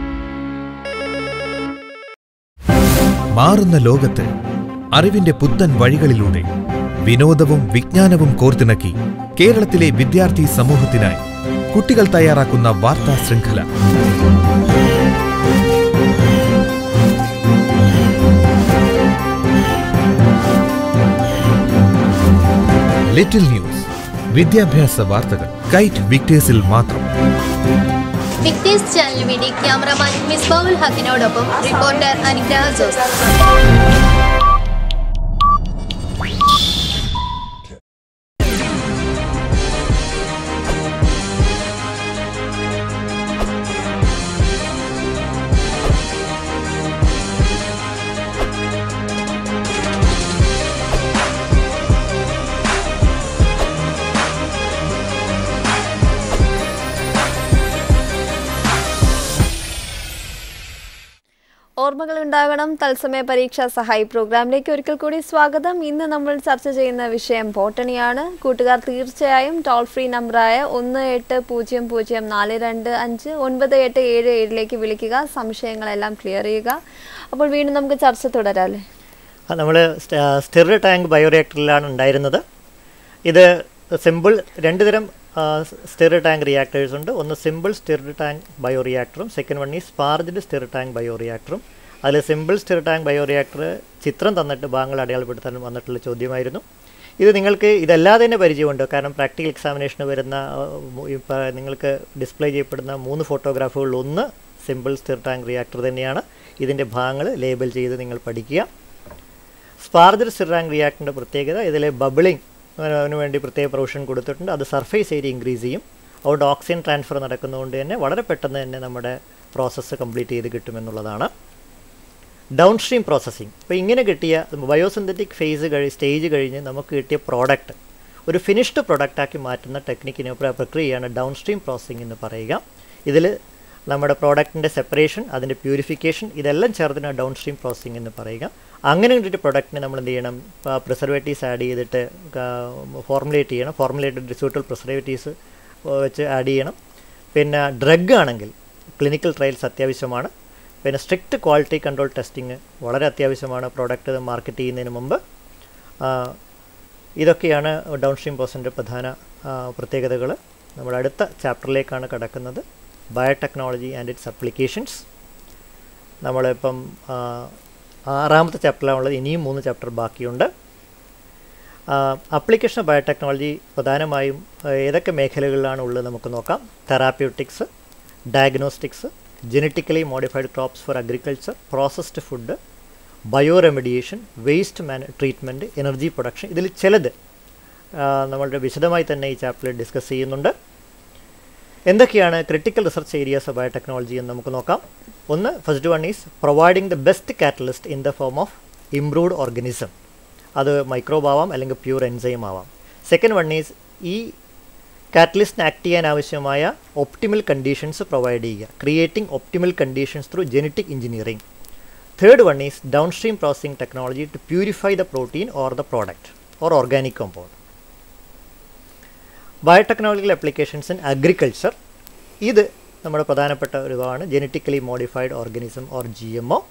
മാറുന്ന ലോകത്ത് അറിവിന്റെ പുത്തൻ വഴികളിലൂടെ വിനോദവും വിജ്ഞാനവും കോർത്തിണക്കി കേരളത്തിലെ വിദ്യാർത്ഥി സമൂഹത്തിനായി കുട്ടികൾ തയ്യാറാക്കുന്ന വാർത്താ ശൃംഖല ലിറ്റിൽ ന്യൂസ് വിദ്യാഭ്യാസ വാർത്തകൾ കൈറ്റ് വിക്ടേഴ്സിൽ മാത്രം വിക്ടേഴ്സ് ചാനലിന് വേണ്ടി ക്യാമറമാൻ മിസ് ബൗൽ ഹക്കിനോടൊപ്പം റിപ്പോർട്ടർ അനുഗ്രഹ ജോസ് ഓർമ്മകൾ ഉണ്ടാകണം തത്സമയ പരീക്ഷാ സഹായി പ്രോഗ്രാമിലേക്ക് ഒരിക്കൽ കൂടി സ്വാഗതം ഇന്ന് നമ്മൾ ചർച്ച ചെയ്യുന്ന വിഷയം ബോട്ടണിയാണ് കൂട്ടുകാർ തീർച്ചയായും ടോൾ ഫ്രീ നമ്പറായ ഒന്ന് എട്ട് പൂജ്യം പൂജ്യം നാല് രണ്ട് അഞ്ച് ഒൻപത് എട്ട് ഏഴ് ഏഴിലേക്ക് വിളിക്കുക സംശയങ്ങളെല്ലാം ക്ലിയർ ചെയ്യുക അപ്പോൾ വീണ്ടും നമുക്ക് ചർച്ച തുടരാല്ലേ നമ്മൾ സ്റ്റിർ ടാങ്ക് ബയോറിയാക്ടറിലാണ് ഉണ്ടായിരുന്നത് ഇത് സിമ്പിൾ രണ്ട് തരം സ്റ്റിർ ടാങ്ക് റിയാക്ടേഴ്സ് ഉണ്ട് ഒന്ന് സിമ്പിൾ സ്റ്റിർ ടാങ്ക് ബയോറിയാക്ടറും സെക്കൻഡ് വൺ ഈ സ്പാർജ്ഡ് സ്റ്റിർ ടാങ്ക് ബയോറിയാക്ടറും അതിൽ സിമ്പിൾ സ്റ്റിർ ടാങ്ക് ബയോറിയാക്ടർ ചിത്രം തന്നിട്ട് ഭാഗങ്ങൾ അടയാളപ്പെടുത്താൻ വന്നിട്ടുള്ള ചോദ്യമായിരുന്നു ഇത് നിങ്ങൾക്ക് ഇതല്ലാതെ തന്നെ പരിചയമുണ്ട് കാരണം പ്രാക്ടിക്കൽ എക്സാമിനേഷന് വരുന്ന ഇപ്പോൾ നിങ്ങൾക്ക് ഡിസ്പ്ലേ ചെയ്യപ്പെടുന്ന മൂന്ന് ഫോട്ടോഗ്രാഫുകളിൽ ഒന്ന് സിമ്പിൾ സ്റ്റിർ ടാങ്ക് റിയാക്ടർ തന്നെയാണ് ഇതിൻ്റെ ഭാഗങ്ങൾ ലേബൽ ചെയ്ത് നിങ്ങൾ പഠിക്കുക സ്പാർജർ സ്റ്റിർ ടാങ്ക് റിയാക്ടറിൻ്റെ പ്രത്യേകത ഇതിലെ ബബിളിംഗ് അതിന് വേണ്ടി പ്രത്യേക പ്രൊവിഷൻ കൊടുത്തിട്ടുണ്ട് അത് സർഫേസ് ഏരിയ ഇൻക്രീസ് ചെയ്യും അതുകൊണ്ട് ഓക്സിജൻ ട്രാൻസ്ഫർ നടക്കുന്നതുകൊണ്ട് തന്നെ വളരെ പെട്ടെന്ന് തന്നെ നമ്മുടെ പ്രോസസ്സ് കംപ്ലീറ്റ് ചെയ്ത് കിട്ടുമെന്നുള്ളതാണ് ഡൗൺ സ്ട്രീം പ്രോസസ്സിങ് ഇപ്പോൾ ഇങ്ങനെ കിട്ടിയ ബയോസിന്തറ്റിക് ഫേസ് കഴി സ്റ്റേജ് കഴിഞ്ഞ് നമുക്ക് കിട്ടിയ പ്രോഡക്റ്റ് ഒരു ഫിനിഷ്ഡ് പ്രൊഡക്റ്റാക്കി മാറ്റുന്ന ടെക്നിക്കിനെ പ്രക്രിയയാണ് ഡൗൺ സ്ട്രീം പ്രോസസ്സിംഗ് എന്ന് പറയുക ഇതിൽ നമ്മുടെ പ്രോഡക്റ്റിൻ്റെ സെപ്പറേഷൻ അതിൻ്റെ പ്യൂരിഫിക്കേഷൻ ഇതെല്ലാം ചേർത്തിന് ഡൗൺ സ്ട്രീം പ്രോസസ്സിംഗ് എന്ന് പറയുക അങ്ങനെ ഒരു പ്രൊഡക്റ്റിന് നമ്മൾ എന്ത് ചെയ്യണം പ്രിസർവേറ്റീവ്സ് ആഡ് ചെയ്തിട്ട് ഫോർമുലേറ്റ് ചെയ്യണം ഫോർമുലേറ്റഡ് സൂട്ടബിൾ പ്രിസർവേറ്റീവ്സ് വെച്ച് ആഡ് ചെയ്യണം പിന്നെ ഡ്രഗ് ആണെങ്കിൽ ക്ലിനിക്കൽ ട്രയൽസ് അത്യാവശ്യമാണ് പിന്നെ സ്ട്രിക്റ്റ് ക്വാളിറ്റി കൺട്രോൾ ടെസ്റ്റിംഗ് വളരെ അത്യാവശ്യമാണ് പ്രോഡക്റ്റ് മാർക്കറ്റ് ചെയ്യുന്നതിന് മുമ്പ് ഇതൊക്കെയാണ് ഡൗൺ സ്ട്രീം പ്രോസസിൻ്റെ പ്രധാന പ്രത്യേകതകൾ നമ്മൾ അടുത്ത ചാപ്റ്ററിലേക്കാണ് കടക്കുന്നത് ബയോടെക്നോളജി ആൻഡ് ഇറ്റ്സ് അപ്ലിക്കേഷൻസ് നമ്മളിപ്പം ആറാമത്തെ ചാപ്റ്ററിലാണുള്ളത് ഇനിയും മൂന്ന് ചാപ്റ്റർ ബാക്കിയുണ്ട് അപ്ലിക്കേഷൻ ഓഫ് ബയോടെക്നോളജി പ്രധാനമായും ഏതൊക്കെ മേഖലകളിലാണ് ഉള്ളത് നമുക്ക് നോക്കാം therapeutics diagnostics genetically modified crops for agriculture processed food bioremediation waste മാന ട്രീറ്റ്മെൻറ്റ് എനർജി പ്രൊഡക്ഷൻ ഇതിൽ ചിലത് നമ്മളുടെ വിശദമായി തന്നെ ഈ ചാപ്റ്ററിൽ ഡിസ്കസ് ചെയ്യുന്നുണ്ട് എന്തൊക്കെയാണ് critical research areas of biotechnology എന്ന് നമുക്ക് നോക്കാം ഒന്ന് first one is providing the best catalyst in the form of improved organism അത് മൈക്രോബ് ആവാം അല്ലെങ്കിൽ പ്യൂർ എൻസൈം ആവാം സെക്കൻഡ് വൺ ഈസ് ഈ കാറ്റലിസ്റ്റിന് ആക്ട് ചെയ്യാൻ ആവശ്യമായ ഒപ്റ്റിമൽ കണ്ടീഷൻസ് പ്രൊവൈഡ് ചെയ്യുക creating optimal conditions through genetic engineering third one is downstream processing technology to purify the protein or the product or organic compound biotechnological applications in agriculture ഇത് നമ്മുടെ പ്രധാനപ്പെട്ട ഒരു ഇതാണ് genetically modified organism or G M O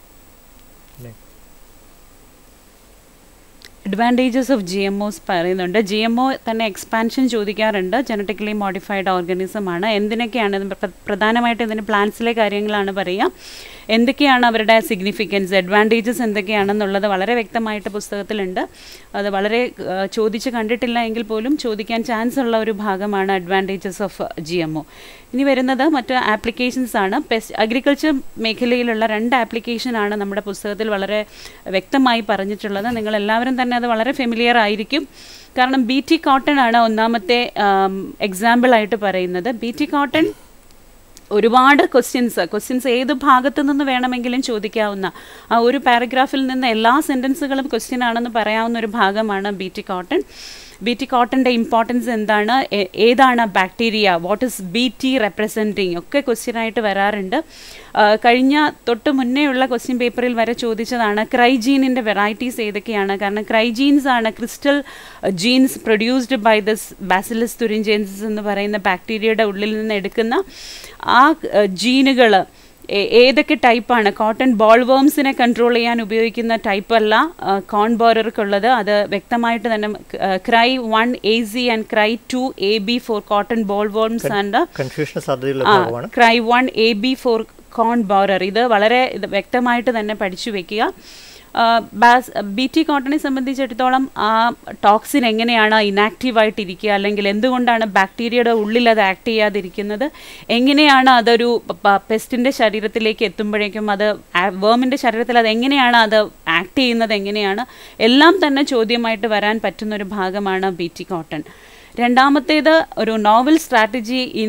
advantages of G M Os പറയുന്നുണ്ട് G M O തന്നെ expansion ചോദിക്കാറുണ്ട് genetically modified organism ആണ് എന്തിനൊക്കെയാണ് പ്രധാനമായിട്ട് ഇതിന് പ്ലാന്റ്സിലെ കാര്യങ്ങളാണ് പറയുക എന്തൊക്കെയാണ് അവരുടെ സിഗ്നിഫിക്കൻസ് അഡ്വാൻറ്റേജസ് എന്തൊക്കെയാണെന്നുള്ളത് വളരെ വ്യക്തമായിട്ട് പുസ്തകത്തിലുണ്ട് അത് വളരെ ചോദിച്ച് കണ്ടിട്ടില്ല എങ്കിൽ പോലും ചോദിക്കാൻ ചാൻസ് ഉള്ള ഒരു ഭാഗമാണ് advantages of G M O ഇനി വരുന്നത് മറ്റ് ആപ്ലിക്കേഷൻസ് ആണ് പെസ്റ്റ് അഗ്രികൾച്ചർ മേഖലയിലുള്ള രണ്ട് ആപ്ലിക്കേഷനാണ് നമ്മുടെ പുസ്തകത്തിൽ വളരെ വ്യക്തമായി പറഞ്ഞിട്ടുള്ളത് നിങ്ങൾ എല്ലാവരും തന്നെ അത് വളരെ ഫെമിലിയർ ആയിരിക്കും കാരണം ബി ടി കോട്ടൺ ആണ് ഒന്നാമത്തെ എക്സാമ്പിൾ ആയിട്ട് പറയുന്നത് ബി ടി കോട്ടൺ ഒരുപാട് ക്വസ്റ്റ്യൻസ് ക്വസ്റ്റ്യൻസ് ഏത് ഭാഗത്തു നിന്ന് വേണമെങ്കിലും ചോദിക്കാവുന്ന ആ ഒരു പാരഗ്രാഫിൽ നിന്ന് എല്ലാ സെൻറ്റൻസുകളും ക്വസ്റ്റ്യൻ ആണെന്ന് പറയാവുന്ന ഒരു ഭാഗമാണ് B T cotton B T കോട്ടൻ്റെ ഇമ്പോർട്ടൻസ് എന്താണ് ഏതാണ് bacteria what is B T representing ഒക്കെ ക്വസ്റ്റ്യൻ ആയിട്ട് വരാറുണ്ട് കഴിഞ്ഞ തൊട്ട് മുന്നേ ഉള്ള ക്വസ്റ്റ്യൻ പേപ്പറിൽ വരെ ചോദിച്ചതാണ് ക്രൈജീനിൻ്റെ വെറൈറ്റീസ് ഏതൊക്കെയാണ് കാരണം ക്രൈജീൻസ് ആണ് crystal genes produced by this bacillus thuringiensis എന്ന് പറയുന്ന ബാക്ടീരിയയുടെ ഉള്ളിൽ നിന്ന് എടുക്കുന്ന ആ ജീനുകൾ ഏ- ഏതൊക്കെ ടൈപ്പാണ് കോട്ടൺ ബോൾ വേംസിനെ കൺട്രോൾ ചെയ്യാൻ ഉപയോഗിക്കുന്ന ടൈപ്പ് അല്ല കോൺ ബോറർക്കുള്ളത് അത് വ്യക്തമായിട്ട് തന്നെ cry one A C and cry two A B for cotton bollworms and കൺഫ്യൂഷന് സാധ്യതയുള്ള ആ ഭാഗമാണ് cry one A B for corn borer ഇത് വളരെ ഇത് വ്യക്തമായിട്ട് തന്നെ പഠിച്ചു വെക്കുക ബി ടി കോട്ടനെ സംബന്ധിച്ചിടത്തോളം ആ ടോക്സിൻ എങ്ങനെയാണ് ഇനാക്റ്റീവ് ആയിട്ടിരിക്കുക അല്ലെങ്കിൽ എന്തുകൊണ്ടാണ് ബാക്ടീരിയയുടെ ഉള്ളിൽ അത് ആക്ട് ചെയ്യാതിരിക്കുന്നത് എങ്ങനെയാണ് അതൊരു പെസ്റ്റിൻ്റെ ശരീരത്തിലേക്ക് എത്തുമ്പോഴേക്കും അത് വേമിൻ്റെ ശരീരത്തിൽ അത് എങ്ങനെയാണ് അത് ആക്ട് ചെയ്യുന്നത് എങ്ങനെയാണ് എല്ലാം തന്നെ ചോദ്യമായിട്ട് വരാൻ പറ്റുന്ന ഒരു ഭാഗമാണ് ബി ടി കോട്ടൺ രണ്ടാമത്തേത് ഒരു novel strategy in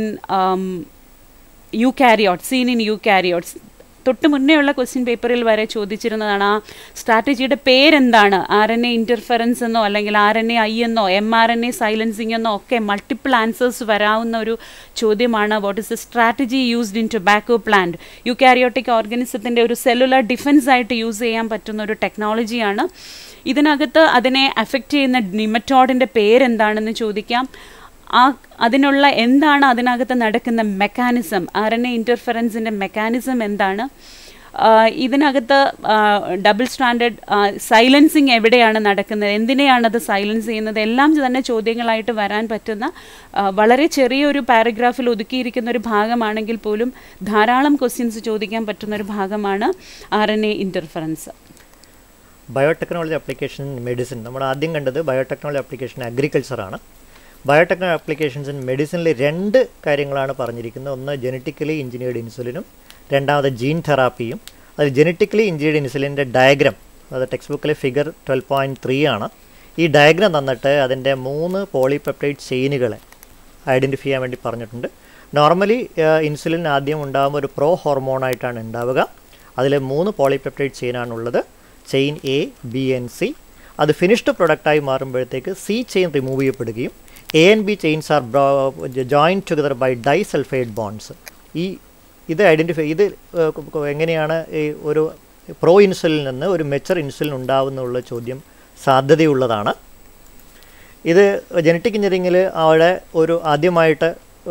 eukaryotes seen in eukaryotes തൊട്ട് മുന്നേയുള്ള ക്വസ്റ്റ്യൻ പേപ്പറിൽ വരെ ചോദിച്ചിരുന്നതാണ് ആ സ്ട്രാറ്റജിയുടെ പേരെന്താണ് ആർ എൻ എ ഇൻ്റർഫറൻസ് എന്നോ അല്ലെങ്കിൽ ആർ എൻ എ ഐ എന്നോ M R N A silencing എന്നോ ഒക്കെ മൾട്ടിപ്പിൾ ആൻസേഴ്സ് വരാവുന്ന ഒരു ചോദ്യമാണ് what is the strategy used in tobacco plant eukaryotic ഓർഗനിസത്തിൻ്റെ ഒരു സെല്ലുലർ ഡിഫൻസ് ആയിട്ട് യൂസ് ചെയ്യാൻ പറ്റുന്ന ഒരു ടെക്നോളജിയാണ് ഇതിനകത്ത് അതിനെ അഫക്റ്റ് ചെയ്യുന്ന നിമറ്റോഡിൻ്റെ പേരെന്താണെന്ന് ചോദിക്കാം ആ അതിനുള്ള എന്താണ് അതിനകത്ത് നടക്കുന്ന മെക്കാനിസം ആർ എൻ എ ഇൻ്റർഫറൻസിൻ്റെ മെക്കാനിസം എന്താണ് ആ, ഇതിനകത്ത് ഡബിൾ സ്റ്റാൻഡേർഡ് സൈലൻസിങ് എവിടെയാണ് നടക്കുന്നത് എന്തിനെയാണ് അത് സൈലൻസ് ചെയ്യുന്നത് എല്ലാം തന്നെ ചോദ്യങ്ങളായിട്ട് വരാൻ പറ്റുന്ന ആ, വളരെ ചെറിയൊരു പാരഗ്രാഫിൽ ഒതുക്കിയിരിക്കുന്ന ഒരു ഭാഗമാണെങ്കിൽ പോലും ധാരാളം ക്വസ്റ്റ്യൻസ് ചോദിക്കാൻ പറ്റുന്ന ഒരു ഭാഗമാണ് R N A interference biotechnology application medicine നമ്മൾ ആദ്യം കണ്ടത് ബയോടെക്നോളജി ആപ്ലിക്കേഷൻ അഗ്രികൾച്ചറാണ് ബയോടെക്നോളജി ആപ്ലിക്കേഷൻസ് ഇൻ മെഡിസിനിൽ രണ്ട് കാര്യങ്ങളാണ് പറഞ്ഞിരിക്കുന്നത് ഒന്ന് ജനറ്റിക്കലി എഞ്ചിനീയർഡ് ഇൻസുലിനും രണ്ടാമത് ജീൻ തെറാപ്പിയും അത് ജനറ്റിക്കലി എഞ്ചിനീയർഡ് ഇൻസുലിൻ്റെ ഡയഗ്രാം അത് ടെക്സ്റ്റ് ബുക്കിലെ ഫിഗർ ട്വൽവ് പോയിൻറ്റ് ത്രീ ആണ് ഈ ഡയഗ്രാം തന്നിട്ട് അതിൻ്റെ മൂന്ന് പോളിപെപ്റ്റൈഡ് ചെയിനുകളെ ഐഡൻറ്റിഫൈ ചെയ്യാൻ വേണ്ടി പറഞ്ഞിട്ടുണ്ട് നോർമലി ഇൻസുലിൻ ആദ്യം ഉണ്ടാകുമ്പോൾ ഒരു പ്രോ ഹോർമോണായിട്ടാണ് ഉണ്ടാവുക അതിൽ മൂന്ന് പോളിപെപ്റ്റൈഡ് ചെയിനാണുള്ളത് chain A B and C അത് ഫിനിഷ്ഡ് പ്രൊഡക്റ്റായി മാറുമ്പോഴത്തേക്ക് സി ചെയിൻ റിമൂവ് ചെയ്യപ്പെടുകയും A and B chains are join together by disulphide bonds ഈ ഇത് ഐഡൻറ്റിഫൈ ഇത് ഏഹ്, കു- കു- എങ്ങനെയാണ് ഈ ഒരു പ്രോ ഇൻസുലിൽ നിന്ന് ഒരു മെച്ചർ ഇൻസുലിൻ ഉണ്ടാവുന്നുള്ള ചോദ്യം സാധ്യതയുള്ളതാണ് ഇത് ജനറ്റിക് എഞ്ചിനീയറിങ്ങിൽ അവിടെ ഒരു ആദ്യമായിട്ട്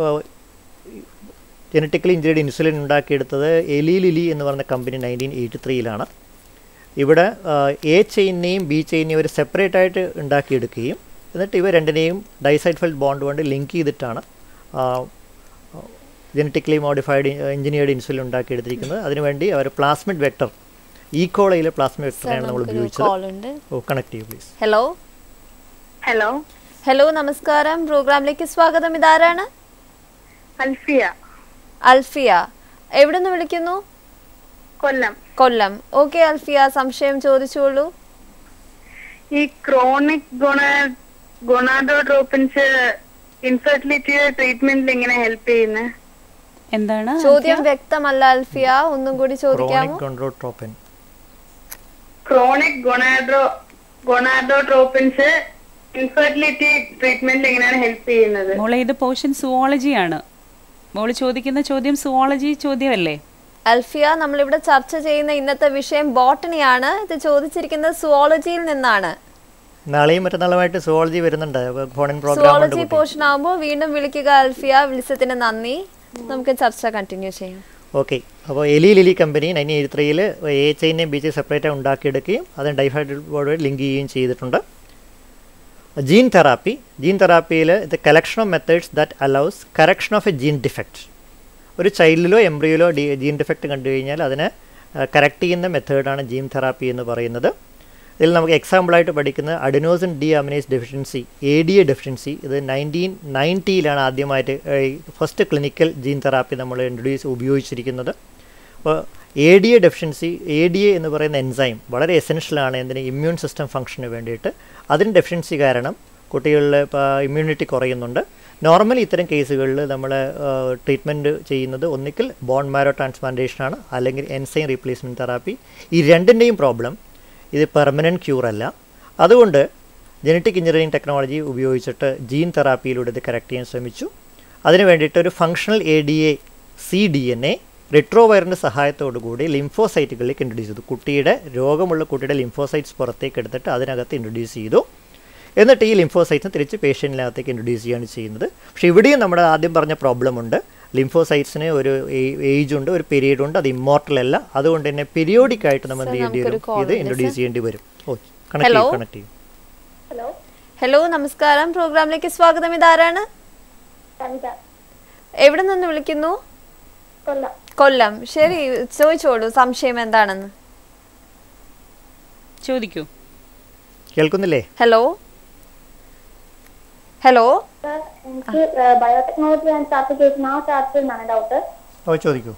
ജനറ്റിക്കലി ഇഞ്ചേർഡ് ഇൻസുലിൻ ഉണ്ടാക്കിയെടുത്തത് എലി ലിലി എന്ന് പറഞ്ഞ കമ്പനി നയൻറ്റീൻ എയ്റ്റി ത്രീയിലാണ് ഇവിടെ എ ചെയിനെയും ബി ചെയിനെയും ഒരു സെപ്പറേറ്റ് ആയിട്ട് ഉണ്ടാക്കിയെടുക്കുകയും എന്നിട്ട് ഇവ രണ്ടിനെയും ഡൈസൈഡ്ഫൈഡ് ബോണ്ട് കൊണ്ട് ലിങ്ക് ചെയ്തിട്ടാണ് ജനറ്റിക്കലി മോഡിഫൈഡ് എഞ്ചിനീയർഡ് ഇൻസുലിൻ ഉണ്ടാക്കിയെടുത്തിരിക്കുന്നത് അതിനുവേണ്ടി അവർ പ്ലാസ്മിഡ് വെക്ടർ ഈക്കോളയിലെ പ്ലാസ്മിഡ് വെക്ടറിനെയാണ് നമ്മൾ നമുക്കൊരു ഉപയോഗിച്ചത് call ഉണ്ട്. ഓ കണക്ട് ചെയ്യൂ പ്ലീസ് ഹലോ ഹലോ ഹലോ നമസ്കാരം പ്രോഗ്രാമിലേക്ക് സ്വാഗതം ഇതാരാണ് അൽഫിയ അൽഫിയ എവിടെ നിന്ന് വിളിക്കുന്നു കൊല്ലം കൊല്ലം ഓക്കെ അൽഫിയ സംശയം ചോദിച്ചോളൂ ഈ ക്രോണിക് ഗുണ ഗുണാഡോട്രോപ്പിൻസ് ഇൻഫെർട്ടിലിറ്റി ട്രീറ്റ്മെന്റിൽ എങ്ങനെ ഹെൽപ്പ് ചെയ്യുന്നത് എന്താണ് ചോദ്യം വ്യക്തമല്ല അൽഫിയ ഒന്നും കൂടി ചോദിക്കാമോ ക്രോണിക് കോൺട്രോട്രോപ്പൻ ക്രോണിക് ഗൊണാഡോ ഗൊണാഡോട്രോപ്പിൻസ് ഇൻഫെർട്ടിലിറ്റി ട്രീറ്റ്മെന്റിൽ എങ്ങനെയാണ് ഹെൽപ്പ് ചെയ്യുന്നത് മോളെ ഇത് പോർഷൻ സുവോളജിയാണ് മോള് ചോദിക്കുന്ന ചോദ്യം സുവോളജി ചോദ്യമല്ലേ അൽഫിയ നമ്മളിവിടെ ചർച്ച ചെയ്യുന്ന ഇന്നത്തെ വിഷയം ബോട്ടണിയാണ് ഇത് ചോദിച്ചിരിക്കുന്നത് സുവോളജിയിൽ നിന്നാണ് നാളെയും മറ്റന്നാളുമായിട്ട് സുവോളജി വരുന്നുണ്ട് ഫോണിൻ പ്രോഗ്രാം ഉണ്ട് സുവോളജി കുട്ടി. പോർഷൻ ആകുമ്പോൾ വീണ്ടും വിളിക്കുക അൽഫിയ വിളിച്ചതിന് നന്ദി നമുക്ക് ചർച്ച കണ്ടിന്യൂ ചെയ്യാം ഓക്കെ അപ്പോൾ Eli Lilly company nineteen eighty ത്രീയിൽ എ ചെയിനെയും ബി ചെയിൻ സെപ്പറേറ്റ് ഉണ്ടാക്കിയെടുക്കുകയും അതിന് ഡൈഫൈഡ് ബോർഡ് ലിങ്ക് ചെയ്യുകയും ചെയ്തിട്ടുണ്ട് ജീൻ തെറാപ്പി ജീൻ തെറാപ്പിയിൽ ഇത് collection of methods that allows correction of a gene defect ഒരു ചൈൽഡിലോ എംബ്രിയിലോ ഡി ജീൻ ഡിഫക്റ്റ് കണ്ടു കഴിഞ്ഞാൽ അതിനെ കറക്റ്റ് ചെയ്യുന്ന മെത്തേഡാണ് ജീൻ തെറാപ്പി എന്ന് പറയുന്നത് ഇതിൽ നമുക്ക് എക്സാമ്പിളായിട്ട് പഠിക്കുന്ന adenosine deaminase deficiency A D A deficiency ഇത് നയൻറ്റീൻ നയൻറ്റിയിലാണ് ആദ്യമായിട്ട് ഫസ്റ്റ് ക്ലിനിക്കൽ ജീൻ തെറാപ്പി നമ്മൾ ഇൻട്രൊഡ്യൂസ് ഉപയോഗിച്ചിരിക്കുന്നത് അപ്പോൾ A D A deficiency A D A എന്ന് പറയുന്ന എൻസൈം വളരെ എസെൻഷ്യലാണ് എന്തിന് ഇമ്മ്യൂൺ സിസ്റ്റം ഫംഗ്ഷന് വേണ്ടിയിട്ട് അതിന് ഡെഫിഷ്യൻസി കാരണം കുട്ടികളിൽ ഇപ്പോൾ ഇമ്മ്യൂണിറ്റി കുറയുന്നുണ്ട് നോർമലി ഇത്തരം കേസുകളിൽ നമ്മൾ ട്രീറ്റ്മെൻറ്റ് ചെയ്യുന്നത് ഒന്നിക്കൽ ബോൺ മാരോ ട്രാൻസ്പ്ലാന്റേഷനാണ് അല്ലെങ്കിൽ എൻസൈം റീപ്ലേസ്മെൻറ്റ് തെറാപ്പി ഈ രണ്ടിൻ്റെയും പ്രോബ്ലം ഇത് പെർമനൻറ്റ് ക്യൂർ അല്ല അതുകൊണ്ട് ജനറ്റിക് എഞ്ചിനീയറിംഗ് ടെക്നോളജി ഉപയോഗിച്ചിട്ട് ജീൻ തെറാപ്പിയിലൂടെ ഇത് കറക്റ്റ് ചെയ്യാൻ ശ്രമിച്ചു അതിന് വേണ്ടിയിട്ട് ഒരു functional A D A C D N A റിട്രോവയറിൻ്റെ സഹായത്തോടു കൂടി ലിംഫോസൈറ്റുകളിലേക്ക് ഇൻട്രൊഡ്യൂസ് ചെയ്തു കുട്ടിയുടെ രോഗമുള്ള കുട്ടിയുടെ ലിംഫോസൈറ്റ്സ് പുറത്തേക്ക് എടുത്തിട്ട് അതിനകത്ത് ഇൻട്രൊഡ്യൂസ് ചെയ്തു എന്നിട്ട് ഈ ലിംഫോസൈറ്റ്സിനെ തിരിച്ച് പേഷ്യൻറ്റിനകത്തേക്ക് ഇൻട്രൊഡ്യൂസ് ചെയ്യുകയാണ് ചെയ്യുന്നത് പക്ഷേ ഇവിടെയും നമ്മുടെ ആദ്യം പറഞ്ഞ പ്രോബ്ലം ഉണ്ട് ലിംഫോസൈറ്റ്സിന് ഒരു ഏജ് ഉണ്ട് ഒരു പീരീഡ് ഉണ്ട് അത് ഇമ്മോർട്ടൽ അല്ല അതുകൊണ്ട് തന്നെ പീരിയോഡിക് ആയിട്ട് നമ്മൾ Sir, എന്ത് ചെയ്യേണ്ടി നമുക്കൊരു വരും call ഇത് ഉണ്ട്, ഇൻട്രൊഡ്യൂസ് sir. ചെയ്യേണ്ടി വരും ഓ കണക്ട് Hello? ചെയ്യും കണക്ട് ചെയ്യും ഹലോ ഹലോ നമസ്കാരം പ്രോഗ്രാമിലേക്ക് സ്വാഗതം ഇതാരാണ് സവിത എവിടെ നിന്ന് വിളിക്കുന്നു കൊല്ലം കൊല്ലം ശരി ചോദിച്ചോളൂ സംശയം എന്താണെന്ന് ചോദിക്കൂ കേൾക്കുന്നില്ലേ ഹലോ ഹലോ സർ എനിക്ക് ബയോടെക്നോളജി ആൻഡ് ആപ്ലിക്കേഷൻ ആ ചാപ്റ്ററിൽ നിന്നാണ് ഡൗട്ട് ഓ ചോദിക്കൂ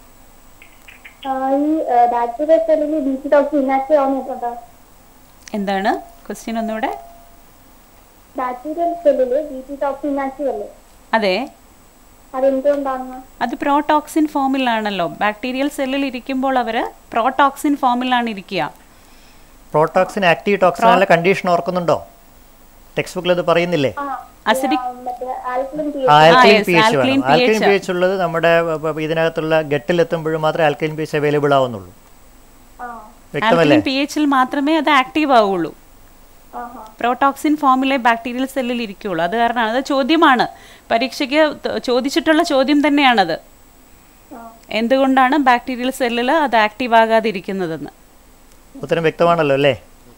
ഈ ബാക്ടീരിയ സെല്ലിൽ ബി സി ടോക്സ് ഇനാക്റ്റീവ് ആവുന്നുണ്ടോ എന്താണ് ക്വസ്റ്റ്യൻ ഒന്നുകൂടെ ബാക്ടീരിയൽ സെല്ലിൽ ബി സി ടോക്സ് ഇനാക്റ്റീവ് അല്ലേ അതെ അതെന്തുകൊണ്ടാണ് അത് പ്രോടോക്സിൻ ഫോമിലാണല്ലോ ബാക്ടീരിയൽ സെല്ലിൽ ഇരിക്കുമ്പോൾ അവർ പ്രോടോക്സിൻ ഫോമിലാണ് ഇരിക്കുക പ്രോട്ടോക്സിൻ ആക്റ്റീവ് ടോക്സിനുള്ള കണ്ടീഷൻ ഓർക്കുന്നുണ്ടോ ടെക്സ്റ്റ് ബുക്കിൽ അത് പറയുന്നില്ലേ അസിഡിക് മറ്റേ alkaline P alkaline yes, P H alkaline വേണം ആൽക്കലൈൻ pH. പി എച്ച് ഉള്ളത് നമ്മുടെ പ- പ- ഇതിനകത്തുള്ള ഗട്ടിലെത്തുമ്പോഴും മാത്രമേ ആൽക്കലൈൻ പി എച്ച് അവൈലബിൾ ആവുന്നുള്ളൂ വ്യക്തമല്ലേ ആൽക്കലിൻ പി എച്ചിൽ മാത്രമേ അത് ആക്റ്റീവ് ആവുള്ളൂ പ്രോടോക്സിൻ ഫോമിലെ ബാക്ടീരിയൽ സെല്ലിൽ ഇരിക്കുകയുള്ളൂ അത് കാരണമാണ് അത് ചോദ്യമാണ് പരീക്ഷയ്ക്ക് ത- ചോദിച്ചിട്ടുള്ള ചോദ്യം തന്നെയാണത് എന്തുകൊണ്ടാണ് ബാക്ടീരിയൽ സെല്ലിൽ അത് ആക്റ്റീവ് ആകാതിരിക്കുന്നതെന്ന് ഉത്തരം വ്യക്തമാണല്ലോ അല്ലേ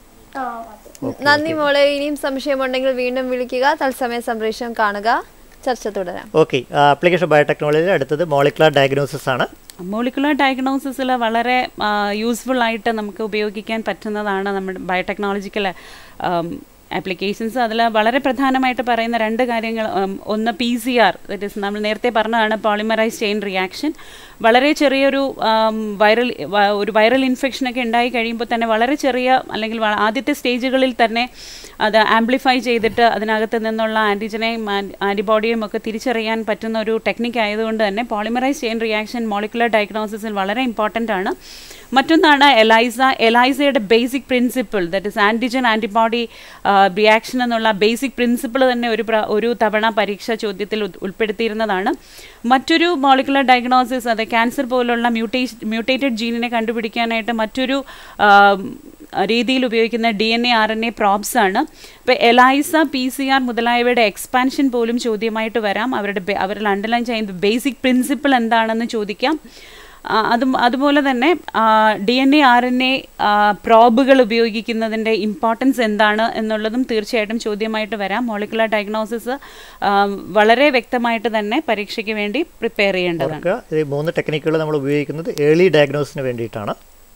നന്ദി മോളെ ഇനിയും സംശയമുണ്ടെങ്കിൽ വീണ്ടും വിളിക്കുക തത്സമയ സംപ്രേഷണം കാണുക ചർച്ച തുടരാം ഓക്കെ ആപ്ലിക്കേഷൻ ബയോടെക്നോളജിയിൽ അടുത്തത് മോളിക്കുലർ ഡയഗ്നോസിസ് ആണ് മോളിക്കുലർ ഡയഗ്നോസിസിൽ വളരെ യൂസ്ഫുൾ ആയിട്ട് നമുക്ക് ഉപയോഗിക്കാൻ പറ്റുന്നതാണ് നമ്മുടെ ബയോടെക്നോളജിക്കൽ ആപ്ലിക്കേഷൻസ് അതിൽ വളരെ പ്രധാനമായിട്ട് പറയുന്ന രണ്ട് കാര്യങ്ങൾ ഉം, ഒന്ന് P C R that is നമ്മൾ നേരത്തെ പറഞ്ഞതാണ് പോളിമറൈസ് ചെയിൻ റിയാക്ഷൻ വളരെ ചെറിയൊരു വൈറൽ ഒരു വൈറൽ ഇൻഫെക്ഷനൊക്കെ ഉണ്ടായി കഴിയുമ്പോൾ തന്നെ വളരെ ചെറിയ അല്ലെങ്കിൽ വ- ആദ്യത്തെ സ്റ്റേജുകളിൽ തന്നെ അത് ആംപ്ലിഫൈ ചെയ്തിട്ട് അതിനകത്ത് നിന്നുള്ള ആൻറ്റിജനെയും ആൻറ്റിബോഡിയും ഒക്കെ തിരിച്ചറിയാൻ പറ്റുന്ന ഒരു ടെക്നിക്ക് ആയതുകൊണ്ട് തന്നെ പോളിമറൈസ് ചെയിൻ റിയാക്ഷൻ മോളിക്കുലർ ഡയഗ്നോസിസിൽ വളരെ ഇമ്പോർട്ടൻ്റ് ആണ് മറ്റൊന്നാണ് എലൈസ എലൈസയുടെ basic principle that is antigen antibody reaction എന്നുള്ള ബേസിക് പ്രിൻസിപ്പിൾ തന്നെ ഒരു പ്ര- ഒരു തവണ പരീക്ഷാ ചോദ്യത്തിൽ ഉൾ- ഉൾപ്പെടുത്തിയിരുന്നതാണ് മറ്റൊരു മോളിക്കുലർ ഡയഗ്നോസിസ് അത് ക്യാൻസർ പോലുള്ള മ്യൂട്ടേ മ്യൂട്ടേറ്റഡ് ജീനിനെ കണ്ടുപിടിക്കാനായിട്ട് മറ്റൊരു ആം, രീതിയിൽ ഉപയോഗിക്കുന്ന D N A R N A probes ആണ് ഇപ്പോൾ എലൈസ പി സി ആർ മുതലായവയുടെ എക്സ്പാൻഷൻ പോലും ചോദ്യമായിട്ട് വരാം അവരുടെ ബെ- അവരിൽ അണ്ടർലൈൻ ചെയ്യുന്ന ബേസിക് പ്രിൻസിപ്പിൾ എന്താണെന്ന് ചോദിക്കാം ആ, അതും അതുപോലെ തന്നെ D N A R N A പ്രോബുകൾ ഉപയോഗിക്കുന്നതിൻ്റെ ഇമ്പോർട്ടൻസ് എന്താണ് എന്നുള്ളതും തീർച്ചയായിട്ടും ചോദ്യമായിട്ട് വരാം മോളിക്കുലർ ഡയഗ്നോസിസ് വളരെ വ്യക്തമായിട്ട് തന്നെ പരീക്ഷയ്ക്ക് വേണ്ടി പ്രിപ്പയർ ചെയ്യേണ്ടതാണ് ഓർക്കുക ഇത് മൂന്ന് ടെക്നിക്കുകൾ നമ്മൾ ഉപയോഗിക്കുന്നത് ഏർലി ഡയഗ്നോസിന് വേണ്ടിയിട്ടാണ്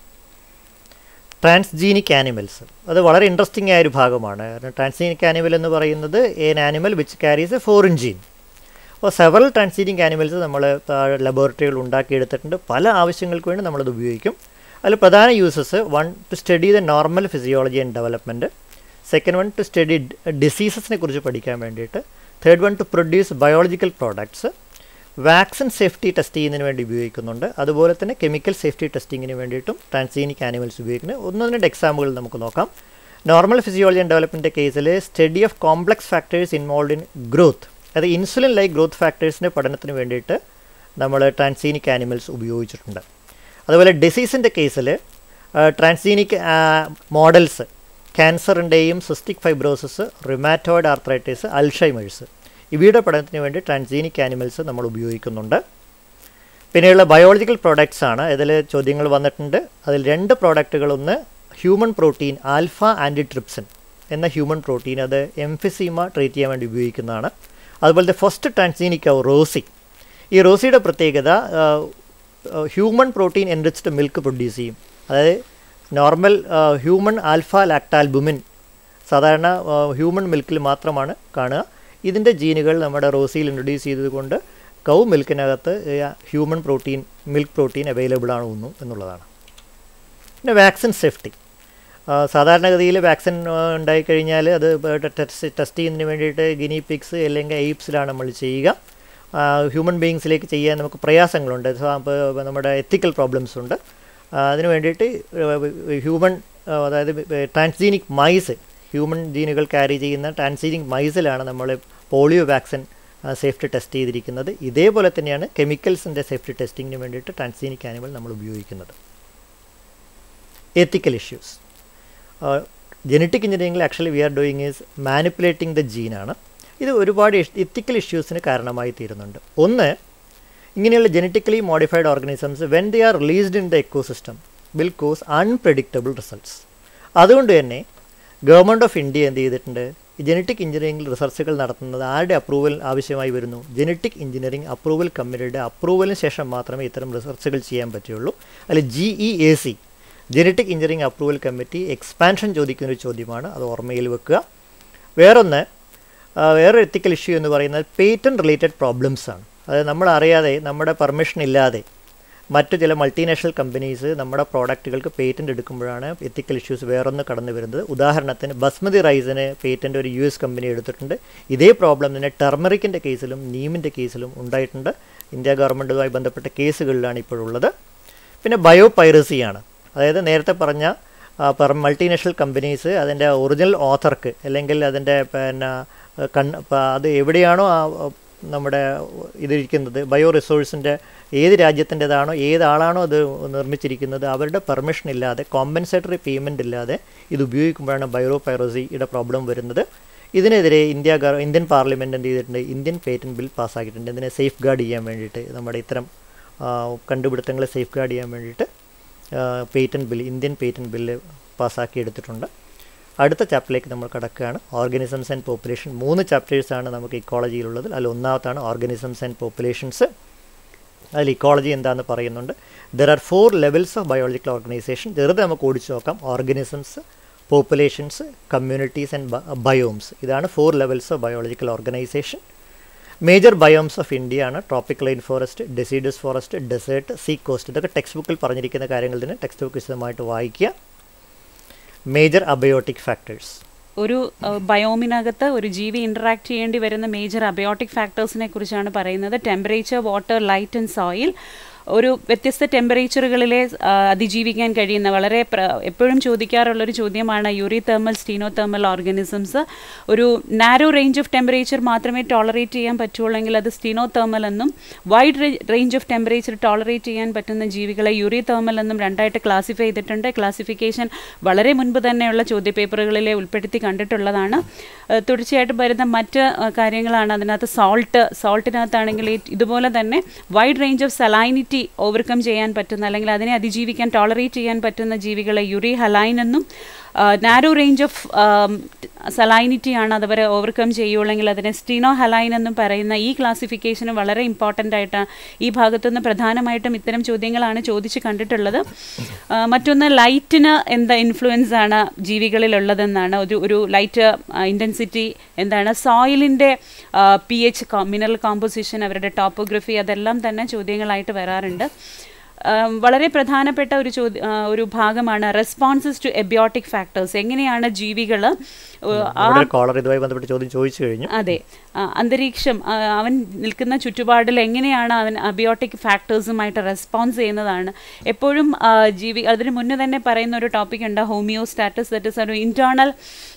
ട്രാൻസ്ജീനിക് ആനിമൽസ് അത് വളരെ ഇൻട്രസ്റ്റിംഗ് ആയ ഒരു ഭാഗമാണ് കാരണം ട്രാൻസ്ജീനിക് ആനിമൽ എന്ന് പറയുന്നത് an animal which carries a foreign gene അപ്പോൾ സെവറൽ ട്രാൻസ്ജീനിക് ആനിമൽസ് നമ്മൾ ലബോറട്ടറികൾ ഉണ്ടാക്കിയെടുത്തിട്ടുണ്ട് പല ആവശ്യങ്ങൾക്ക് വേണ്ടി നമ്മളത് ഉപയോഗിക്കും അതിൽ പ്രധാന uses one to study the normal physiology and development second one to study ഡിസീസസിനെ കുറിച്ച് പഠിക്കാൻ വേണ്ടിയിട്ട് third one to produce biological products vaccine safety test ചെയ്യുന്നതിന് വേണ്ടി ഉപയോഗിക്കുന്നുണ്ട് അതുപോലെ തന്നെ കെമിക്കൽ സേഫ്റ്റി ടെസ്റ്റിങ്ങിന് വേണ്ടിയിട്ടും ട്രാൻസീനിക് ആനിമൽസ് ഉപയോഗിക്കുന്നത് ഒന്ന് രണ്ട് എക്സാമ്പിളുകൾ നമുക്ക് നോക്കാം നോർമൽ ഫിസിയോളജി ആൻഡ് ഡെവലപ്മെൻറ്റ് കേസിൽ study of complex factors involve in growth അത് ഇൻസുലിൻ ലൈക്ക് ഗ്രോത്ത് ഫാക്ടേഴ്സിൻ്റെ പഠനത്തിന് വേണ്ടിയിട്ട് നമ്മൾ ട്രാൻസീനിക് ആനിമൽസ് ഉപയോഗിച്ചിട്ടുണ്ട് അതുപോലെ ഡിസീസിൻ്റെ കേസിൽ ട്രാൻസീനിക് മോഡൽസ് ക്യാൻസറിൻ്റെയും cystic fibrosis rheumatoid arthritis Alzheimer's ഇവയുടെ പഠനത്തിന് വേണ്ടി ട്രാൻസീനിക് ആനിമൽസ് നമ്മൾ ഉപയോഗിക്കുന്നുണ്ട് പിന്നെയുള്ള ബയോളജിക്കൽ പ്രോഡക്ട്സ് ആണ് ഇതിൽ ചോദ്യങ്ങൾ വന്നിട്ടുണ്ട് അതിൽ രണ്ട് പ്രോഡക്റ്റുകൾ ഒന്ന് ഹ്യൂമൻ പ്രോട്ടീൻ ആൽഫ ആൻറ്റിട്രിപ്സിൻ എന്ന ഹ്യൂമൻ പ്രോട്ടീൻ അത് എംഫിസീമ ട്രീറ്റ് ചെയ്യാൻ വേണ്ടി ഉപയോഗിക്കുന്നതാണ് അതുപോലത്തെ ഫസ്റ്റ് ട്രാൻസീനിക് റോസി ഈ റോസിയുടെ പ്രത്യേകത human protein enriched milk produce ചെയ്യും അതായത് നോർമൽ ഹ്യൂമൻ ആൽഫ ലാക്ടാൽബുമിൻ സാധാരണ ഹ്യൂമൻ മിൽക്കിൽ മാത്രമാണ് കാണുക ഇതിൻ്റെ ജീനുകൾ നമ്മുടെ റോസിയിൽ ഇൻട്രൊഡ്യൂസ് ചെയ്തതുകൊണ്ട് കൗ മിൽക്കിനകത്ത് human protein milk protein available ആണെന്നു എന്നുള്ളതാണ് പിന്നെ വാക്സിൻ സേഫ്റ്റി സാധാരണഗതിയിൽ വാക്സിൻ ഉണ്ടായിക്കഴിഞ്ഞാൽ അത് ടെസ്റ്റ് ടെസ്റ്റ് ചെയ്യുന്നതിന് വേണ്ടിയിട്ട് ഗിനി പിക്സ് അല്ലെങ്കിൽ എയ്പ്സിലാണ് നമ്മൾ ചെയ്യുക ഹ്യൂമൻ ബീങ്സിലേക്ക് ചെയ്യാൻ നമുക്ക് പ്രയാസങ്ങളുണ്ട് ഇപ്പോൾ നമ്മുടെ എത്തിക്കൽ പ്രോബ്ലംസ് ഉണ്ട് അതിന് വേണ്ടിയിട്ട് ഹ്യൂമൻ അതായത് ട്രാൻസ്ജീനിക് മൈസ് ഹ്യൂമൻ ജീനുകൾ ക്യാരി ചെയ്യുന്ന ട്രാൻസ്ജീനിക് മൈസിലാണ് നമ്മൾ പോളിയോ വാക്സിൻ സേഫ്റ്റി ടെസ്റ്റ് ചെയ്തിരിക്കുന്നത് ഇതേപോലെ തന്നെയാണ് കെമിക്കൽസിൻ്റെ സേഫ്റ്റി ടെസ്റ്റിങ്ങിന് വേണ്ടിയിട്ട് ട്രാൻസ്ജീനിക് ആനിമൽ നമ്മൾ ഉപയോഗിക്കുന്നത് എത്തിക്കൽ ഇഷ്യൂസ് ജനറ്റിക് എഞ്ചിനീയറിംഗിൽ actually we are doing is manipulating the ജീനാണ് ഇത് ഒരുപാട് എത്തിക്കൽ ഇഷ്യൂസിന് കാരണമായി തീരുന്നുണ്ട് ഒന്ന് ഇങ്ങനെയുള്ള genetically modified organisms when they are released in the ecosystem will cause unpredictable results അതുകൊണ്ട് തന്നെ ഗവൺമെൻറ് ഓഫ് ഇന്ത്യ എന്ത് ചെയ്തിട്ടുണ്ട് ജനറ്റിക് എഞ്ചിനീയറിംഗ് റിസർച്ചുകൾ നടത്തുന്നത് ആരുടെ അപ്രൂവൽ ആവശ്യമായി വരുന്നു ജനറ്റിക് എഞ്ചിനീയറിംഗ് അപ്രൂവൽ കമ്മിറ്റിയുടെ അപ്രൂവലിന് ശേഷം മാത്രമേ ഇത്തരം റിസർച്ചുകൾ ചെയ്യാൻ പറ്റുള്ളൂ അല്ലെ G E A C genetic engineering approval committee expansion ചോദിക്കുന്ന ഒരു ചോദ്യമാണ് അത് ഓർമ്മയിൽ വെക്കുക വേറൊന്ന് വേറൊരു എത്തിക്കൽ ഇഷ്യൂ എന്ന് പറയുന്നത് പേറ്റൻറ്റ് റിലേറ്റഡ് പ്രോബ്ലംസ് ആണ് അതായത് നമ്മൾ അറിയാതെ നമ്മുടെ പെർമിഷൻ ഇല്ലാതെ മറ്റു ചില മൾട്ടിനാഷണൽ കമ്പനീസ് നമ്മുടെ പ്രോഡക്റ്റുകൾക്ക് പേറ്റൻ്റ് എടുക്കുമ്പോഴാണ് എത്തിക്കൽ ഇഷ്യൂസ് വേറൊന്ന് കടന്നു വരുന്നത് ഉദാഹരണത്തിന് ബസ്മതി റൈസിന് പേറ്റൻ്റ് ഒരു യു എസ് കമ്പനി എടുത്തിട്ടുണ്ട് ഇതേ പ്രോബ്ലം തന്നെ ടെർമറിക്കിൻ്റെ കേസിലും നീമിൻ്റെ കേസിലും ഉണ്ടായിട്ടുണ്ട് ഇന്ത്യ ഗവൺമെൻറ്റുമായി ബന്ധപ്പെട്ട കേസുകളിലാണ് ഇപ്പോഴുള്ളത് പിന്നെ ബയോ പൈറസിയാണ് അതായത് നേരത്തെ പറഞ്ഞ പെർ മൾട്ടിനാഷണൽ കമ്പനീസ് അതിൻ്റെ ഒറിജിനൽ ഓഥർക്ക് അല്ലെങ്കിൽ അതിൻ്റെ പിന്നെ കൺ അത് എവിടെയാണോ ആ നമ്മുടെ ഇതിരിക്കുന്നത് ബയോ റിസോഴ്സിൻ്റെ ഏത് രാജ്യത്തിൻ്റെതാണോ ഏതാളാണോ അത് നിർമ്മിച്ചിരിക്കുന്നത് അവരുടെ പെർമിഷൻ ഇല്ലാതെ കോമ്പൻസേറ്ററി പേയ്മെൻ്റ് ഇല്ലാതെ ഇത് ഉപയോഗിക്കുമ്പോഴാണ് ബയോ പൈറസിയുടെ പ്രോബ്ലം വരുന്നത് ഇതിനെതിരെ ഇന്ത്യ ഇന്ത്യൻ പാർലമെൻറ്റ് എന്ത് ചെയ്തിട്ടുണ്ട് ഇന്ത്യൻ പേറ്റൻറ്റ് ബിൽ പാസ്സാക്കിയിട്ടുണ്ട് ഇതിനെ സേഫ് ഗാർഡ് ചെയ്യാൻ വേണ്ടിയിട്ട് നമ്മുടെ ഇത്തരം കണ്ടുപിടുത്തങ്ങളെ സേഫ് ഗാർഡ് ചെയ്യാൻ വേണ്ടിയിട്ട് patent bill Indian patent bill പാസ്സാക്കി എടുത്തിട്ടുണ്ട് അടുത്ത ചാപ്റ്ററിലേക്ക് നമ്മൾ കിടക്കുകയാണ് ഓർഗാനിസംസ് ആൻഡ് പോപ്പുലേഷൻ മൂന്ന് ചാപ്റ്റേഴ്സാണ് നമുക്ക് ഇക്കോളജിയിലുള്ളത് അതിൽ ഒന്നാമത്താണ് ഓർഗാനിസംസ് ആൻഡ് പോപ്പുലേഷൻസ് അതിൽ ഇക്കോളജി എന്താണെന്ന് പറയുന്നുണ്ട് there are four levels of biological organisation ചെറുത് നമുക്ക് ഓടിച്ചു നോക്കാം organisms populations communities and biomes ഇതാണ് four levels of biological organisation major biomes of India ആണ് tropical rain forest deciduous forest desert sea coast ഇതൊക്കെ ടെക്സ്റ്റ് ബുക്കിൽ പറഞ്ഞിരിക്കുന്ന കാര്യങ്ങൾ തന്നെ ടെക്സ്റ്റ് ബുക്ക് വിശദമായിട്ട് വായിക്കുക മേജർ അബയോട്ടിക് ഫാക്ടേഴ്സ് ഒരു ബയോമിനകത്ത് ഒരു ജീവി ഇൻട്രാക്ട് ചെയ്യേണ്ടി വരുന്ന മേജർ അബയോട്ടിക് ഫാക്ടേഴ്സിനെ കുറിച്ചാണ് പറയുന്നത് temperature water light and soil ഒരു വ്യത്യസ്ത ടെമ്പറേച്ചറുകളിലെ അതിജീവിക്കാൻ കഴിയുന്ന വളരെ എപ്പോഴും ചോദിക്കാറുള്ളൊരു ചോദ്യമാണ് eurythermal stenothermal organisms ഒരു നാരോ റേഞ്ച് ഓഫ് ടെമ്പറേച്ചർ മാത്രമേ ടോളറേറ്റ് ചെയ്യാൻ പറ്റുള്ളെങ്കിൽ അത് സ്റ്റീനോ തെർമൽ എന്നും wide range of temperature tolerate ചെയ്യാൻ പറ്റുന്ന ജീവികളെ യൂറി തെർമൽ എന്നും രണ്ടായിട്ട് ക്ലാസിഫൈ ചെയ്തിട്ടുണ്ട് ക്ലാസിഫിക്കേഷൻ വളരെ മുൻപ് തന്നെയുള്ള ചോദ്യപേപ്പറുകളിലെ ഉൾപ്പെടുത്തി കണ്ടിട്ടുള്ളതാണ് തുടർച്ചയായിട്ട് വരുന്ന മറ്റ് കാര്യങ്ങളാണ് അതിനകത്ത് സോൾട്ട് സോൾട്ടിനകത്താണെങ്കിൽ ഇതുപോലെ തന്നെ wide range of salinity overcome ചെയ്യാൻ പറ്റുന്ന അല്ലെങ്കിൽ അതിനെ അതിജീവിക്കാൻ ടോളറേറ്റ് ചെയ്യാൻ പറ്റുന്ന ജീവികളെ യുറി ഹലൈൻ എന്നും നാരോ റേഞ്ച് ഓഫ് സലൈനിറ്റി ആണ് അതവരെ ഓവർകം ചെയ്യുള്ളെങ്കിൽ അതിനെ സ്റ്റിനോ ഹലൈൻ എന്നും പറയുന്ന ഈ ക്ലാസിഫിക്കേഷന് വളരെ ഇമ്പോർട്ടൻ്റ് ആയിട്ടാണ് ഈ ഭാഗത്തുനിന്ന് പ്രധാനമായിട്ടും ഇത്തരം ചോദ്യങ്ങളാണ് ചോദിച്ച് കണ്ടിട്ടുള്ളത് മറ്റൊന്ന് ലൈറ്റിന് എന്താ ഇൻഫ്ലുവൻസ് ആണ് ജീവികളിലുള്ളതെന്നാണ് ഒരു ഒരു ലൈറ്റ് ഇൻറ്റൻസിറ്റി എന്താണ് സോയിലിൻ്റെ പി എച്ച് മിനറൽ കോമ്പോസിഷൻ അവരുടെ ടോപ്പോഗ്രഫി അതെല്ലാം തന്നെ ചോദ്യങ്ങളായിട്ട് വരാറുണ്ട് വളരെ പ്രധാനപ്പെട്ട ഒരു ചോദ്യ ഒരു ഭാഗമാണ് റെസ്പോൺസസ് ടു എബിയോട്ടിക് ഫാക്ടേഴ്സ് എങ്ങനെയാണ് ജീവികൾ കോളർ ഇതുമായി ബന്ധപ്പെട്ട് ചോദ്യം ചോദിച്ചു കഴിഞ്ഞു അതെ അന്തരീക്ഷം അവൻ നിൽക്കുന്ന ചുറ്റുപാടിൽ എങ്ങനെയാണ് അവൻ അബിയോട്ടിക് ഫാക്ടേഴ്സുമായിട്ട് റെസ്പോൺസ് ചെയ്യുന്നതാണ് എപ്പോഴും ജീവി അതിന് മുന്നേ തന്നെ പറയുന്ന ഒരു ടോപ്പിക് ഉണ്ട് ഹോമിയോ സ്റ്റാറ്റസ് ദറ്റ് ഇസ് ഒരു ഇൻറ്റേർണൽ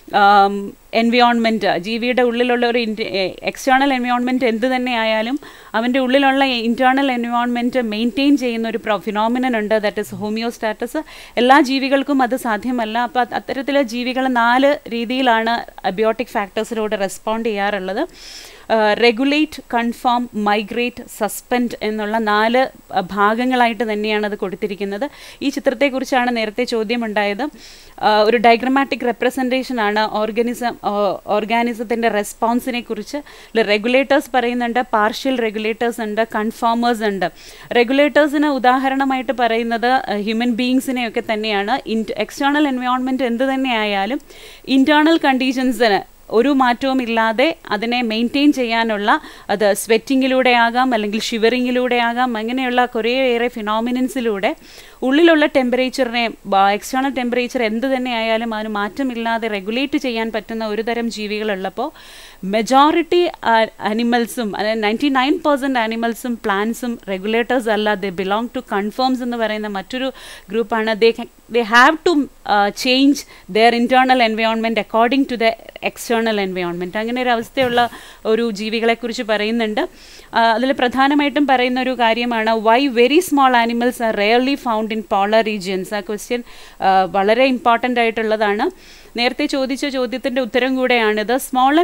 എൻവയോൺമെൻറ്റ് ജീവിയുടെ ഉള്ളിലുള്ള ഒരു എക്സ്റ്റേണൽ എൻവയോൺമെൻറ്റ് എന്ത് തന്നെ ആയാലും അവൻ്റെ ഉള്ളിലുള്ള ഇൻറ്റേർണൽ എൻവയോൺമെൻറ്റ് മെയിൻറ്റെയിൻ ചെയ്യുന്ന ഒരു ഫിനോമിനൻ ഉണ്ട് ദാറ്റ് ഇസ് ഹോമിയോ സ്റ്റാറ്റസ് എല്ലാ ജീവികൾക്കും അത് സാധ്യമല്ല അപ്പോൾ അത്തരത്തിലെ ജീവികൾ നാല് രീതിയിലാണ് അബിയോട്ടിക് ഫാക്ടേഴ്സിനോട് റെസ്പോണ്ട് ചെയ്യാറുള്ളത് റെഗുലേറ്റ് കൺഫേം മൈഗ്രേറ്റ് സസ്പെൻഡ് എന്നുള്ള നാല് ഭാഗങ്ങളായിട്ട് തന്നെയാണ് അത് കൊടുത്തിരിക്കുന്നത് ഈ ചിത്രത്തെക്കുറിച്ചാണ് നേരത്തെ ചോദ്യമുണ്ടായത് ഒരു ഡയഗ്രമാറ്റിക് റെപ്രസെൻറ്റേഷൻ ആണ് ഓർഗനിസം ഓർഗാനിസത്തിൻ്റെ റെസ്പോൺസിനെ കുറിച്ച് റെഗുലേറ്റേഴ്സ് പറയുന്നുണ്ട് പാർഷ്യൽ റെഗുലേറ്റേഴ്സ് ഉണ്ട് കൺഫേമേഴ്സ് ഉണ്ട് റെഗുലേറ്റേഴ്സിന് ഉദാഹരണമായിട്ട് പറയുന്നത് ഹ്യൂമൻ ബീങ്സിനെയൊക്കെ തന്നെയാണ് ഇൻ എക്സ്റ്റേണൽ എൻവയോൺമെൻറ്റ് എന്ത് തന്നെ ആയാലും ഇൻറ്റേർണൽ കണ്ടീഷൻസിന് ഒരു മാറ്റവും ഇല്ലാതെ അതിനെ മെയിൻറ്റെയിൻ ചെയ്യാനുള്ള അത് സ്വെറ്റിങ്ങിലൂടെ ആകാം അല്ലെങ്കിൽ ഷിവറിങ്ങിലൂടെ ആകാം അങ്ങനെയുള്ള കുറേയേറെ ഫിനോമിനൻസിലൂടെ ഉള്ളിലുള്ള ടെമ്പറേച്ചറിനെ എക്സ്റ്റേണൽ ടെമ്പറേച്ചർ എന്ത് തന്നെ ആയാലും അതിന് മാറ്റമില്ലാതെ റെഗുലേറ്റ് ചെയ്യാൻ പറ്റുന്ന ഒരു തരം ജീവികളുള്ളപ്പോൾ മെജോറിറ്റി അനിമൽസും അതായത് നയൻറ്റി നയൻ പെർസെൻറ്റ് ആനിമൽസും പ്ലാന്റ്സും റെഗുലേറ്റേഴ്സ് അല്ല ദേ ബിലോങ് ടു കൺഫേംസ് എന്ന് പറയുന്ന മറ്റൊരു ഗ്രൂപ്പാണ് they they have to change their internal environment according to the external environment അങ്ങനെ ഒരു അവസ്ഥയുള്ള ഒരു ജീവികളെക്കുറിച്ച് പറയുന്നുണ്ട് അതിൽ പ്രധാനമായിട്ടും പറയുന്ന ഒരു കാര്യമാണ് why very small animals are rarely found in polar regions ആ ക്വസ്റ്റ്യൻ വളരെ ഇമ്പോർട്ടൻ്റ് ആയിട്ടുള്ളതാണ് നേരത്തെ ചോദിച്ച ചോദ്യത്തിൻ്റെ ഉത്തരം കൂടെയാണിത് സ്മോളർ ആനിമൽസ്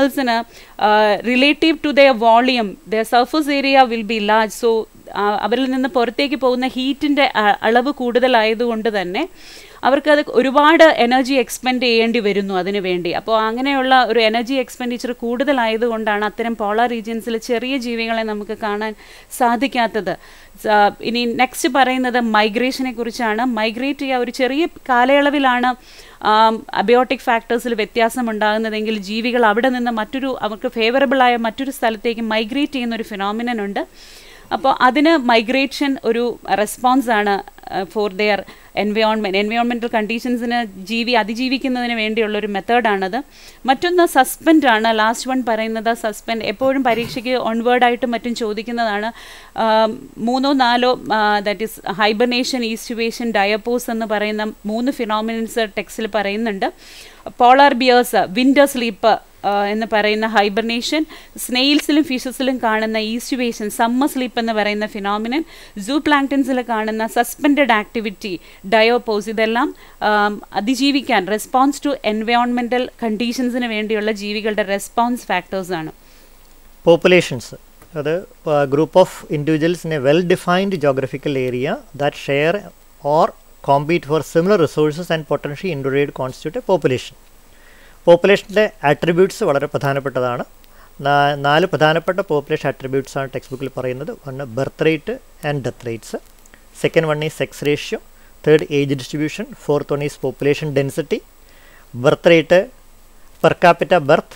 ആനിമൽസിന് relative to the volume the surface area will be large so അവരിൽ നിന്ന് പുറത്തേക്ക് പോകുന്ന ഹീറ്റിൻ്റെ അളവ് കൂടുതലായതുകൊണ്ട് തന്നെ അവർക്കത് ഒരുപാട് എനർജി എക്സ്പെൻഡ് ചെയ്യേണ്ടി വരുന്നു അതിനു വേണ്ടി അപ്പോൾ അങ്ങനെയുള്ള ഒരു എനർജി എക്സ്പെൻഡിച്ചർ കൂടുതലായതുകൊണ്ടാണ് അത്തരം പോളാർ റീജിയൻസിൽ ചെറിയ ജീവികളെ നമുക്ക് കാണാൻ സാധിക്കാത്തത് സ- ഇനി നെക്സ്റ്റ് പറയുന്നത് മൈഗ്രേഷനെ കുറിച്ചാണ് മൈഗ്രേറ്റ് ചെയ്യുക ഒരു ചെറിയ കാലയളവിലാണ് അബയോട്ടിക് ഫാക്ടേഴ്സിൽ വ്യത്യാസം ഉണ്ടാകുന്നതെങ്കിൽ ജീവികൾ അവിടെ നിന്ന് മറ്റൊരു അവർക്ക് ഫേവറബിളായ മറ്റൊരു സ്ഥലത്തേക്ക് മൈഗ്രേറ്റ് ചെയ്യുന്ന ഒരു ഫിനോമിനൻ ഉണ്ട് അപ്പോൾ അതിന് മൈഗ്രേഷൻ ഒരു റെസ്പോൺസ് ആണ് ഫോർ ദെയർ എൻവയോൺമെൻറ്റ് എൻവയോൺമെൻറ്റൽ കണ്ടീഷൻസിന് ജീവി അതിജീവിക്കുന്നതിന് വേണ്ടിയുള്ള ഒരു മെത്തേഡാണത് മറ്റൊന്ന് സസ്പെൻഡ് ആണ് ലാസ്റ്റ് വൺ പറയുന്നത് സസ്പെൻഡ് എപ്പോഴും പരീക്ഷയ്ക്ക് ഓൺവേർഡായിട്ടും മറ്റും ചോദിക്കുന്നതാണ് ആം, മൂന്നോ നാലോ that is hibernation aestivation diapause എന്ന് പറയുന്ന മൂന്ന് ഫിനോമിനൻസ് ടെക്സ്റ്റിൽ പറയുന്നുണ്ട് പോളാർ ബിയേഴ്സ് വിൻ്റർ സ്ലീപ്പ് എന്ന് പറയുന്ന ഹൈബർനേഷൻ സ്നെയിൽസിലും ഫിഷസിലും കാണുന്ന ഈസ്റ്റുവേഷൻ സമ്മർ സ്ലീപ്പ് എന്ന് പറയുന്ന ഫിനോമിനൻ സൂ പ്ലാങ്ടൻസിൽ കാണുന്ന സസ്പെൻഡഡ് ആക്ടിവിറ്റി ഡയോപോസ് ഇതെല്ലാം ആം, അതിജീവിക്കാൻ റെസ്പോൺസ് ടു എൻവയോൺമെൻറ്റൽ കണ്ടീഷൻസിന് വേണ്ടിയുള്ള ജീവികളുടെ റെസ്പോൺസ് ഫാക്ടേഴ്സാണ് populations അത് group of individuals in a well defined geographical area that share or compete for similar resources and potential interbreed constitute a population പോപ്പുലേഷൻ്റെ ആട്രിബ്യൂട്ട്സ് വളരെ പ്രധാനപ്പെട്ടതാണ് നാ- നാല് പ്രധാനപ്പെട്ട പോപ്പുലേഷൻ ആട്രിബ്യൂട്ട്സ് ആണ് ടെക്സ്റ്റ് ബുക്കിൽ പറയുന്നത് ഒന്ന് birth rate and death rates second one is sex ratio third age distribution fourth one is population density birth rate per capita birth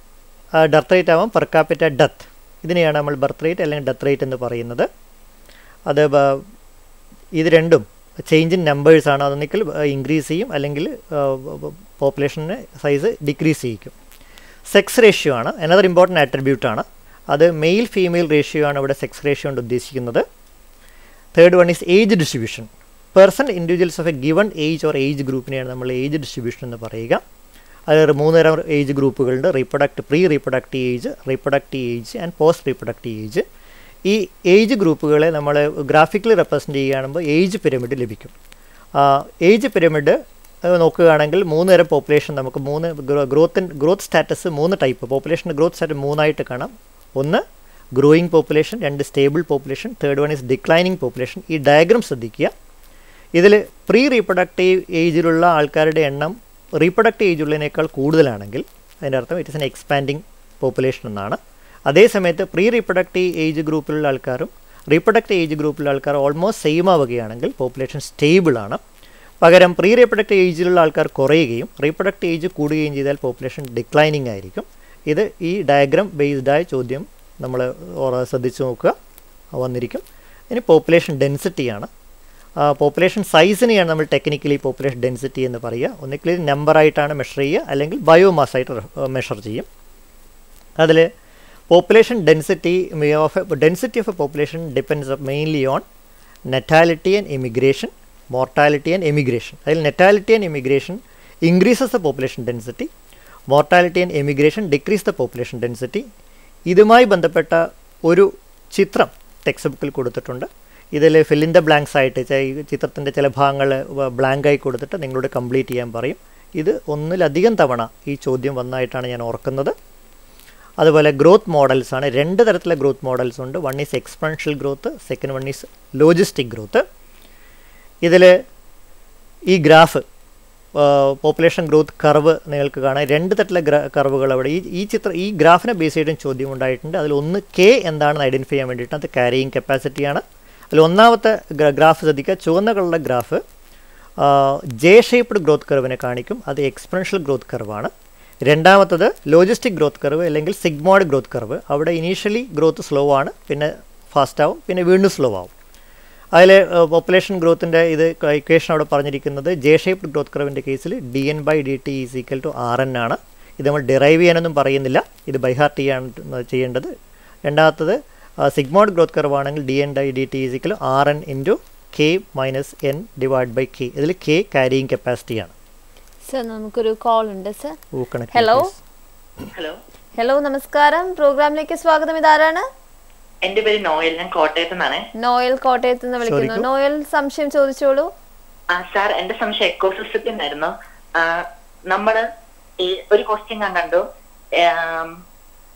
death rate ആവാം പെർ കാപ്പിറ്റ ഡെത്ത് ഇതിനെയാണ് നമ്മൾ birth rate അല്ലെങ്കിൽ death rate എന്ന് പറയുന്നത് അത് ബ- ഇത് രണ്ടും ചേഞ്ച് ഇൻ നമ്പേഴ്സാണ് അതൊന്നിക്കൽ ഇൻക്രീസ് ചെയ്യും അല്ലെങ്കിൽ പോപ്പുലേഷൻ്റെ സൈസ് ഡിക്രീസ് ചെയ്യിക്കും സെക്സ് റേഷ്യോ ആണ് അനദർ ഇമ്പോർട്ടൻ്റ് ആട്രിബ്യൂട്ട് ആണ് അത് മെയിൽ ഫീമെയിൽ റേഷ്യോ ആണ് ഇവിടെ സെക്സ് റേഷ്യോ കൊണ്ട് ഉദ്ദേശിക്കുന്നത് third one is age distribution person individuals of a given age or age ഗ്രൂപ്പിനെയാണ് നമ്മൾ ഏജ് ഡിസ്ട്രിബ്യൂഷൻ എന്ന് പറയുക അത് മൂന്ന് തരം ഏജ് ഗ്രൂപ്പുകളുണ്ട് reproduct pre reproductive age reproductive age and post reproductive age ഈ ഏജ് ഗ്രൂപ്പുകളെ നമ്മൾ ഗ്രാഫിക്കലി റെപ്രസെൻറ്റ് ചെയ്യുകയാണെങ്കിൽ ഏജ് പിരമിഡ് ലഭിക്കും ഏജ് പിരമിഡ് നോക്കുകയാണെങ്കിൽ മൂന്ന് തരം പോപ്പുലേഷൻ നമുക്ക് മൂന്ന് ഗ്രോത്ത് ഗ്രോത്ത് സ്റ്റാറ്റസ് മൂന്ന് ടൈപ്പ് പോപ്പുലേഷൻ ഗ്രോത്ത് സ്റ്റാറ്റസ് മൂന്നായിട്ട് കാണാം ഒന്ന് ഗ്രോയിങ് പോപ്പുലേഷൻ രണ്ട് stable population third one is declining population ഈ ഡയഗ്രം ശ്രദ്ധിക്കുക ഇതിൽ പ്രീ റീപ്രൊഡക്റ്റീവ് ഏജിലുള്ള ആൾക്കാരുടെ എണ്ണം റീപ്രൊഡക്റ്റീവ് ഏജുള്ളതിനേക്കാൾ കൂടുതലാണെങ്കിൽ അതിൻ്റെ അർത്ഥം it is an expanding population എന്നാണ് അതേസമയത്ത് പ്രീ റീപ്രൊഡക്റ്റീവ് ഏജ് ഗ്രൂപ്പിലുള്ള ആൾക്കാരും റീപ്രൊഡക്റ്റീവ് ഏജ് ഗ്രൂപ്പിലുള്ള ആൾക്കാർ ഓൾമോസ്റ്റ് സെയിം ആവുകയാണെങ്കിൽ പോപ്പുലേഷൻ സ്റ്റേബിൾ ആണ് പകരം പ്രീ റീപ്രൊഡക്റ്റീവ് ഏജിലുള്ള ആൾക്കാർ കുറയുകയും റീപ്രൊഡക്റ്റീവ് ഏജ് കൂടുകയും ചെയ്താൽ പോപ്പുലേഷൻ ഡിക്ലൈനിങ് ആയിരിക്കും ഇത് ഈ ഡയഗ്രാം ബേസ്ഡായ ചോദ്യം നമ്മൾ ശ്രദ്ധിച്ചു നോക്കുക വന്നിരിക്കും ഇനി പോപ്പുലേഷൻ ഡെൻസിറ്റിയാണ് പോപ്പുലേഷൻ സൈസിനെയാണ് നമ്മൾ ടെക്നിക്കലി പോപ്പുലേഷൻ ഡെൻസിറ്റി എന്ന് പറയുക ഒന്നിക്കൽ നമ്പറായിട്ടാണ് മെഷർ ചെയ്യുക അല്ലെങ്കിൽ ബയോമാസ് ആയിട്ട് മെഷർ ചെയ്യും അതിൽ population density of density of a population depends mainly on natality and immigration mortality and emigration അതിൽ natality and immigration increases the population density mortality and emigration decrease the population density ഇതുമായി ബന്ധപ്പെട്ട ഒരു ചിത്രം text ബുക്കിൽ കൊടുത്തിട്ടുണ്ട് ഇതിൽ fill in the blanks ആയിട്ട് ചെ- ഈ ചിത്രത്തിൻ്റെ ചില ഭാഗങ്ങൾ ബ്ലാങ്കായി കൊടുത്തിട്ട് നിങ്ങളോട് കംപ്ലീറ്റ് ചെയ്യാൻ പറയും ഇത് ഒന്നിലധികം തവണ ഈ ചോദ്യം വന്നതായിട്ടാണ് ഞാൻ ഓർക്കുന്നത് അതുപോലെ ഗ്രോത്ത് മോഡൽസ് ആണ് രണ്ട് തരത്തിലുള്ള ഗ്രോത്ത് മോഡൽസ് ഉണ്ട് one is exponential growth second one is logistic growth ഇതിൽ ഈ ഗ്രാഫ് പോപ്പുലേഷൻ ഗ്രോത്ത് കർവ് നിങ്ങൾക്ക് കാണാം രണ്ട് തരത്തിലെ ഗ്ര കർവുകൾ അവിടെ ഈ ഈ ചിത്രം ഈ ഗ്രാഫിനെ ബേസ് ചെയ്തിട്ടും ചോദ്യം ഉണ്ടായിട്ടുണ്ട് അതിൽ ഒന്ന് കെ എന്താണെന്ന് ഐഡൻറ്റിഫൈ ചെയ്യാൻ വേണ്ടിയിട്ട് അത് ക്യാരിയിങ് കപ്പാസിറ്റിയാണ് അതിൽ ഒന്നാമത്തെ ഗ്രാഫ് ശ്രദ്ധിക്കുക ചുവന്ന കളറുള്ള ഗ്രാഫ് ജെ ഷേപ്ഡ് ഗ്രോത്ത് കർവിനെ കാണിക്കും അത് എക്സ്പെൻഷ്യൽ ഗ്രോത്ത് കർവാണ് രണ്ടാമത്തത് ലോജിസ്റ്റിക് ഗ്രോത്ത് കർവ് അല്ലെങ്കിൽ സിഗ്മോയിഡ് ഗ്രോത്ത് കർവ് അവിടെ ഇനീഷ്യലി ഗ്രോത്ത് സ്ലോ ആണ് പിന്നെ ഫാസ്റ്റ് ആവും പിന്നെ വീണ്ടും സ്ലോ ആവും അതിൽ പോപ്പുലേഷൻ ഗ്രോത്തിൻ്റെ ഇത് ഇക്വേഷൻ അവിടെ പറഞ്ഞിരിക്കുന്നത് ജെ ഷേപ്ഡ് ഗ്രോത്ത് കർവിൻ്റെ കേസിൽ D N by D T is equal to R N ആണ് ഇത് നമ്മൾ ഡിറൈവ് ചെയ്യാനൊന്നും പറയുന്നില്ല ഇത് ബൈഹാർട്ട് ചെയ്യാണ് ചെയ്യേണ്ടത് രണ്ടാമത്തത് സിഗ്മോഡ് ഗ്രോത്ത് കർവ് ആണെങ്കിൽ D N by D T is equal R N into K minus N divide by K ഇതിൽ കെ ക്യാരിയിങ് കപ്പാസിറ്റിയാണ് സർ നമുക്കൊരു കോൾ ഉണ്ട് sir oh connect hello hello hello നമസ്കാരം പ്രോഗ്രാമിലേക്ക് സ്വാഗതം ഇതാരാണ് എന്റെ പേര് നോയൽ ഞാൻ കോട്ടയത്ത് നിന്നാണ് നോയൽ കോട്ടയത്ത് നിന്ന് വിളിക്കുന്നു ചോദിക്കൂ. നോയൽ സംശയം ചോദിച്ചോളൂ ആ സാർ എന്റെ സംശയം എക്കോസിസ്റ്റത്തിൽ നിന്നായിരുന്നു ആ, നമ്മള് ഈ ഒരു ക്വസ്റ്റ്യൻ ഞാൻ കണ്ടു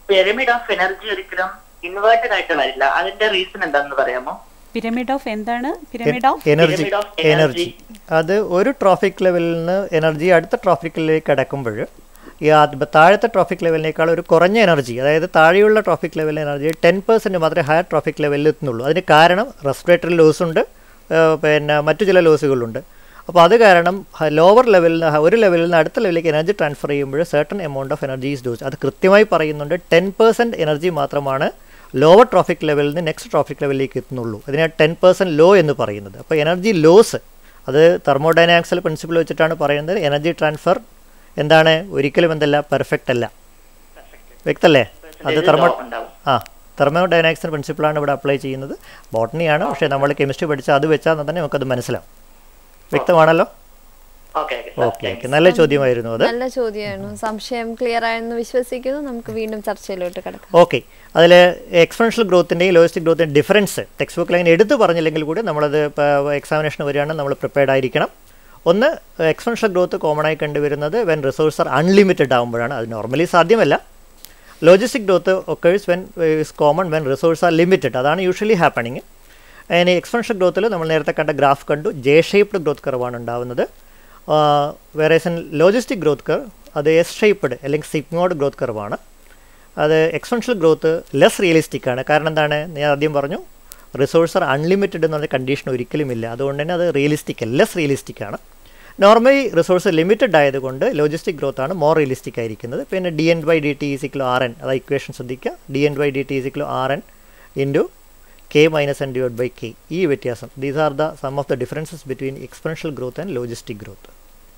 പിരമിഡ് ഓഫ് എനർജി ഒരിക്കലും ഇൻവേർട്ടഡ് ആയിട്ട് വരില്ല അതിന്റെ റീസൺ എന്താണെന്ന് പറയാമോ പിരമിഡ് ഓഫ് എന്താണ് pyramid of energy Pyramid of energy അത് ഒരു ട്രോഫിക് ലെവലിൽ നിന്ന് എനർജി അടുത്ത ട്രോഫിക് ലെവലിലേക്ക് കടക്കുമ്പോൾ ഈ ആദ്യ താഴത്തെ ട്രോഫിക് ലെവലിനേക്കാൾ ഒരു കുറഞ്ഞ എനർജി അതായത് താഴെയുള്ള ട്രോഫിക് ലെവലിലെ എനർജി ടെൻ പെർസെൻറ്റ് മാത്രമേ ഹയർ ട്രോഫിക് ലെവലിൽ എത്തുന്നുള്ളൂ അതിന് കാരണം റെസ്പിറേറ്ററി ലോസ് ഉണ്ട് ഏഹ് പിന്നെ മറ്റു ചില ലോസുകളുണ്ട് അപ്പോൾ അത് കാരണം ലോവർ ലെവലിൽ നിന്ന് ഒരു ലെവലിൽ നിന്ന് അടുത്ത ലെവലിലേക്ക് എനർജി ട്രാൻസ്ഫർ ചെയ്യുമ്പോൾ certain amount of energy is ഡോസ് അത് കൃത്യമായി പറയുന്നുണ്ട് ടെൻ പെർസെൻറ്റ് എനർജി മാത്രമാണ് ലോവർ ട്രോഫിക് ലെവലിൽ നിന്ന് നെക്സ്റ്റ് ട്രോഫിക് ലെവലിലേക്ക് എത്തുന്നുള്ളൂ അതിനെ ടെൻ പെർസെൻറ്റ് ലോ എന്ന് പറയുന്നത് അപ്പോൾ എനർജി ലോസ് അത് തെർമോഡൈനാമിക്സിൽ പ്രിൻസിപ്പിൾ വെച്ചിട്ടാണ് പറയുന്നത് എനർജി ട്രാൻസ്ഫർ എന്താണ് ഒരിക്കലും എന്തല്ല പെർഫെക്റ്റ് അല്ല വ്യക്തല്ലേ അത് തെർമോ ആ തെർമോഡൈനാമിക്സിൻ്റെ പ്രിൻസിപ്പിളാണ് ഇവിടെ അപ്ലൈ ചെയ്യുന്നത് ബോട്ടണിയാണ് പക്ഷേ നമ്മൾ കെമിസ്ട്രി പഠിച്ചാൽ അത് വെച്ചാൽ തന്നെ നമുക്കത് മനസ്സിലാവും വ്യക്തമാണല്ലോ ഓക്കെ ഓക്കെ ഓക്കെ നല്ല ചോദ്യമായിരുന്നു അത് നല്ല ചോദ്യമാണ് സംശയം ക്ലിയർ ആയെന്ന് വിശ്വസിക്കുന്നു നമുക്ക് വീണ്ടും ചർച്ചയിലോട്ട് കിടക്കാം ഓക്കെ അതിൽ എക്സ്പെൻഷ്യൽ ഗ്രോത്തിൻ്റെയും ലോജിസ്റ്റിക് ഗ്രോത്തിൻ്റെ ഡിഫറൻസ് ടെക്സ്റ്റ് ബുക്കിൽ അങ്ങനെ എടുത്ത് പറഞ്ഞില്ലെങ്കിൽ കൂടി നമ്മളത് ഇപ്പോൾ എക്സാമിനേഷൻ വരികയാണ് നമ്മൾ പ്രിപ്പയർഡ് ആയിരിക്കണം ഒന്ന് എക്സ്പെൻഷ്യൽ ഗ്രോത്ത് കോമൺ ആയി കണ്ടുവരുന്നത് വെൻ റിസോഴ്സ് ആർ അൺലിമിറ്റഡ് ആകുമ്പോഴാണ് അത് നോർമലി സാധ്യമല്ല logistic growth occurs when is common when resource are limited അതാണ് യൂഷ്വലി ഹാപ്പണിങ് അതിന് എക്സ്പെൻഷ്യൽ ഗ്രോത്തിൽ നമ്മൾ നേരത്തെ കണ്ട ഗ്രാഫ് കണ്ടു ജെ ഷേപ്ഡ് ഗ്രോത്ത് കർവാണ് ഉണ്ടാവുന്നത് വേറെ ലോജിസ്റ്റിക് ഗ്രോത്ത് കർവ് അത് എസ് ഷേപ്ഡ് അല്ലെങ്കിൽ സിഗ്മോഡ് ഗ്രോത്ത് കർവാണ് അത് എക്സ്പെൻഷ്യൽ ഗ്രോത്ത് ലെസ് റിയലിസ്റ്റിക് ആണ് കാരണം എന്താണ് ഞാൻ ആദ്യം പറഞ്ഞു റിസോഴ്സ് ആർ അൺലിമിറ്റഡ് എന്ന് പറഞ്ഞ കണ്ടീഷൻ ഒരിക്കലും ഇല്ല അതുകൊണ്ട് തന്നെ അത് റിയലിസ്റ്റിക് ലെസ് റിയലിസ്റ്റിക് ആണ് നോർമലി റിസോഴ്സ് ലിമിറ്റഡ് ആയതുകൊണ്ട് ലോജിസ്റ്റിക് ഗ്രോത്ത് ആണ് മോർ റിയലിസ്റ്റിക് ആയിരിക്കുന്നത് പിന്നെ D N by D T is equal R N അത് ഇക്വേഷൻ ശ്രദ്ധിക്കുക D N by D T is equal R N into K minus N divide by K ഈ വ്യത്യാസം these are the some of the differences between exponential growth and logistic growth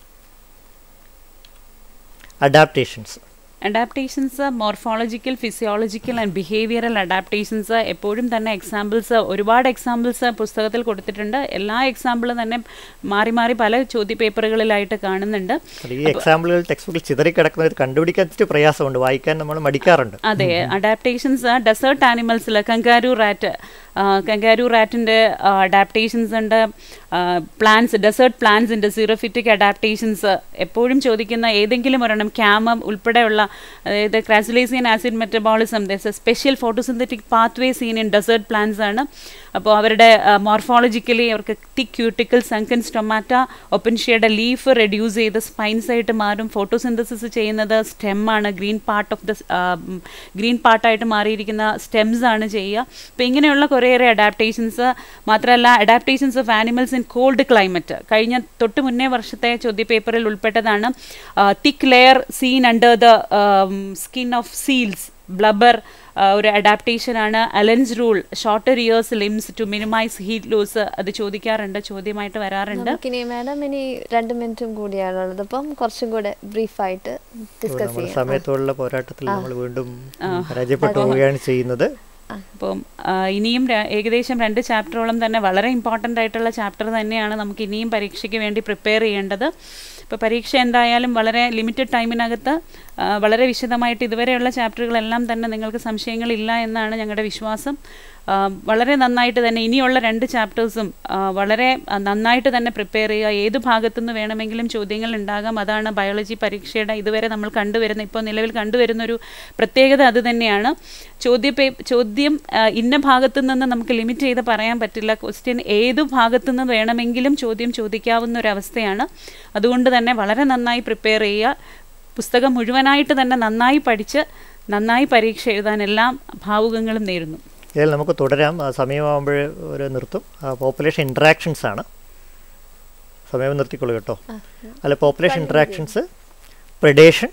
adaptations adaptations morphological physiological and behavioural adaptations എപ്പോഴും തന്നെ examples ഒരുപാട് examples പുസ്തകത്തിൽ കൊടുത്തിട്ടുണ്ട് എല്ലാ എക്സാമ്പിളും തന്നെ മാറി മാറി പല ചോദ്യ പേപ്പറുകളിലായിട്ട് കാണുന്നുണ്ട് ഈ എക്സാമ്പിളുകൾ ടെക്സ്റ്റ് ബുക്കിൽ ചിതറിക്കിടക്കുന്നത് കണ്ടുപിടിക്കാൻ ഇച്ചിരി പ്രയാസമുണ്ട് വായിക്കാൻ നമ്മൾ മടിക്കാറുണ്ട് അതെ അഡാപ്റ്റേഷൻസ് ഡെസേർട്ട് ആനിമൽസിൽ കങ്കാരു റാറ്റ് കങ്കാരു റാറ്റിൻ്റെ അഡാപ്റ്റേഷൻസ് ഉണ്ട് പ്ലാന്റ്സ് ഡെസേർട്ട് പ്ലാന്റ്സിൻ്റെ സീറോഫിറ്റിക് അഡാപ്റ്റേഷൻസ് എപ്പോഴും ചോദിക്കുന്ന ഏതെങ്കിലും ഒരെണ്ണം ക്യാമം ഉൾപ്പെടെയുള്ള അതായത് crassulacean acid metabolism thus a special photosynthetic pathway seen in desert plants ആണ് അപ്പോൾ അവരുടെ മോർഫോളജിക്കലി അവർക്ക് thick cuticle sunken stomata open shade leaf reduce ചെയ്ത് സ്പൈൻസ് ആയിട്ട് മാറും ഫോട്ടോസിന്തസിസ് ചെയ്യുന്നത് സ്റ്റെം ആണ് green part of the green പാർട്ടായിട്ട് മാറിയിരിക്കുന്ന സ്റ്റെംസ് ആണ് ചെയ്യുക അപ്പോൾ ഇങ്ങനെയുള്ള കുറേയേറെ അഡാപ്റ്റേഷൻസ് മാത്രമല്ല adaptations of animals in cold climate കഴിഞ്ഞ തൊട്ട് മുന്നേ വർഷത്തെ ചോദ്യപേപ്പറിൽ ഉൾപ്പെട്ടതാണ് thick layer seen under the skin of seals blubber ഒരു അഡാപ്റ്റേഷൻ ആണ് Allen's rule shorter ears limbs to minimise heat loss അത് ചോദിക്കാറുണ്ട് ചോദ്യമായിട്ട് വരാറുണ്ട് നമുക്കിനി മാഡം ഇനി രണ്ട് മിനിറ്റും കൂടിയാണുള്ളത് അപ്പം കുറച്ചും കൂടെ ബ്രീഫായിട്ട് ഡിസ്കസ് ചെയ്യാം സമയത്തോടുള്ള പോരാട്ടത്തിൽ നമ്മൾ വീണ്ടും പരാജയപ്പെട്ടു പോവുകയാണ് ചെയ്യുന്നത് അപ്പം ഇനിയും ഏകദേശം രണ്ട് ചാപ്റ്ററോളം തന്നെ വളരെ ഇമ്പോർട്ടൻ്റ് ആയിട്ടുള്ള ചാപ്റ്റർ തന്നെയാണ് നമുക്ക് ഇനിയും പരീക്ഷയ്ക്ക് വേണ്ടി പ്രിപ്പയർ ചെയ്യേണ്ടത് ഇപ്പോൾ പരീക്ഷ എന്തായാലും വളരെ ലിമിറ്റഡ് ടൈമിനകത്ത് വളരെ വിശദമായിട്ട് ഇതുവരെയുള്ള ചാപ്റ്ററുകളെല്ലാം തന്നെ നിങ്ങൾക്ക് സംശയങ്ങളില്ല എന്നാണ് ഞങ്ങളുടെ വിശ്വാസം വളരെ നന്നായിട്ട് തന്നെ ഇനിയുള്ള രണ്ട് ചാപ്റ്റേഴ്സും വളരെ നന്നായിട്ട് തന്നെ പ്രിപ്പയർ ചെയ്യുക ഏത് ഭാഗത്തുനിന്ന് വേണമെങ്കിലും ചോദ്യങ്ങൾ ഉണ്ടാകാം അതാണ് ബയോളജി പരീക്ഷയുടെ ഇതുവരെ നമ്മൾ കണ്ടുവരുന്ന ഇപ്പോൾ നിലവിൽ കണ്ടുവരുന്ന ഒരു പ്രത്യേകത അത് തന്നെയാണ് ചോദ്യ പേ ചോദ്യം ഇന്ന ഭാഗത്തു നിന്ന് നമുക്ക് ലിമിറ്റ് ചെയ്ത് പറയാൻ പറ്റില്ല ക്വസ്റ്റ്യൻ ഏത് ഭാഗത്തു നിന്ന് വേണമെങ്കിലും ചോദ്യം ചോദിക്കാവുന്ന ഒരു അവസ്ഥയാണ് അതുകൊണ്ട് തന്നെ വളരെ നന്നായി പ്രിപ്പയർ ചെയ്യുക പുസ്തകം മുഴുവനായിട്ട് തന്നെ നന്നായി പഠിച്ച് നന്നായി പരീക്ഷ എഴുതാൻ എല്ലാ ഭാവുകങ്ങളും നേരുന്നു ഇതിൽ നമുക്ക് തുടരാം സമയമാകുമ്പോൾ ഒരു നിർത്തും പോപ്പുലേഷൻ ഇൻട്രാക്ഷൻസ് ആണ് സമയം നിർത്തിക്കൊള്ളു കേട്ടോ അല്ല population interactions predation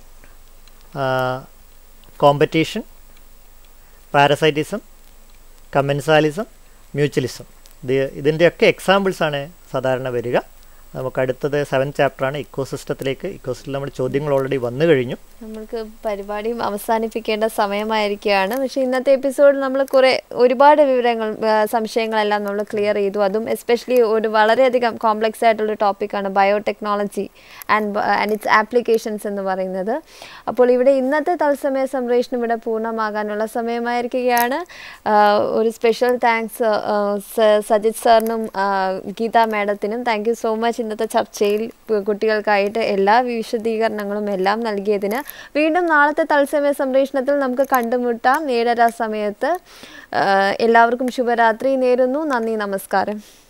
competition parasitism commensalism mutualism ഇത് ഇതിൻ്റെയൊക്കെ എക്സാമ്പിൾസാണ് സാധാരണ വരിക നമുക്ക് അടുത്തത് സെവൻ ചാപ്റ്ററാണ് ഇക്കോസിസ്റ്റത്തിലേക്ക് ഇക്കോസിസ്റ്റത്തിൽ നമ്മുടെ ചോദ്യങ്ങൾ ഓൾറെഡി വന്നു കഴിഞ്ഞു നമ്മൾക്ക് പരിപാടിയും അവസാനിപ്പിക്കേണ്ട സമയമായിരിക്കുകയാണ് പക്ഷേ ഇന്നത്തെ എപ്പിസോഡിൽ നമ്മൾ കുറേ ഒരുപാട് വിവരങ്ങൾ സംശയങ്ങളെല്ലാം നമ്മൾ ക്ലിയർ ചെയ്തു അതും എസ്പെഷ്യലി ഒരു വളരെയധികം കോംപ്ലക്സ് ആയിട്ടുള്ള ടോപ്പിക്കാണ് biotechnology and and its applications എന്ന് പറയുന്നത് അപ്പോൾ ഇവിടെ ഇന്നത്തെ തത്സമയ സംപ്രേഷണം ഇവിടെ പൂർണ്ണമാകാനുള്ള സമയമായിരിക്കുകയാണ് ഒരു സ്പെഷ്യൽ താങ്ക്സ് സജിത് സാറിനും ഗീത മാഡത്തിനും താങ്ക് യു സോ മച്ച് പ്രത്യേകിച്ച് ഇന്നത്തെ ചർച്ചയിൽ പ് കുട്ടികൾക്കായിട്ട് എല്ലാ വിശദീകരണങ്ങളും എല്ലാം നൽകിയതിന് വീണ്ടും നാളത്തെ തത്സമയ സംപ്രേഷണത്തിൽ നമുക്ക് കണ്ടുമുട്ടാം ഏഴര സമയത്ത് ആ, എല്ലാവർക്കും ശുഭരാത്രി നേരുന്നു നന്ദി നമസ്കാരം